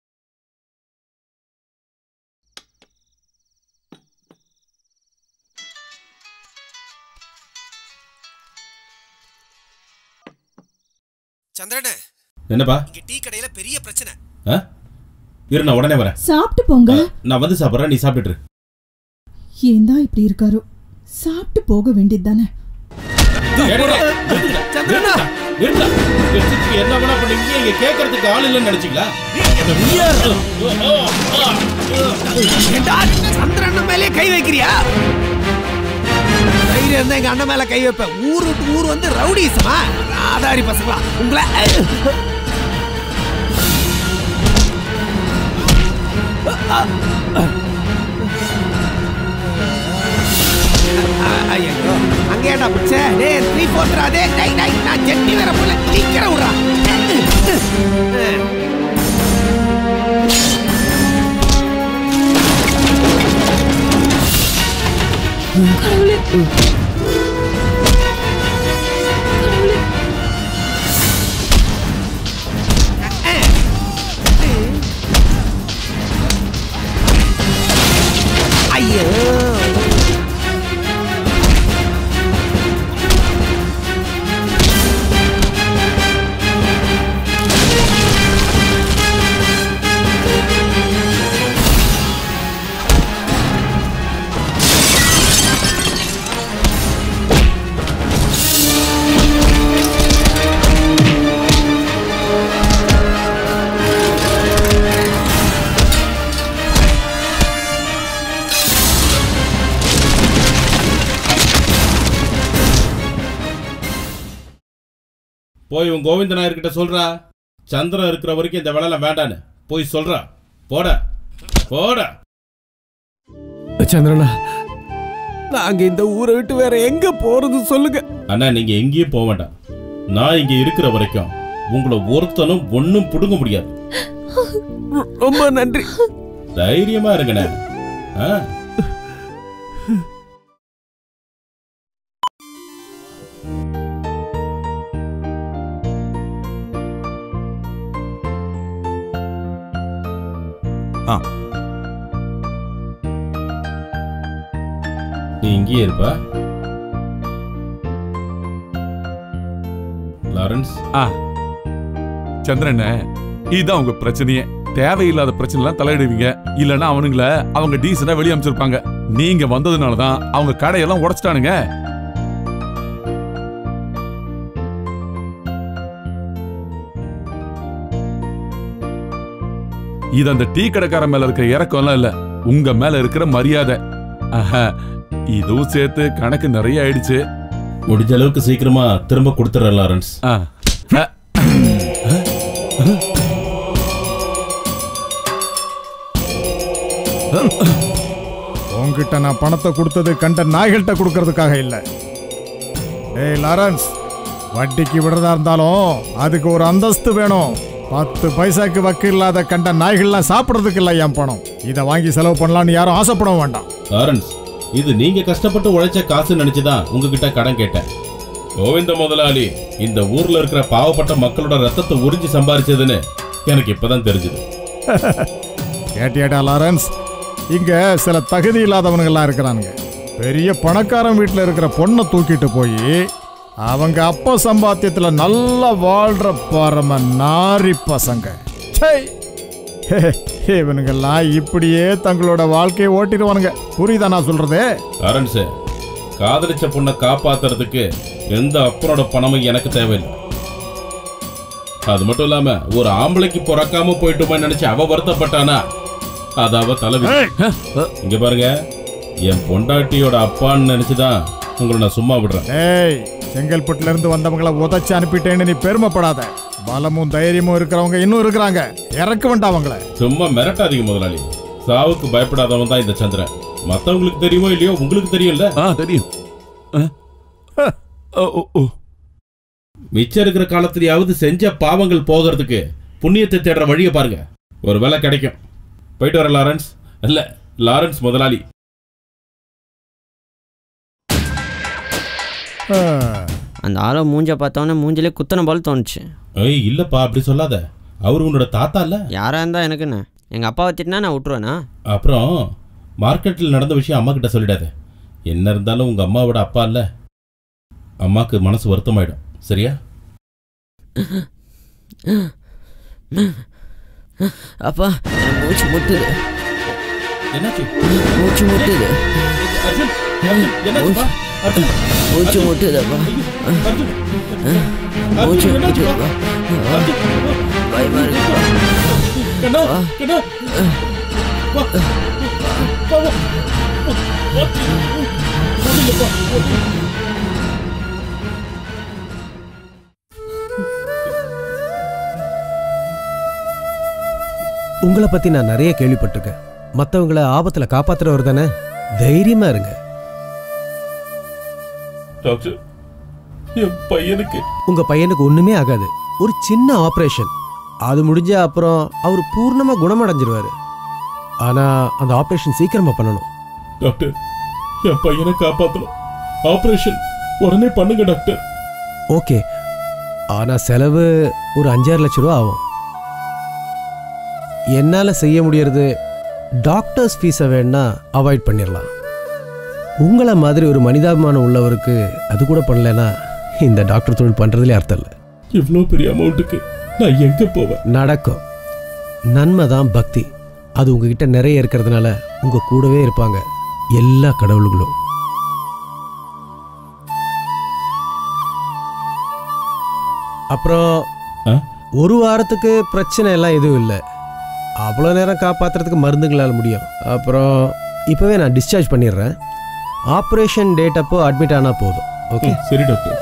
சந்திரனே என்னப்பா இங்க டீ கடையில பெரிய பிரச்சனை அஹ்? இரு நான் உடனே வரேன் சாப்பிட்டு போங்க நான் வந்து சாப்பிட்றேன் நீ சாப்பிட்டுட்டு இரு. ஏன் தான் இப்படி இருக்காரோ சாப்பிட்டு போக வேண்டியது தானே ஏடா, நிறுத்துடா, நிறுத்துடா, நிறுத்துடா. வச்சுட்டு என்ன வேணா பண்ணுவீங்க இங்க கேட்கறதுக்கு ஆள் இல்லைன்னு நினைச்சீங்களா ஏண்டா, சந்திரன் மேலே கை வைக்கிறியா தைரியம் இருந்தா எங்க அண்ணன் மேல கை வைப்பேன் ஊர் விட்டு ஊர் வந்து ரவுடிசமா ஆதாரி பசங்களா உங்களை ஐயோ அங்க ஏன்டா பிடிச்ச டேய் த்ரீ ஃபோர்த்ரா டேய் டேய் டேய் நான் ஜெட்டி வேற போல நிக்கிற விடுறா ஐயோ போய் உன் கோவிந்த நாயர்கிட்ட சொல்றா சந்திரன் இருக்கிற வரைக்கும் இந்த வேலைலாம் வேண்டான்னு போய் சொல்றா போட போட சந்திரனா நாங்க இந்த ஊரை விட்டு வேற எங்க போறது சொல்லுங்க அண்ணா நீங்க எங்கேயும் போக வேண்டாம் நான் இங்க இருக்கிற வரைக்கும் உங்களை ஒருத்தனும் ஒண்ணும் புடுங்க முடியாது ரொம்ப நன்றி தைரியமா இருங்கண்ணே ஆ? ஆ நீ இங்கேயே இருப்பா லாரன்ஸ் ஆ சந்திரன் இதுதான் உங்க பிரச்சனையே தேவையில்லாத பிரச்சனை எல்லாம் தலையிடுவீங்க இல்லனா அவனுங்கள அவங்க டீசெண்டா வெளிய அனுப்பிச்சிருப்பாங்க நீங்க வந்ததுனால தான் அவங்க கடையெல்லாம் உடைச்சிட்டானுங்க இது அந்த டீ கடைக்காரன் மேல இருக்கிற இறக்கம்லாம் இல்ல உங்க மேல இருக்கிற மரியாதை ஆஹா, இதுவும் சேர்த்து கணக்கு நிறைய ஆயிடுச்சு முடிஞ்ச அளவுக்கு சீக்கிரமா திரும்ப கொடுத்துறேன் லாரன்ஸ் ஆ ஆ. உன்கிட்ட நான் பணத்தை கொடுத்தது கண்ட நாய்கள்கிட்ட கொடுக்கறதுக்காக இல்லை ஏய் லாரன்ஸ் வட்டிக்கு விடுறதா இருந்தாலும் அதுக்கு ஒரு அந்தஸ்து வேணும் பத்து பைசாக்கு வக்கு இல்லாத கண்ட நாய்கள்லாம் சாப்பிட்றதுக்கு இல்லை என் பணம் இதை வாங்கி செலவு பண்ணலாம்னு யாரும் ஆசைப்பட வேண்டாம் லாரன்ஸ் இது நீங்க கஷ்டப்பட்டு உழைச்ச காசு நினைச்சுதான் உங்ககிட்ட கடன் கேட்டேன் கோவிந்த முதலாளி இந்த ஊர்ல இருக்கிற பாவப்பட்ட மக்களோட ரத்தத்தை உறிஞ்சி சம்பாரிச்சதுன்னு எனக்கு இப்பதான் தெரிஞ்சது கேட்டியாடா லாரன்ஸ் இங்க சில தகுதி இல்லாதவனுங்கெல்லாம் இருக்கிறானுங்க பெரிய பணக்காரன் வீட்டில் இருக்கிற பொண்ணை தூக்கிட்டு போய் அவங்க அப்பா சம்பாத்தியத்துல நல்லா வாழ்ற பரம நாரி பசங்க ச்சை! ஹே, இவனுங்கெல்லாம் இப்படியே தங்களோட வாழ்க்கையை ஓட்டிடுவானுங்க புரியுதா நான் சொல்றது லாரன்ஸ் காதலிச்ச பொண்ணை காப்பாத்துறதுக்கு எந்த அப்பனோட பணமும் எனக்கு தேவையில்லை அது மட்டும் இல்லாம ஒரு ஆம்பளைக்கு பிறக்காம போயிட்டுமா நினைச்சு அவ வருத்தப்பட்டானா அது அவ தலைவி இங்க பாருங்க என் பொண்டாட்டியோட அப்பான்னு நினைச்சுதான் உங்களை நான் சும்மா விடுறேன் ஏய் செங்கல்பட்டுல இருந்து வந்தவங்கள உதைச்சு அனுப்பிட்டேன்னு நீ பெருமைப்படாத பலமும் தைரியமும் இருக்கிறவங்க இன்னும் இருக்கிறாங்க இறக்க வேண்டாம் அவங்கள சும்மா மிரட்டாதீங்க முதலாளி சாவுக்கு பயப்படாதவன் தான் இந்த சந்திரன் மத்தவங்களுக்கு தெரியுமோ இல்லையோ உங்களுக்கு தெரியும்ல ஆ தெரியும் மிச்சம் இருக்கிற காலத்திலேயாவது செஞ்ச பாவங்கள் போகிறதுக்கு புண்ணியத்தை தேடுற வழியை பாருங்க ஒரு வேலை கிடைக்கும் போயிட்டு வர லாரன்ஸ் இல்ல லாரன்ஸ் முதலாளி அந்த ஆளை மூஞ்ச பார்த்தோன்னே மூஞ்சிலே குத்தன போல தோணுச்சு ஏய் இல்லப்பா அப்படி சொல்லாத அவர் உன்னோட தாத்தா இல்ல யாரா இருந்தா எனக்கு என்ன எங்க அப்பாவை திட்டினா நான் விட்டுருவேனா அப்புறம் மார்க்கெட்டில் நடந்த விஷயம் அம்மா கிட்ட சொல்லிடாத என்ன இருந்தாலும் உங்க அம்மாவோட அப்பா இல்ல அம்மாக்கு மனசு வருத்தமாயிடும் சரியா அப்பா எனக்கு மூச்சு முட்டுது என்னாச்சு மூச்சு முட்டுது அர்ஜுன் அர்ஜுன், என்னாச்சுப்பா? அர்ஜுன், மூச்சு முட்டுதப்பா மூச்சு முட்டுதுப்பா பயமா இருக்குப்பா கண்ணா, கண்ணா. வா, வா, வா. ஓடிங்கப்பா, ஓடி. உங்களை பத்தி நான் நிறைய கேள்விப்பட்டிருக்கேன் மத்தவங்கள ஆபத்துல காப்பாத்துறவர் தானே தைரியமா இருங்க டாக்டர் என் பையனுக்கு உங்க பையனுக்கு ஒண்ணுமே ஆகாது ஒரு சின்ன ஆபரேஷன் அது முடிஞ்ச அப்புறம் அவர் பூர்ணமா குணமடைஞ்சிருவாரு ஆனா அந்த ஆபரேஷன் சீக்கிரமா பண்ணணும் டாக்டர் என் பையனை காப்பாத்தணும் ஆபரேஷன் உடனே பண்ணுங்க டாக்டர் ஓகே ஆனா செலவு ஒரு அஞ்சாறு லட்ச ரூபா ஆகும் என்னால செய்ய முடியறது டாக்டர்ஸ் ஃபீஸை வேணா அவாய்ட் பண்ணிடலாம் உங்களை மாதிரி ஒரு மனிதாபிமானம் உள்ளவருக்கு அது கூட பண்ணலைன்னா இந்த டாக்டர் தொழில் பண்றதுல அர்த்தம் இல்லை இவ்வளோ பெரிய அமௌண்ட்டுக்கு நான் எங்க போவேன் நடக்கும் நன்மை தான் பக்தி அது உங்ககிட்ட நிறைய இருக்கிறதுனால உங்க கூடவே இருப்பாங்க எல்லா கடவுள்களும் அப்புறம் ஒரு வாரத்துக்கு பிரச்சனை எல்லாம் எதுவும் இல்லை அவ்வளோ நேரம் காப்பாத்துறதுக்கு மருந்துங்களால் முடியும் அப்புறம் இப்போவே நான் டிஸ்சார்ஜ் பண்ணிடுறேன் ஆப்ரேஷன் டேட் அப்போ அட்மிட் ஆனால் போதும் ஓகே சரி டாக்டர்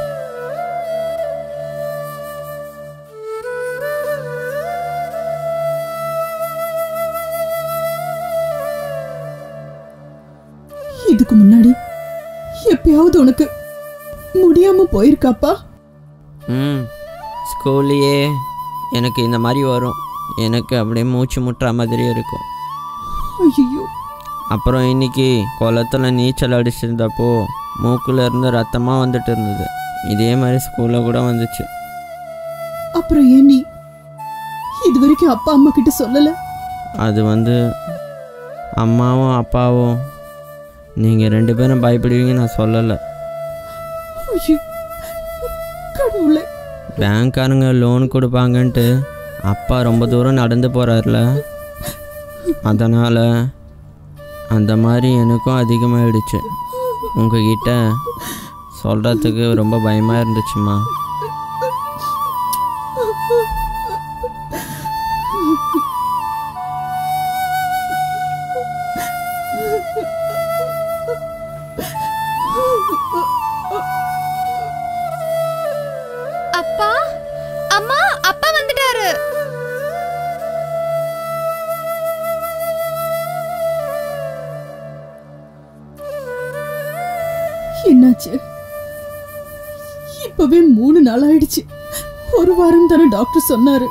இதுக்கு முன்னாடி எப்பயாவது உனக்கு முடியாம போயிருக்காப்பா ம் ஸ்கூல்லையே எனக்கு இந்த மாதிரி வரும் எனக்கு அப்படியே மூச்சு முட்டுற மாதிரி இருக்கும் ஐயோ அப்புறம் இன்னைக்கு குளத்துல நீச்சல் அடிச்சிருந்தப்போ மூக்குல இருந்து ரத்தமாக வந்துட்டு இருந்தது இதே மாதிரி ஸ்கூலில் கூட வந்துச்சு அப்புறம் ஏன் நீ இது வரைக்கும் அப்பா அம்மா கிட்ட சொல்லல அது வந்து அம்மாவும் அப்பாவும் நீங்கள் ரெண்டு பேரும் பயப்படுவீங்க நான் சொல்லலை ஐயோ கடவுளே பேங்க்காரங்க லோன் கொடுப்பாங்கன்ட்டு அப்பா ரொம்ப தூரம் நடந்து போகிறார்ல அதனால் அந்த மாதிரி எனக்கும் அதிகமாகிடுச்சு உங்ககிட்ட சொல்கிறதுக்கு ரொம்ப பயமாக இருந்துச்சுமா அப்பா அம்மா அப்பா வந்துட்டாரு என்னாச்சு இப்பவே மூணு நாள் ஆயிடுச்சு ஒரு வாரம் தானே டாக்டர் சொன்னாரு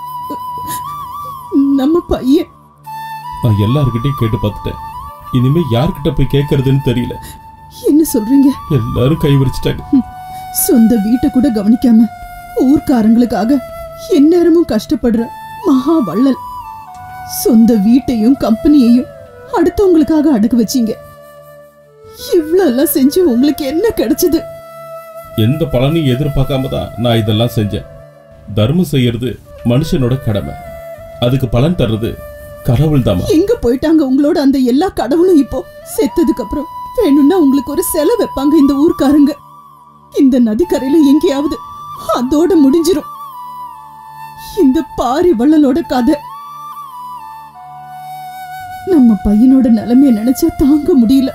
நம்ம பையன் நான் எல்லார்கிட்டயும் கேட்டு பார்த்துட்டேன் இனிமே யார்கிட்ட போய் கேட்கறதுன்னு தெரியல என்ன சொல்றீங்க எல்லாரும் கை விரிச்சிட்டாங்க சொந்த வீட்டை கூட கவனிக்காம ஊர்க்காரங்களுக்காக எந்நேரமும் கஷ்டப்படுற மகா வள்ளல் சொந்த வீட்டையும் கம்பெனியையும் அடுத்தவங்களுக்காக அடகு வச்சீங்க இவ்வளவு எல்லாம் செஞ்சு உங்களுக்கு என்ன கிடைச்சது எந்த பலனையும் எதிர்பார்க்காம தான் நான் இதெல்லாம் செஞ்சேன் தர்மம் செய்யறது மனுஷனோட கடமை அதுக்கு பலன் தர்றது கடவுள் தாமா எங்க போயிட்டாங்க உங்களோட அந்த எல்லா கடவுளும் இப்போ செத்ததுக்கு அப்புறம் வேணும்னா உங்களுக்கு ஒரு செலை வைப்பாங்க இந்த ஊர்க்காரங்க இந்த நதிக்கரையில எங்கேயாவது அதோட முடிஞ்சிரும் இந்த பாரி வள்ளலோட கதை நம்ம பையனோட நிலைமைய நினைச்சா தாங்க முடியல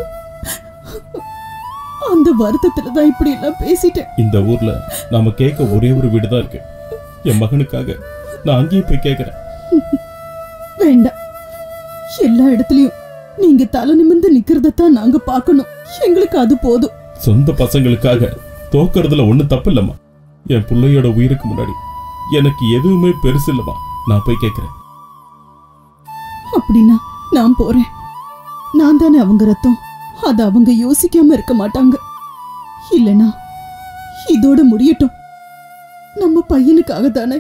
அந்த வருத்தத்துல தான் இப்படி எல்லாம் பேசிட்டேன் இந்த ஊர்ல நாம கேட்க ஒரே ஒரு வீடு தான் இருக்கு என் மகனுக்காக நான் அங்கேயும் போய் கேட்கறேன் வேண்டாம் எல்லா இடத்துலயும் நீங்க தலை நிமிர்ந்து நிக்கிறதத்தான் நாங்க பார்க்கணும் எங்களுக்கு அது போதும் சொந்த பசங்களுக்காக தோக்கறதுல ஒண்ணும் தப்பு இல்லம்மா என் பிள்ளையோட உயிருக்கு முன்னாடி எனக்கு எதுவுமே பெருசு இல்லம்மா நான் போய் கேட்கறேன் அப்படின்னா நான் போறேன் நான் தானே அவங்க ரத்தம் அது அவங்க யோசிக்காம இருக்க மாட்டாங்க இல்லனா இதோட முடியட்டும் நம்ம பையனுக்காக தானே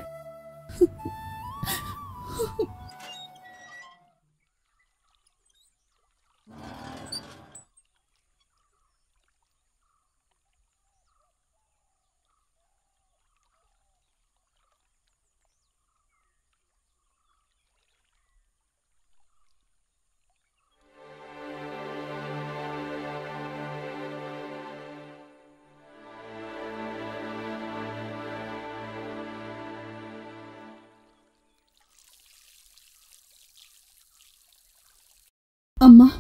அம்மா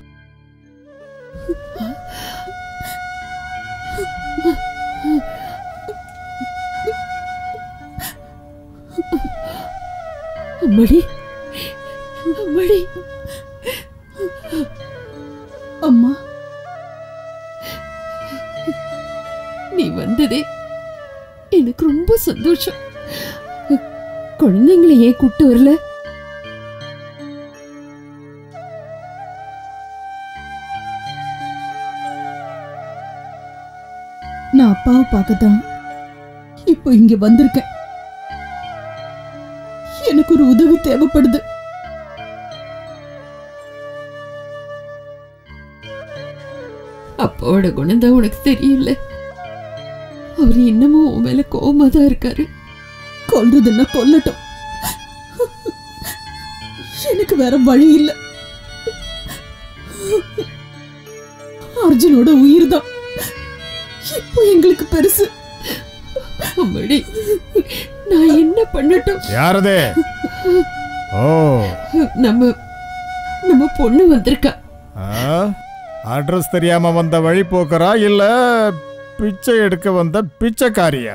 அம்மடி அம்மடி அம்மா நீ வந்ததே எனக்கு ரொம்ப சந்தோஷம் குழந்தைங்களை ஏன் கூட்டு வரல நான் அப்பாவை பார்க்கத்தான் இப்போ இங்க வந்திருக்கேன் எனக்கு ஒரு உதவி தேவைப்படுது அப்பாவோட குணம் தான் உனக்கு தெரியல அவர் இன்னமும் உன் மேல கோவமா தான் இருக்காரு கொல்றதுன்னா கொல்லட்டும் எனக்கு வேற வழி இல்ல அர்ஜுனோட உயிர் தான் இப்போ எங்களுக்கு பெருசு அம்மாடி நான் என்ன பண்ணட்டும் யாரது ஓ நம்ம நம்ம பொண்ணு வந்திருக்கா அட்ரஸ் தெரியாம வந்த வழி போக்கரா இல்ல பிச்சை எடுக்க வந்த பிச்சைக்காரியா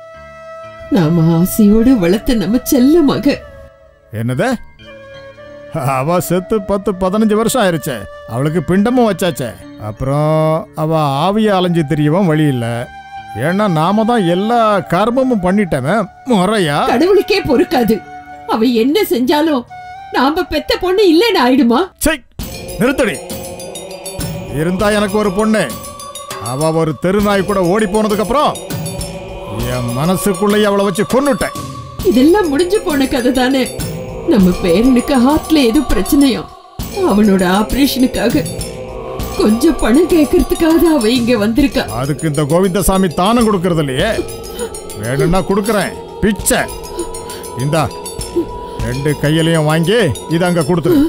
நாம ஆசையோட வளர்த்த நம்ம செல்ல மக என்னது அவ செத்து பத்து பதினஞ்சு வருஷம் ஆயிருச்சே அவளுக்கு பிண்டமும் வச்சாச்சே அப்புறம் அவ ஆவிய அலைஞ்சு தெரியவும் வழி இல்ல ஏன்னா நாம தான் எல்லா கர்மமும் பண்ணிட்டோமே முறையா கடவுளுக்கே பொறுக்காது அவ என்ன செஞ்சாலும் நாம பெத்த பொண்ணு இல்லைன்னு ஆயிடுமா சை நிறுத்தடி இருந்தா எனக்கு ஒரு பொண்ணு அவ ஒரு தெருநாய் கூட ஓடி போனதுக்கு அப்புறம் என் மனசுக்குள்ளேயே அவளை வச்சு கொன்னுட்டேன் இதெல்லாம் முடிஞ்சு போன கதை தானே நம்ம பேரனுக்கு ஹார்ட்ல ஏதோ பிரச்சனையா அவனோட ஆபரேஷனுக்காக கொஞ்சம் பணம் கேட்கறதுக்காக அவ இங்க வந்திருக்கா அதுக்கு இந்த கோவிந்தசாமி தானம் கொடுக்கறது இல்லையே வேணும்னா கொடுக்கறேன் பிச்சை இந்தா ரெண்டு கையிலையும் வாங்கி இத அங்க கொடுத்துரு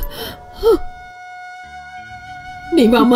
நீ வாமா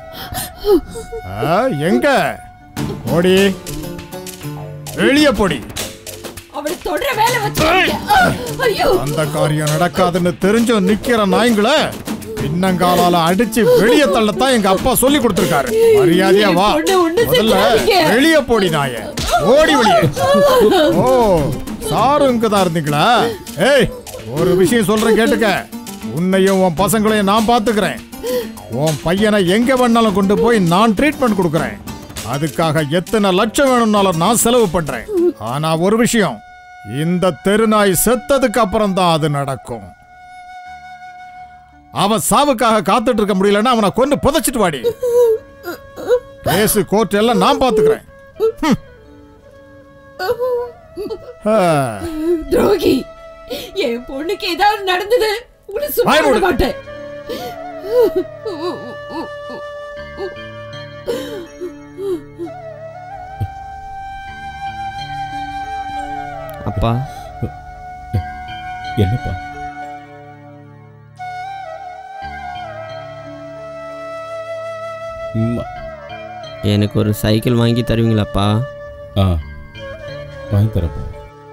ஆ, எங்க ஓடி வெளியே போடி அவளை தொடர வேலை வச்சு ஐயோ அந்த காரியம் நடக்காதுன்னு தெரிஞ்சும் நிக்கிற நாய்ங்கள பின்னங்காலால அடிச்சு வெளியே தள்ளத்தான் எங்க அப்பா சொல்லி கொடுத்திருக்காரு மரியாதையா வா பொண்ணு ஒண்ணு முதல்ல செஞ்சாதீங்க. வெளியே போடி நாய ஓடி வெளியே ஓ சாரும் இங்க தான் இருந்தீங்களா ஏய் ஒரு விஷயம் சொல்றேன் கேட்டுக்க உன்னையும் உன் பசங்களையும் நான் பாத்துக்கிறேன் உன் பையனை எங்க வேணாலும் கொண்டு போய் நான் ட்ரீட்மெண்ட் கொடுக்கறேன் அதுக்காக எத்தனை லட்சம் வேணும்னாலும் நான் செலவு பண்றேன் ஆனா ஒரு விஷயம் இந்த தெருநாய் செத்ததுக்கு அப்புறம் தான் அது நடக்கும் அவன் சாவுக்காக காத்துட்டு இருக்க முடியலன்னா அவனை கொண்டு புதைச்சிட்டு வாடி கேஸ் கோர்ட் எல்லாம் நான் பாத்துக்கிறேன் ஹம். ஆ. துரோகி என் பொண்ணுக்கு ஏதாவது நடந்தது உன்னை சும்மா வாய் விட மூடு. மாட்டேன் அப்பா என்னப்பா ம், எனக்கு ஒரு சைக்கிள் வாங்கி தருவீங்களாப்பா ஆ வாங்கி தரப்பா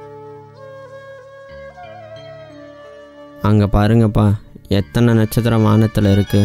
அங்கே பாருங்கப்பா எத்தனை நட்சத்திரம் வானத்தில் இருக்கு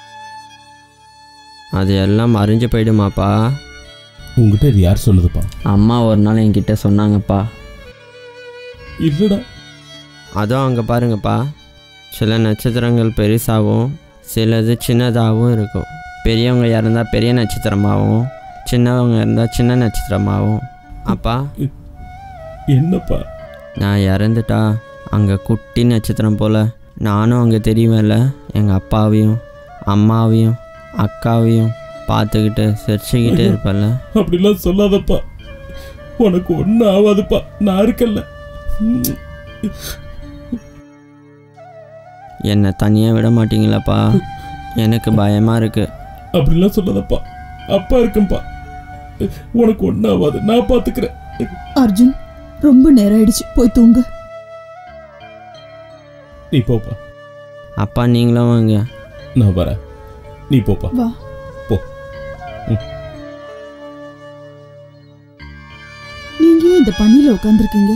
அது எல்லாம் மறைஞ்சு போயிடுமாப்பா உங்ககிட்ட இது யார் சொல்லுதுப்பா அம்மா ஒரு நாள் என்கிட்ட சொன்னாங்கப்பா இல்லடா அதுவும் அங்கே பாருங்கப்பா சில நட்சத்திரங்கள் பெருசாகவும் சிலது சின்னதாகவும் இருக்கும் பெரியவங்க இருந்தால் பெரிய நட்சத்திரமாகவும் சின்னவங்க இருந்தால் சின்ன நட்சத்திரமாகவும் அப்பா என்னப்பா நான் இறந்துட்டா அங்கே குட்டி நட்சத்திரம் போல் நானும் அங்கே தெரியுமேல எங்கள் அப்பாவையும் அம்மாவையும் அக்காவையும் பார்த்துக்கிட்டு சிரிச்சுக்கிட்டே இருப்பேன்ல அப்படிலாம் சொல்லாதப்பா உனக்கு ஒன்றும் ஆகாதுப்பா நான் இருக்கல்ல ம். என்னை தனியாக விட மாட்டீங்களாப்பா எனக்கு பயமாக இருக்குது அப்படிலாம் சொல்லாதப்பா அப்பா இருக்கேன்ப்பா உனக்கு ஒன்றும் ஆகாது நான் பார்த்துக்கிறேன் அர்ஜுன் ரொம்ப நேரம் ஆயிடுச்சு போய் தூங்கு நீ போப்பா அப்பா நீங்களும் வாங்க நான் வரேன் நீ போப்பா வா போ ம். நீங்க ஏன் இந்த பனியில உட்காந்துருக்கீங்க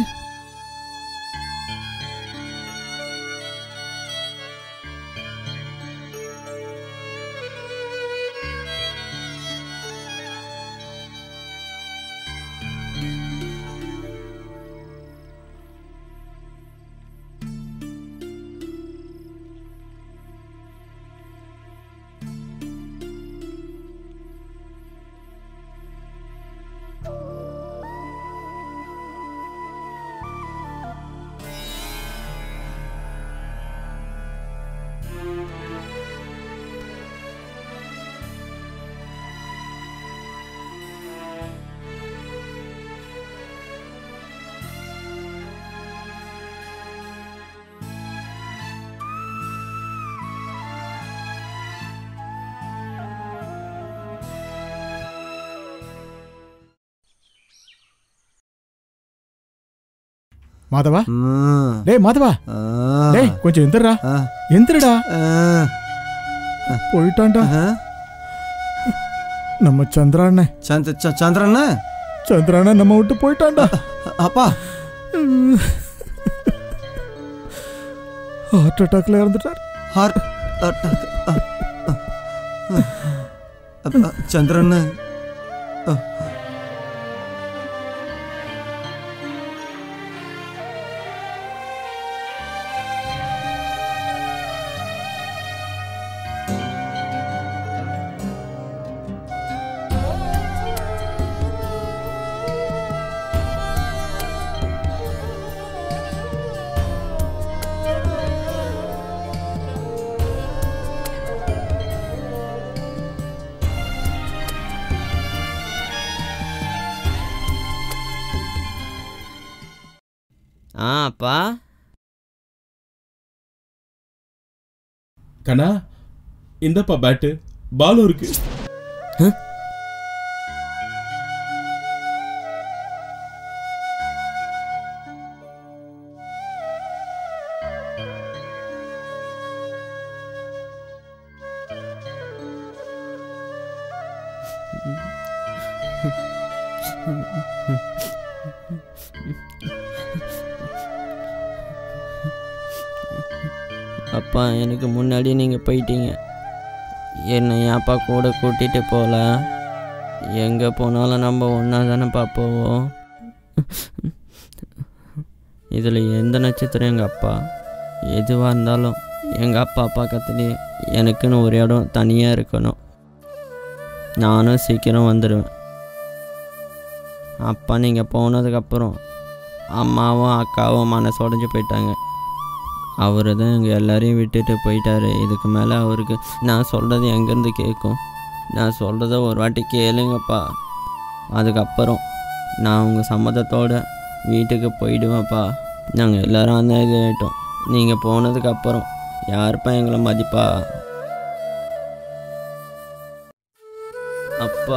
மாதவா டேய் மாதவா டேய் கொஞ்சம் எந்திரடா எந்திரடா போயிட்டான்டா நம்ம சந்திராண்ணே சந்திரண்ணா சந்திராண்ணே நம்ம விட்டு போயிட்டான்டா அப்பா ஹார்ட் அட்டாக்ல இறந்துட்டார் ஹார்ட் அட்டாக் சந்திரண்ணு ஆ அப்பா கண்ணா இந்தப்பா பேட்டு பாலும் இருக்கு அப்பா எனக்கு முன்னாடி நீங்கள் போயிட்டீங்க என்னை ஏன்ப்பா கூட கூட்டிகிட்டு போகல எங்கே போனாலும் நம்ம ஒன்றா தானேப்பா போவோம் இதில் எந்த நட்சத்திரம் எங்கள் அப்பா எதுவாக இருந்தாலும் எங்கள் அப்பா பக்கத்துலேயே எனக்குன்னு ஒரு இடம் தனியாக இருக்கணும் நானும் சீக்கிரம் வந்துடுவேன் அப்பா நீங்கள் போனதுக்கப்புறம் அம்மாவும் அக்காவும் மனசு உடஞ்சி போயிட்டாங்க அவர் தான் எங்கள் எல்லாரையும் விட்டுட்டு போயிட்டாரு இதுக்கு மேலே அவருக்கு நான் சொல்கிறது எங்கேருந்து கேட்கும் நான் சொல்கிறத ஒரு வாட்டி கேளுங்கப்பா அதுக்கப்புறம் நான் உங்கள் சம்மதத்தோட வீட்டுக்கு போயிடுவேன்ப்பா நாங்கள் எல்லாரும் அந்த இது ஆகிட்டோம் நீங்கள் போனதுக்கப்புறம் யாருப்பா எங்களை மதிப்பா அப்பா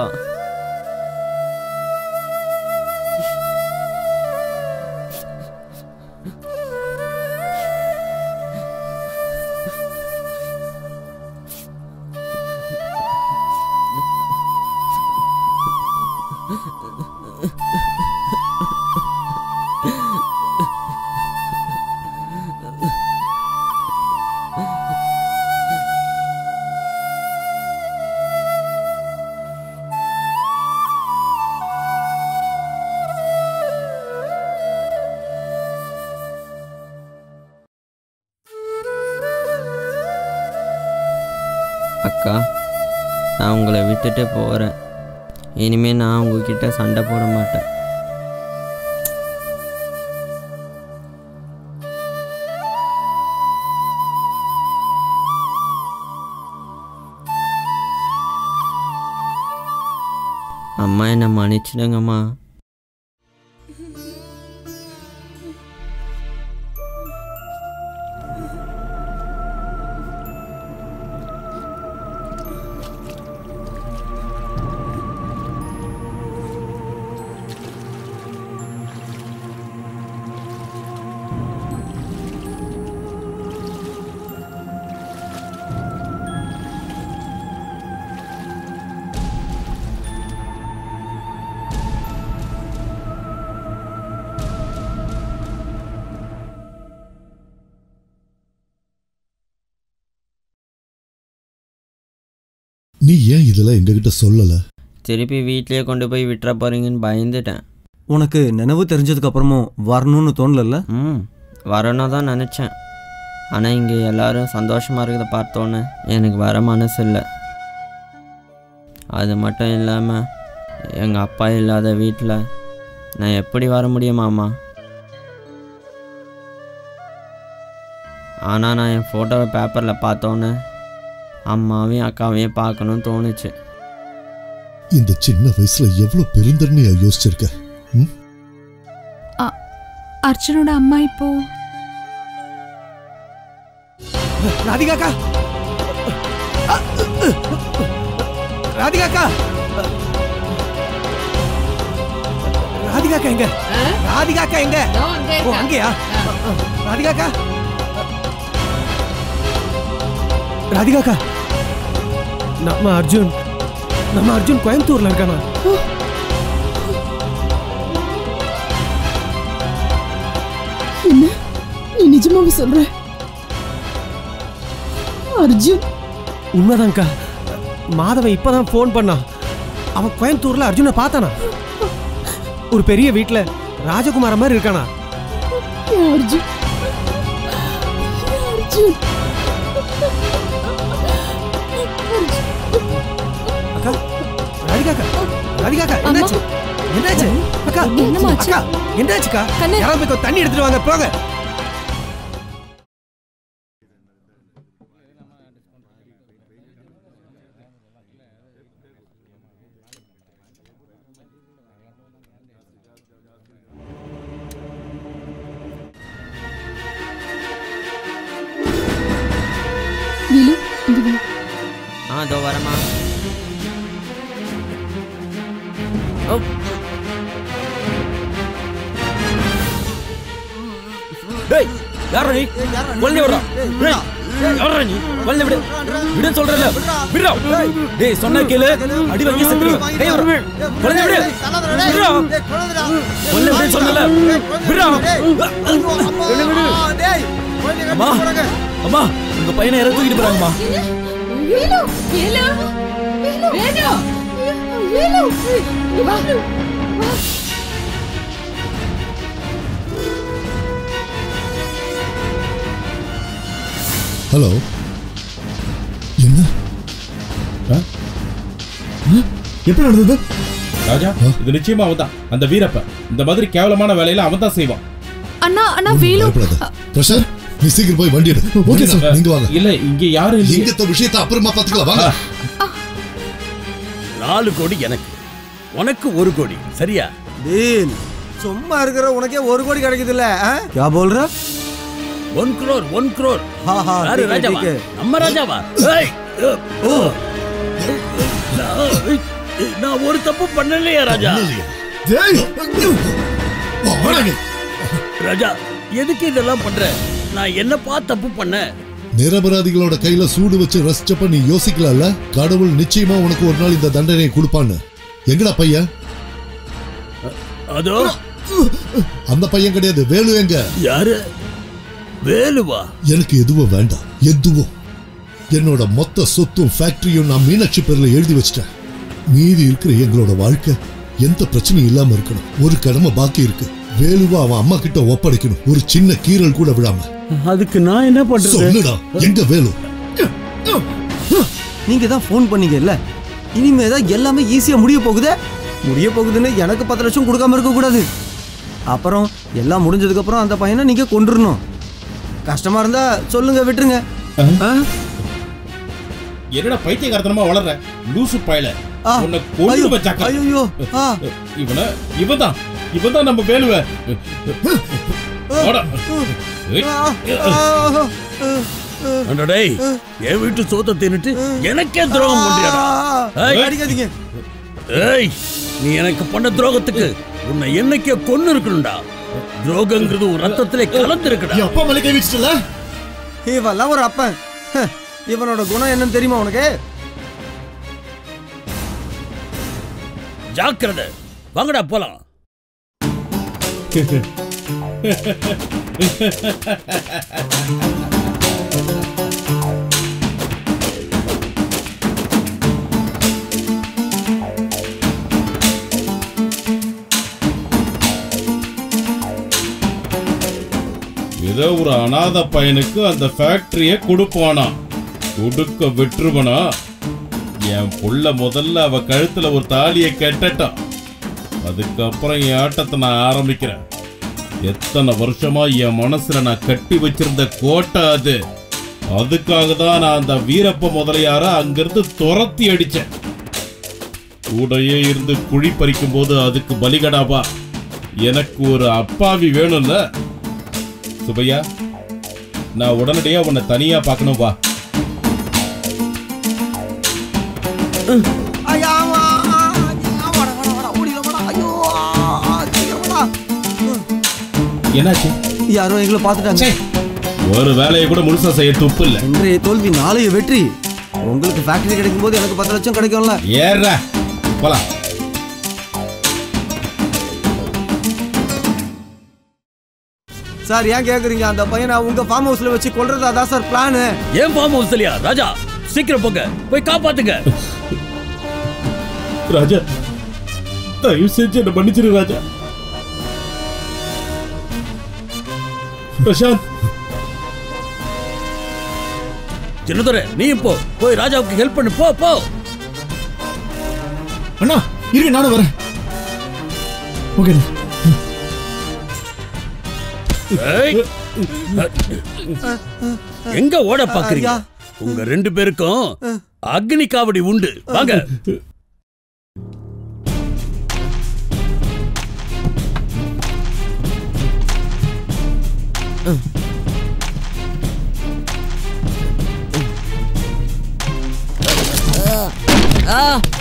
அக்கா நான் உங்களை விட்டுட்டு போகிறேன் இனிமேல் நான் உங்ககிட்ட சண்டை போட மாட்டேன் அம்மா என்னை மன்னிச்சிடுங்கம்மா நீ ஏன் இதெல்லாம் எங்ககிட்ட சொல்லல திருப்பி வீட்லயே கொண்டு போய் விட்டுற போறீங்கன்னு பயந்துட்டேன் உனக்கு நினைவு தெரிஞ்சதுக்கு அப்புறமும் வரணும்னு தோணலல்ல ம் வரணும் தான் நினச்சேன் ஆனால் இங்கே எல்லாரும் சந்தோஷமாக இருக்கிறத பார்த்தோன்னே எனக்கு வர மனசு இல்லை அது மட்டும் இல்லாமல் எங்கள் அப்பா இல்லாத வீட்டில் நான் எப்படி வர முடியுமாம்மா ஆனால் நான் என் ஃபோட்டோவை பேப்பரில் பார்த்தோன்னே அம்மாவையும் அக்காவையும் பார்க்கணும்னு தோணுச்சு இந்த சின்ன வயசுல எவ்வளவு பெருந்தன்மையா யோசிச்சிருக்க ம்? அ- அர்ச்சனோட அம்மா இப்போ ராதிகாக்கா ராதிகாக்கா ராதிகாக்கா எங்க ராதிகாக்கா எங்க ஓ அங்கேயா ராதிகாக்கா ராதிகாக்கா நம்ம அர்ஜுன் நம்ம அர்ஜுன் கோயம்புத்தூர்ல இருக்கானா என்ன நீ நிஜமாவே சொல்ற அர்ஜுன் உண்மைதான்க்கா மாதவன் இப்பதான் ஃபோன் பண்ணான் அவன் கோயம்புத்தூர்ல அர்ஜுனை பார்த்தானா ஒரு பெரிய வீட்ல ராஜகுமார மாதிரி இருக்கானா ஏன் அர்ஜுன் ஏன் அர்ஜுன் அக்கா ராதிகாக்கா ராதிகாக்கா என்னாச்சு என்னாச்சு அக்கா என்னம்மா ஆச்சு? அக்கா என்னாச்சுக்கா யாராவது போய் கொஞ்சம் தண்ணி எடுத்துட்டு வாங்க போங்க அதோ வரமா டேய் யாரா நீ குழந்தை விடுறா டேய் யாரா நீ குழந்தை விடு விடு சொல்றல விடுறா டேய் சொன்னா கேளு அடி வாங்கி செத்துருவேன் டேய் விடு குழந்தை விடு விடுறா குழந்தை விடு சொன்னல விடுறா அம்மா அம்மா உங்க பையனை யாரோ தூக்கிட்டு போறாங்கம்மா வேலு வேலு வேலு வேலு வேலு வா வா ஹலோ என்ன எப்படி நடந்தது ராஜா இது நிச்சயமா அவன் தான் அந்த வீரப்ப இந்த மாதிரி கேவலமான வேலையில அவன் தான் செய்வான் அண்ணா அண்ணா வேலு பிரசாத் நீ சீக்கிரம் போய் வண்டி எடு ஓகே சார் நீங்க வாங்க இல்ல இங்க யாரும் இல்லையே. இங்க விஷயத்தை அப்புறமா பாத்துக்கலாம் வாங்க நாலு கோடி எனக்கு உனக்கு ஒரு கோடி சரியா டேய் சும்மா இருக்கிற உனக்கே ஒரு கோடி கிடைக்குது இல்ல क्या बोल रहा ஒன் crore ஒன் crore हाँ हाँ யாரு ठीक है, ராஜாவா ठीक है। நம்ம ராஜாவா ஏய், ஓ நான் நான் ஒரு தப்பு பண்ணலையா ராஜா ராஜா எதுக்கு இதெல்லாம் பண்ற நான் என்னப்பா தப்பு பண்ணேன் நிரபராதிகளோட கையில சூடு வச்சு ரசிச்சப்ப நீ யோசிக்கலாம்ல கடவுள் நிச்சயமா உனக்கு ஒரு நாள் இந்த தண்டனையை கொடுப்பான்னு எங்கடா பையன் அதோ அந்த பையன் கிடையாது வேலு எங்க யாரு வேலுவா எனக்கு எதுவும் வேண்டாம் எதுவும் என்னோட மொத்த சொத்தும் ஃபேக்டரியும் நான் மீனாட்சி பேர்ல எழுதி வச்சிட்டேன் மீதி இருக்கிற எங்களோட வாழ்க்கை எந்த பிரச்சனையும் இல்லாம இருக்கணும் ஒரு கடமை பாக்கி இருக்கு வேலுவா அவன் அம்மா கிட்ட ஒப்படைக்கணும் ஒரு சின்ன கீறல் கூட விழாம அதுக்கு நான் என்ன சொல்லுடா எங்க வேலு நீங்க தான் ஃபோன் பண்ணீங்கல்ல இனிமே தான் எல்லாமே ஈஸியா முடிய போகுதே முடிய போகுதுன்னு எனக்கு பத்து லட்சம் கொடுக்காம இருக்க கூடாது அப்புறம் எல்லாம் முடிஞ்சதுக்கு அப்புறம் அந்த பையனை நீங்க கொண்டுறணும் கஷ்டமா இருந்தா சொல்லுங்க விட்டுருங்க ஆ? என்னடா பைத்தியகாரத்தனமா வளர்ற லூசு பயல ஆ, உன்னை கொண்டு ஐயோ, வச்சாக்க ஐயோ, ஆ. இவன இவன்தான் இவன்தான் நம்ம வேலுவ வாடா. அடா டேய் என் வீட்டு சோத்தை தின்னுட்டு எனக்கே துரோகம் பண்றியாடா ஏய், அடிக்காதீங்க ஏய் நீ எனக்கு பண்ண துரோகத்துக்கு உன்னை என்னைக்கே கொன்னு இருக்கணும்டா துரோகங்கிறது உன் ரத்தத்திலே கலந்து இருக்குடா அப்பா மேல கை வச்சுட்டல இவெல்லாம் ஒரு அப்பன் ஹ, இவனோட குணம் என்னன்னு தெரியுமா உனக்கு ஜாக்கிரதை வாங்கடா போலாம் ஏதோ ஒரு அனாதை பையனுக்கு அந்த ஃபேக்டரியை கொடுப்பானா கொடுக்க விட்டுருவனா என் புள்ள முதல்ல அவ கழுத்துல ஒரு தாலியை கட்டட்டான் அதுக்கப்புறம் என் ஆட்டத்தை நான் ஆரம்பிக்கிறேன் எத்தனை வருஷமா என் மனசுல நான் கட்டி வச்சிருந்த கோட்டை அது அதுக்காக தான் நான் அந்த வீரப்ப முதலியார அங்கிருந்து துரத்தி அடிச்சேன் கூடையே இருந்து குழி பறிக்கும் போது அதுக்கு பலிகடாபா எனக்கு ஒரு அப்பாவி வேணும்ல சுபையா நான் உடனடியா உன்னை தனியா பார்க்கணும் வா ஐயா வா, ஐயா, வாடா, வாடா, வாடா, ஓடிடலாம், வாடா. ஐயோ, ஆ, சீக்கிரம் வாடா. என்னாச்சு யாரோ எங்களை பார்த்துட்டாங்க ஒரு வேலையை கூட முழுசா செய்ய துப்பு இல்ல இன்றைய தோல்வி நாளைய வெற்றி உங்களுக்கு ஃபேக்டரி கிடைக்கும் போது எனக்கு பத்து லட்சம் கிடைக்கும்ல ஏற போலாம் சார் ஏன் கேக்குறீங்க அந்த பையனை உங்க ஃபார்ம் ஹவுஸ்ல வச்சு கொல்றதா தான் சார் பிளானு ஏன் ஃபார்ம் ஹவுஸ் இல்லையா ராஜா சீக்கிரம் போங்க போய் காப்பாத்துங்க ராஜா தயவு செஞ்சு என்ன மன்னிச்சிரு ராஜா பிரசாந்த் சின்னதுரை நீ போ போய் ராஜாவுக்கு ஹெல்ப் பண்ணு போ போ அண்ணா இருங்க நானும் வரேன் ஓகே ஏய். எங்க ஓட பாக்குறீங்க உங்க ரெண்டு பேருக்கும் அக்னி காவடி உண்டு வாங்க ஆ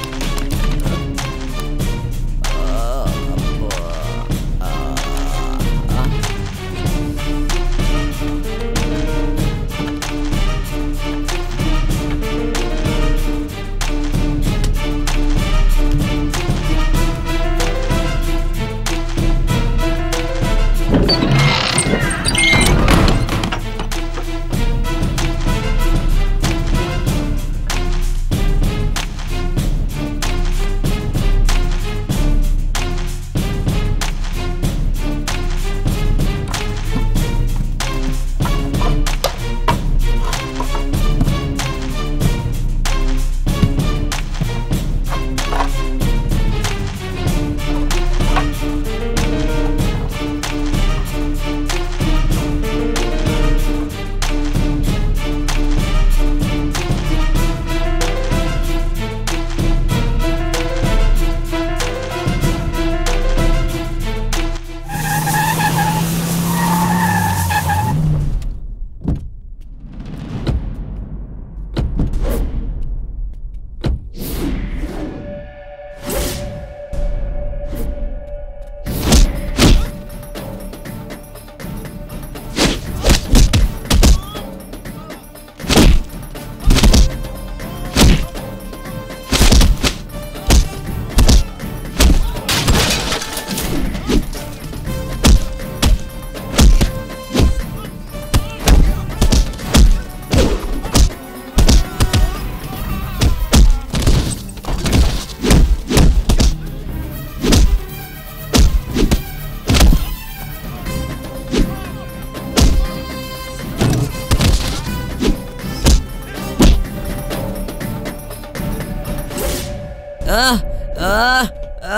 ஆ ஆ ஆ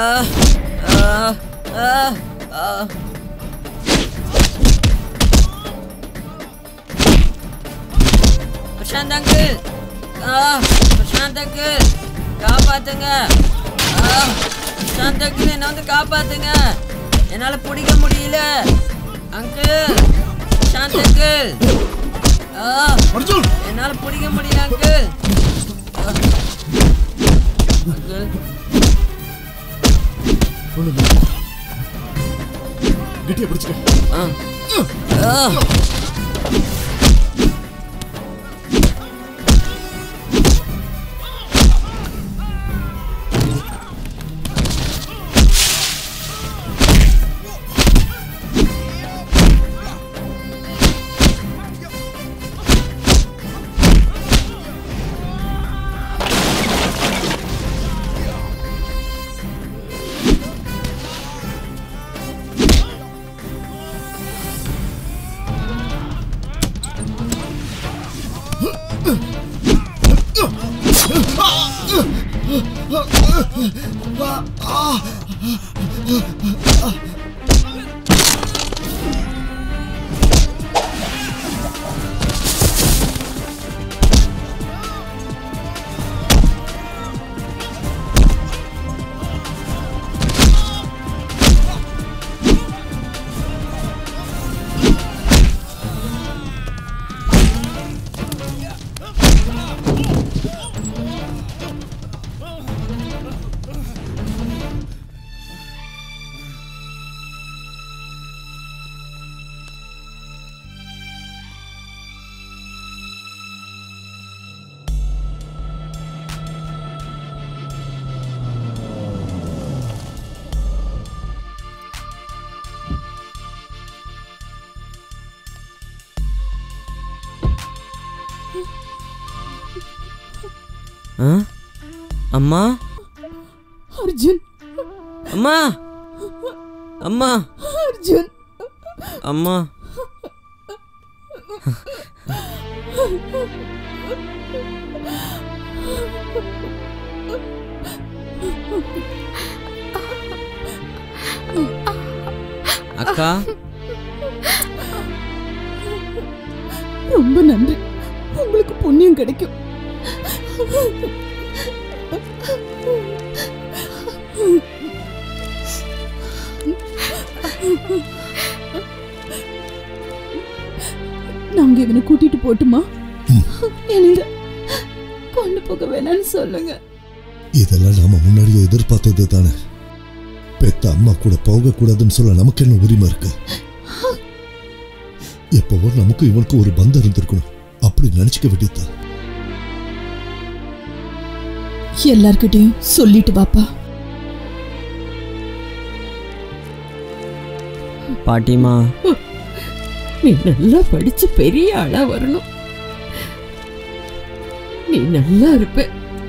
ஆ ஆ ஆ பிரசாந்த் அங்கிள் ஆ பிரசாந்த் அங்கிள் காப்பாத்துங்க ஆ பிரசாந்த் அங்கிள் என்ன வந்து காப்பாத்துங்க என்னால பிடிக்க முடியல அங்கிள் பிரசாந்த் அங்கிள் ஆ என்னால பிடிக்க முடியல அங்கிள் அங்கிள் கெட்டியா பிடிச்சுக்க ஆ ஆ ஆ? அம்மா அர்ஜுன் அம்மா அம்மா அர்ஜுன் அம்மா அக்கா ரொம்ப நன்றி உங்களுக்கு புண்ணியம் கிடைக்கும் நாங்க இவனை கூட்டிட்டு போட்டுமா என்னங்க கொண்டு போக வேணாம்னு சொல்லுங்க இதெல்லாம் நாம முன்னாடியே எதிர்பார்த்தது தானே பெத்த அம்மா கூட போக கூடாதுன்னு சொல்ல நமக்கு என்ன உரிமை இருக்கு எப்பவோ நமக்கு இவனுக்கு ஒரு பந்தம் இருந்திருக்கணும் அப்படி நினைச்சுக்க வேண்டியதுதான் எல்லார்கிட்டயும் சொல்லிட்டு வாப்பா பாட்டிமா நீ நல்லா படிச்சு பெரிய ஆளா வரணும் நீ நல்லா இருப்ப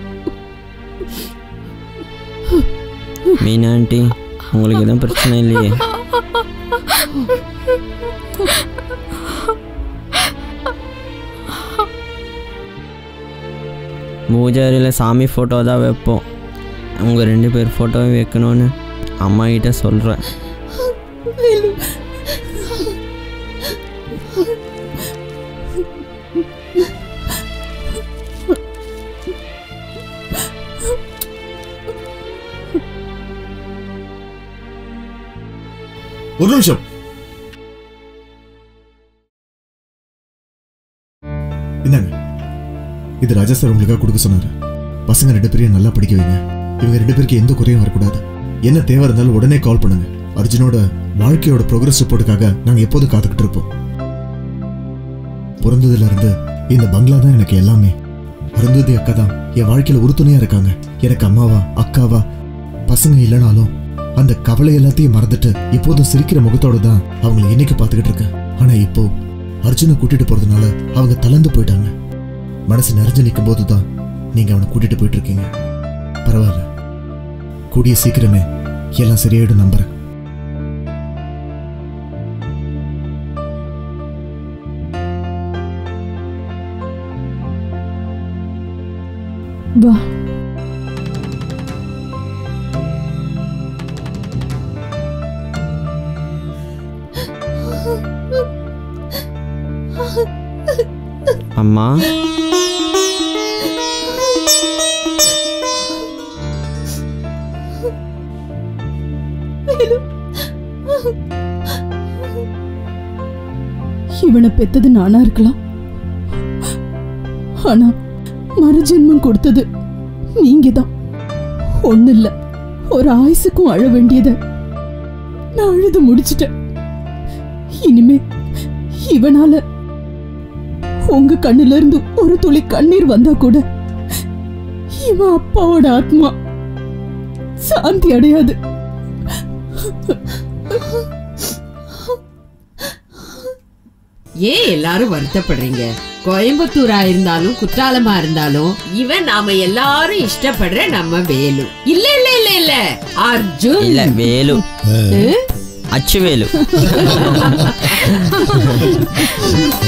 மீனா ஆண்டி உங்களுக்கு எதுவும் பிரச்சனை இல்லையே பூஜாரியில் சாமி ஃபோட்டோ தான் வைப்போம் அவங்க ரெண்டு பேர் ஃபோட்டோவும் வைக்கணும்னு அம்மா கிட்ட சொல்கிறேன் ஒரு நிமிஷம் இந்தாங்க இது ராஜா சார் உங்களுக்காக கொடுக்க சொன்னாரு பசங்க ரெண்டு பேரையும் நல்லா படிக்க வைங்க இவங்க ரெண்டு பேருக்கு எந்த குறையும் வரக்கூடாது என்ன தேவை இருந்தாலும் உடனே கால் பண்ணுங்க அர்ஜுனோட வாழ்க்கையோட ப்ரோக்ரஸ் ரிப்போர்ட்டுக்காக நாங்க எப்போதும் காத்துக்கிட்டு இருப்போம் பிறந்ததுல இருந்து இந்த பங்களா தான் எனக்கு எல்லாமே அருந்ததி அக்கா தான் என் வாழ்க்கையில உறுதுணையா இருக்காங்க எனக்கு அம்மாவா அக்காவா பசங்க இல்லைனாலும் அந்த கவலை எல்லாத்தையும் மறந்துட்டு இப்போதும் சிரிக்கிற முகத்தோட தான் அவங்கள இன்னைக்கு பார்த்துக்கிட்டு இருக்கேன் ஆனா இப்போ அர்ஜுனை கூட்டிட்டு போறதுனால அவங்க தளர்ந்து போயிட்டாங்க மனசு நிறைஞ்சு நிற்கும் போது தான் நீங்க அவனை கூட்டிட்டு போயிட்டு இருக்கீங்க பரவாயில்ல கூடிய சீக்கிரமே எல்லாம் சரியாயிடும் நம்புறேன் வா அம்மா இவனை பெத்தது நானா இருக்கலாம் ஆனா மறுஜென்மம் கொடுத்தது நீங்க தான் ஒண்ணு இல்ல ஒரு ஆயுசுக்கும் அழ வேண்டியத நான் அழுது முடிச்சிட்டேன் இனிமே இவனால உங்க கண்ணுல இருந்து ஒரு துளி கண்ணீர் வந்தா கூட இவன் அப்பாவோட ஆத்மா சாந்தி அடையாது ஏன் எல்லாரும் வருத்தப்படுறீங்க கோயம்புத்தூரா இருந்தாலும் குற்றாலமா இருந்தாலும் இவன் நாம எல்லாரும் இஷ்டப்படுற நம்ம வேலு இல்ல இல்ல இல்ல இல்ல அர்ஜுன் இல்ல வேலு ஆ? அச்சு வேலு